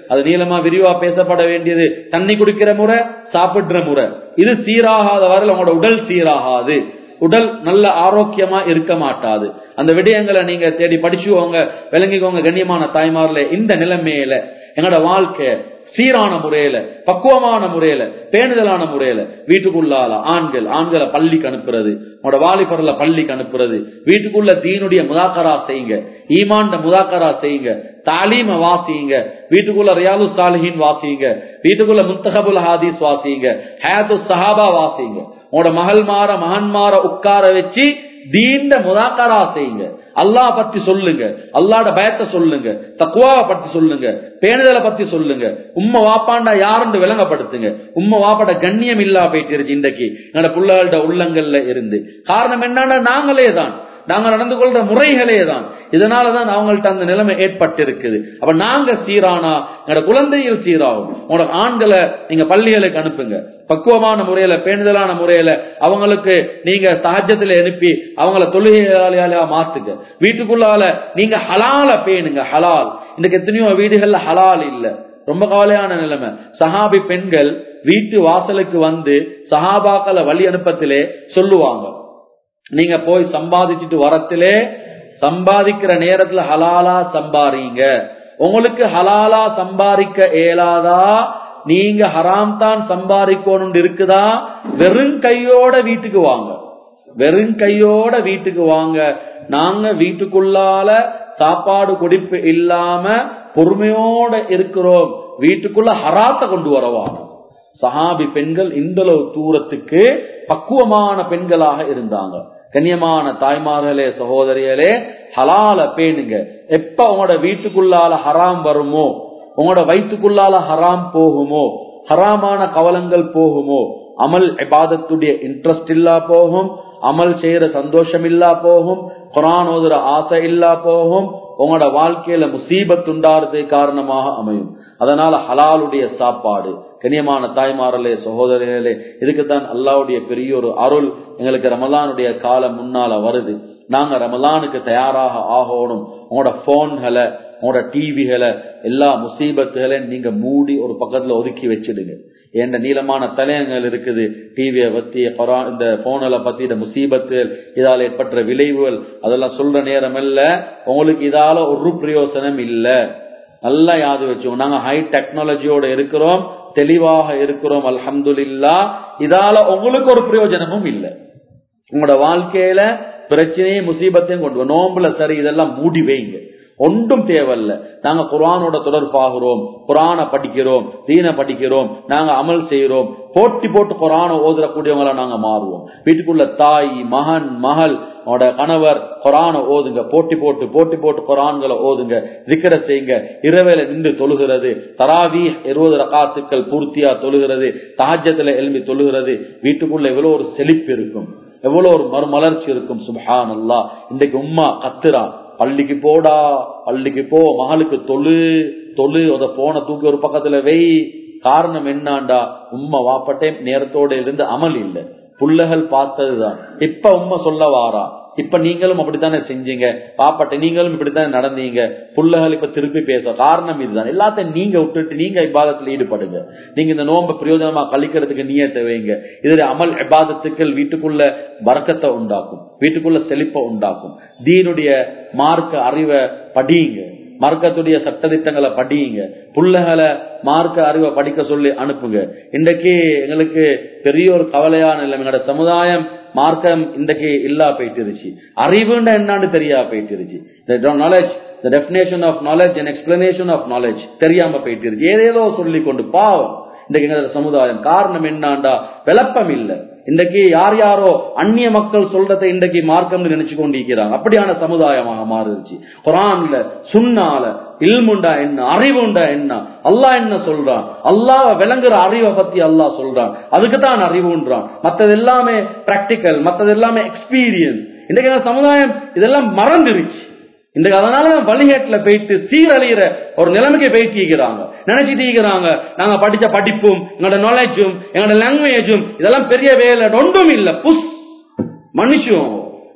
B: அது நீளமா விரிவா பேசப்பட வேண்டியது தண்ணி குடிக்கிற முறை சாப்பிடுற முறை இது சீராகாத வரையில் உங்களோட உடல் சீராகாது உடல் நல்ல ஆரோக்கியமா இருக்க மாட்டாது அந்த விடயங்களை நீங்க தேடி படிச்சுக்கோங்க விளங்கிக்கோங்க கண்ணியமான தாய்மார்ல இந்த நிலைமையில எங்களோட வாழ்க்கை சீரான முறையில பக்குவமான முறையில பேணுதலான முறையில வீட்டுக்குள்ளால ஆண்கள் ஆண்களை பள்ளிக்கு அனுப்புறது உங்களோட வாலிபர்ல பள்ளிக்கு அனுப்புறது வீட்டுக்குள்ள தீனுடைய முதாக்கரா செய்யுங்க ஈமாண்ட முதாக்கரா செய்யுங்க தாலீம வாசிங்க வீட்டுக்குள்ள ரியாலு சாலிஹின் வாசிங்க வீட்டுக்குள்ள முத்தகபுல் ஹாதீஸ் வாசிங்க ஹயாத்து சஹாபா வாசிங்க உங்களோட மகள் மாற மகன் மாற உட்கார வச்சு தீண்ட முதாக்கரா செய்யுங்க அல்லாஹ் பத்தி சொல்லுங்க அல்லாட பயத்தை சொல்லுங்க தக்குவாவை பத்தி சொல்லுங்க பேணுதலை பத்தி சொல்லுங்க உம்ம வாப்பாண்டா யாருன்னு விளங்கப்படுத்துங்க உம்ம வாப்பாட கண்ணியம் இல்லா போயிட்டு இன்றைக்கு என்னோட பிள்ளைகளோட உள்ளங்கள்ல இருந்து காரணம் என்னன்னா நாங்களே தான் நாங்க நடந்து கொள்ற முறைகளே தான் இதனாலதான் அவங்கள்ட்ட அந்த நிலைமை ஏற்பட்டிருக்குது அப்ப நாங்க சீரானா எங்களோட குழந்தைகள் சீராகும் உங்களோட ஆண்களை நீங்க பள்ளிகளுக்கு அனுப்புங்க பக்குவமான முறையில பேணுதலான முறையில அவங்களுக்கு நீங்க சகஜத்துல அனுப்பி அவங்கள தொழுகையாளியால மாத்துங்க வீட்டுக்குள்ளால நீங்க ஹலால பேணுங்க ஹலால் இன்னைக்கு எத்தனையோ வீடுகள்ல ஹலால் இல்ல ரொம்ப கவலையான நிலைமை சஹாபி பெண்கள் வீட்டு வாசலுக்கு வந்து சஹாபாக்களை வழி அனுப்பத்திலே சொல்லுவாங்க நீங்க போய் சம்பாதிச்சுட்டு வரத்திலே சம்பாதிக்கிற நேரத்துல ஹலாலா சம்பாரிங்க உங்களுக்கு ஹலாலா சம்பாதிக்க இயலாதா நீங்க ஹராம் தான் சம்பாதிக்கணும் இருக்குதா வெறும் கையோட வீட்டுக்கு வாங்க வெறும் கையோட வீட்டுக்கு வாங்க நாங்க வீட்டுக்குள்ளால சாப்பாடு குடிப்பு இல்லாம பொறுமையோட இருக்கிறோம் வீட்டுக்குள்ள ஹராத்த கொண்டு வரவாங்க சஹாபி பெண்கள் இந்த தூரத்துக்கு பக்குவமான பெண்களாக இருந்தாங்க கண்ணியமான தாய்மார்களே சகோதரிகளே ஹலால பேணுங்க எப்ப உங்களோட வீட்டுக்குள்ளால ஹராம் வருமோ உங்களோட வயிற்றுக்குள்ளால ஹராம் போகுமோ ஹராமான கவலங்கள் போகுமோ அமல் இபாதத்துடைய இன்ட்ரெஸ்ட் இல்லா போகும் அமல் செய்யற சந்தோஷம் இல்லா போகும் குரான் ஓதுற ஆசை இல்லா போகும் உங்களோட வாழ்க்கையில முசீபத் உண்டாறது காரணமாக அமையும் அதனால ஹலாலுடைய சாப்பாடு கனியமான தாய்மாரலே சகோதரர்களே இதுக்குத்தான் அல்லாவுடைய பெரிய ஒரு அருள் எங்களுக்கு ரமலானுடைய காலம் முன்னால வருது நாங்க ரமலானுக்கு தயாராக ஆகணும் உங்களோட போன்களை உங்களோட டிவிகளை எல்லா முசீபத்துகளையும் நீங்க மூடி ஒரு பக்கத்துல ஒதுக்கி வச்சிடுங்க என்ற நீளமான தலையங்கள் இருக்குது டிவியை பத்தி குரான் இந்த போனில் பத்தி இந்த முசீபத்துகள் இதால் ஏற்பட்ட விளைவுகள் அதெல்லாம் சொல்ற நேரம் இல்ல உங்களுக்கு இதால ஒரு பிரயோசனம் இல்ல நல்லா யாது வச்சோம் நாங்க ஹை டெக்னாலஜியோட இருக்கிறோம் தெளிவாக இருக்கிறோம் அல்ஹம்துலில்லா இதால உங்களுக்கு ஒரு பிரயோஜனமும் இல்லை உங்களோட வாழ்க்கையில பிரச்சனையும் முசீபத்தையும் கொண்டு வா. நோம்புல சரி இதெல்லாம் மூடி வைங்க ஒன்றும் தேவையில்ல நாங்க குரானோட தொடர்பாகிறோம் குரான படிக்கிறோம் தீன படிக்கிறோம் நாங்க அமல் செய்யறோம் போட்டி போட்டு குரான ஓதுறக்கூடியவங்களா நாங்க மாறுவோம் வீட்டுக்குள்ள தாய் மகன் மகள் அவனோட கணவர் குரான ஓதுங்க போட்டி போட்டு போட்டி போட்டு குரான்களை ஓதுங்க திக்கர செய்யுங்க இரவேல நின்று தொழுகிறது தராவி இருபது ரகாத்துக்கள் பூர்த்தியா தொழுகிறது தாஜத்துல எழும்பி தொழுகிறது வீட்டுக்குள்ள எவ்வளவு ஒரு செழிப்பு இருக்கும் எவ்வளவு ஒரு மறுமலர்ச்சி இருக்கும் சுபஹான் அல்லா இன்றைக்கு உம்மா கத்துறா பள்ளிக்கு போடா பள்ளிக்கு போ மகளுக்கு தொழு தொழு அத போன தூக்கி ஒரு பக்கத்துல வெய் காரணம் என்னாண்டா உம்மா வாப்பட்டே நேரத்தோட இருந்து அமல் இல்ல புள்ளகள் பார்த்ததுதான் இப்ப உம்மா சொல்ல வாரா இப்ப நீங்களும் அப்படித்தானே செஞ்சீங்க பாப்பாட்ட நீங்களும் இப்படித்தானே நடந்தீங்க புள்ளகள் இப்ப திருப்பி பேச காரணம் இதுதான் எல்லாத்தையும் நீங்க விட்டுட்டு நீங்க இபாதத்துல ஈடுபடுங்க நீங்க இந்த நோம்ப பிரயோஜனமா கழிக்கிறதுக்கு நீயத்தை வைங்க இதுல அமல் இபாதத்துக்கள் வீட்டுக்குள்ள வரக்கத்தை உண்டாக்கும் வீட்டுக்குள்ள செழிப்பை உண்டாக்கும் தீனுடைய மார்க்க அறிவை படியுங்க மார்க்கத்துடைய சட்டதிட்டங்களை படியுங்க புள்ளகளை மார்க்க அறிவை படிக்க சொல்லி அனுப்புங்க இன்றைக்கு எங்களுக்கு பெரிய ஒரு கவலையான இல்லை எங்களோட சமுதாயம் மார்க்கம் இன்றைக்கு இல்லா போயிட்டுருச்சு அறிவுன்னா என்னன்னு தெரியா போயிட்டுருச்சு knowledge the definition of knowledge and explanation of knowledge தெரியாம போயிட்டு ஏதேதோ சொல்லி கொண்டு பாவம் இன்றைக்கு எங்க சமுதாயம் காரணம் என்னாண்டா விளப்பம் இல்ல இன்றைக்கு யார் யாரோ அந்நிய மக்கள் சொல்றதை இன்றைக்கு மார்க்கம்னு நினைச்சு கொண்டிருக்கிறாங்க அப்படியான சமுதாயமாக மாறிடுச்சு குரான்ல சுண்ணால இல்முண்டா என்ன அறிவுண்டா என்ன அல்லாஹ் என்ன சொல்றான் அல்லாஹ் விளங்குற அறிவை பத்தி அல்லாஹ் சொல்றான் அதுக்கு தான் அறிவுன்றான் மத்தது எல்லாமே பிராக்டிக்கல் மத்தது எல்லாமே எக்ஸ்பீரியன்ஸ் இன்றைக்கு எங்க சமுதாயம் இதெல்லாம் மறந்துருச்சு இந்த அதனால வழிகேட்டுல போயிட்டு சீரழிகிற ஒரு நிலைமைக்கு போயிட்டு இருக்கிறாங்க நினைச்சிட்டு இருக்கிறாங்க நாங்க படிச்ச படிப்பும் எங்களோட நாலேஜும் எங்களோட லாங்குவேஜும் இதெல்லாம் பெரிய வேலை ஒன்றும் இல்ல புஷ் மனுஷன்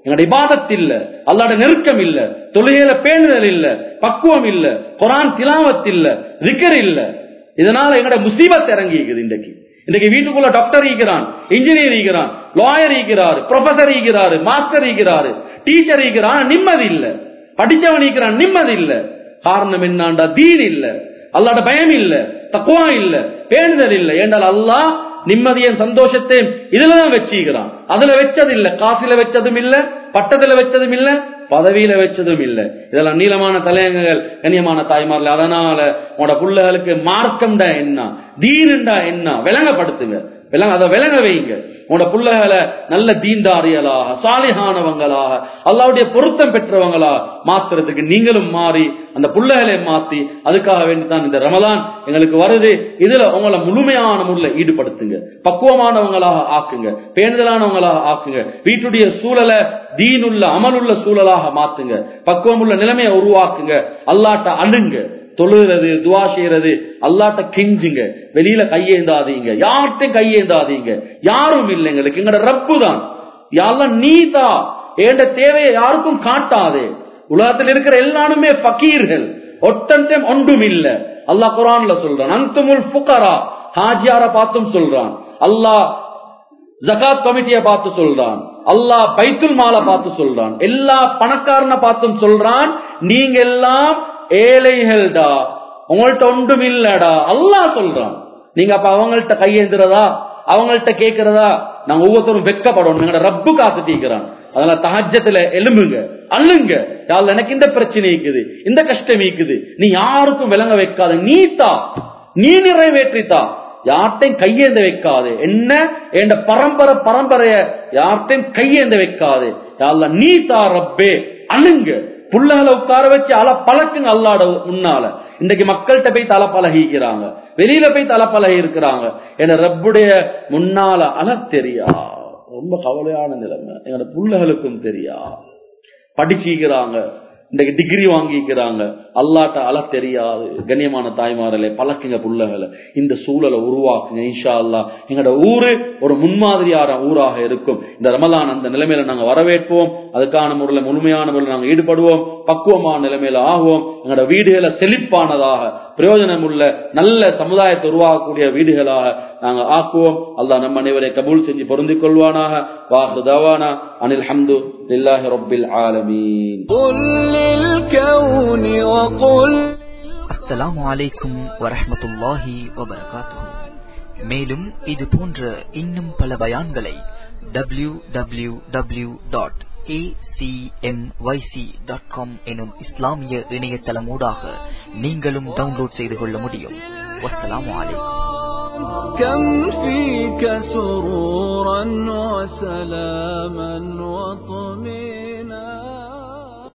B: எங்களோட இபாதத் இல்ல அல்லாட நெருக்கம் இல்ல தொழுகையில பேணுதல் இல்ல பக்குவம் இல்ல குரான் திலாவத் இல்ல ரிக்கர் இல்ல இதனால எங்கட முசீபத் இறங்கி இருக்குது இன்றைக்கு இன்னைக்கு வீட்டுக்குள்ள டாக்டர் ஈக்கிறான் இன்ஜினியர் ஈக்கிறான் லாயர் ஈக்கிறாரு ப்ரொஃபசர் ஈக்கிறாரு மாஸ்டர் ஈக்கிறாரு டீச்சர் ஈக்கிறான் நிம்மதி இல்ல படிச்சவன் ஈக்கிறான் நிம்மதி இல்ல காரணம் என்னாண்டா தீன் இல்ல அல்லாட பயம் இல்ல தக்குவா இல்ல பேணுதல் இல்ல ஏண்டால் அல்லாஹ் நிம்மதியின் சந்தோஷத்தையும் இதுலதான் வச்சுக்கிறான் அதுல வச்சது இல்ல காசுல வச்சதும் இல்ல பட்டத்துல வச்சதும் இல்ல பதவியில வச்சதும் இல்ல இதெல்லாம் நீளமான தலையங்கங்கள் கண்ணியமான தாய்மார்ல அதனால உங்களோட பிள்ளைகளுக்கு மார்க்கம்டா என்ன தீனுண்டா என்ன விளங்கப்படுத்துங்க விளங்க அதை விளங்க வைங்க உங்களோட பிள்ளைகளை நல்ல தீண்டாரியலாக சாலிகானவங்களாக அல்லாவுடைய பொருத்தம் பெற்றவங்களா மாத்துறதுக்கு நீங்களும் மாறி அந்த பிள்ளைகளை மாத்தி அதுக்காக வேண்டித்தான் இந்த ரமலான் எங்களுக்கு வருது இதுல உங்களை முழுமையான முறையில் ஈடுபடுத்துங்க பக்குவமானவங்களாக ஆக்குங்க பேணுதலானவங்களாக ஆக்குங்க வீட்டுடைய சூழலை தீனுள்ள அமலுள்ள சூழலாக மாத்துங்க பக்குவமுள்ள நிலைமையை உருவாக்குங்க அல்லாட்ட அழுங்க தொழுகிறது துவா செய்யறது அல்லாட்ட கெஞ்சுங்க வெளியில கையேந்தாதீங்க யார்கிட்டையும் கையேந்தாதீங்க யாரும் இல்லை எங்களுக்கு எங்கட ரப்பு தான் யாரெல்லாம் நீதா ஏண்ட தேவையை யாருக்கும் காட்டாதே உலகத்தில் இருக்கிற எல்லாருமே பக்கீர்கள் ஒட்டntem ஒன்றும் இல்ல அல்லாஹ் குரான்ல சொல்றான் அந்துமுல் புகரா ஹாஜியார பார்த்தும் சொல்றான் அல்லாஹ் ஜகாத் கமிட்டியை பார்த்து சொல்றான் அல்லாஹ் பைத்துல் மாலை பார்த்து சொல்றான் எல்லா பணக்காரனை பார்த்தும் சொல்றான் நீங்க எல்லாம் ஏழைகள்டா உங்கள்ட்ட ஒன்றும் இல்லடா அல்லாஹ் சொல்றான் நீங்க அப்ப அவங்கள்ட்ட கையேந்துறதா அவங்கள்ட்ட கேட்கிறதா நாங்க ஒவ்வொருத்தரும் வெக்கப்படணும் எங்களோட ரப்பு காத்து தீக்கிறான் அதனால தஹஜத்துல எலும்புங்க அள்ளுங்க யாழ் எனக்கு இந்த பிரச்சனை இருக்குது இந்த கஷ்டம் இருக்குது நீ யாருக்கும் விளங்க வைக்காத நீத்தா நீ நிறைவேற்றித்தா யார்ட்டையும் கையேந்த வைக்காது என்ன என் பரம்பரை பரம்பரைய யார்ட்டையும் கையேந்த வைக்காது யாழ்ல நீ தா ரப்பே அழுங்க புள்ளகளை உட்கார வச்சு அல பழக்குங்க அல்லாட முன்னால இன்றைக்கு மக்கள்கிட்ட போய் தலை பழகிக்கிறாங்க வெளியில போய் தலை பழகி இருக்கிறாங்க என ரப்புடைய முன்னால அல தெரியா ரொம்ப கவலையான நிலைமை எங்களோட புள்ளகளுக்கும் தெரியா படிச்சிக்கிறாங்க இன்றைக்கு டிகிரி வாங்கிக்கிறாங்க அல்லாட்ட அல தெரியாது கண்ணியமான தாய்மாரலே பழக்குங்க புள்ளகளை இந்த சூழலை உருவாக்குங்க இன்ஷா அல்லா எங்களோட ஊரு ஒரு முன்மாதிரியான ஊராக இருக்கும் இந்த ரமலான் அந்த நிலைமையில நாங்க வரவேற்போம் அதுக்கான முறையில் முழுமையான முறையில் நாங்கள் ஈடுபடுவோம் பக்குவமான நிலைமையில ஆகுவோம் எங்களோட வீடுகளை செழிப்பானதாக பிரயோஜனம் உள்ள நல்ல சமுதாயத்தை உருவாக்கக்கூடிய வீடுகளாக நாங்க ஆக்குவோம் அல்லாஹ் நம்ம அனைவரை கபூல் செஞ்சு பொருந்திக் கொள்வானாக வாஹு தவானா அனில் ஹம்து லில்லாஹி ரப்பில் ஆலமீன்
C: قل للكون وقل
D: அஸ்ஸலாமு அலைக்கும் வரஹ்மத்துல்லாஹி வபரகாத்துஹு மேலும் இது போன்ற இன்னும் பல பயான்களை W W W dot dot com எனும் இஸ்லாமிய இணையதளமூடாக நீங்களும் டவுன்லோட் செய்து கொள்ள முடியும் வஸ்ஸலாமு அலைக்கும்
C: كم فيك سرورا وسلاما وطمئنا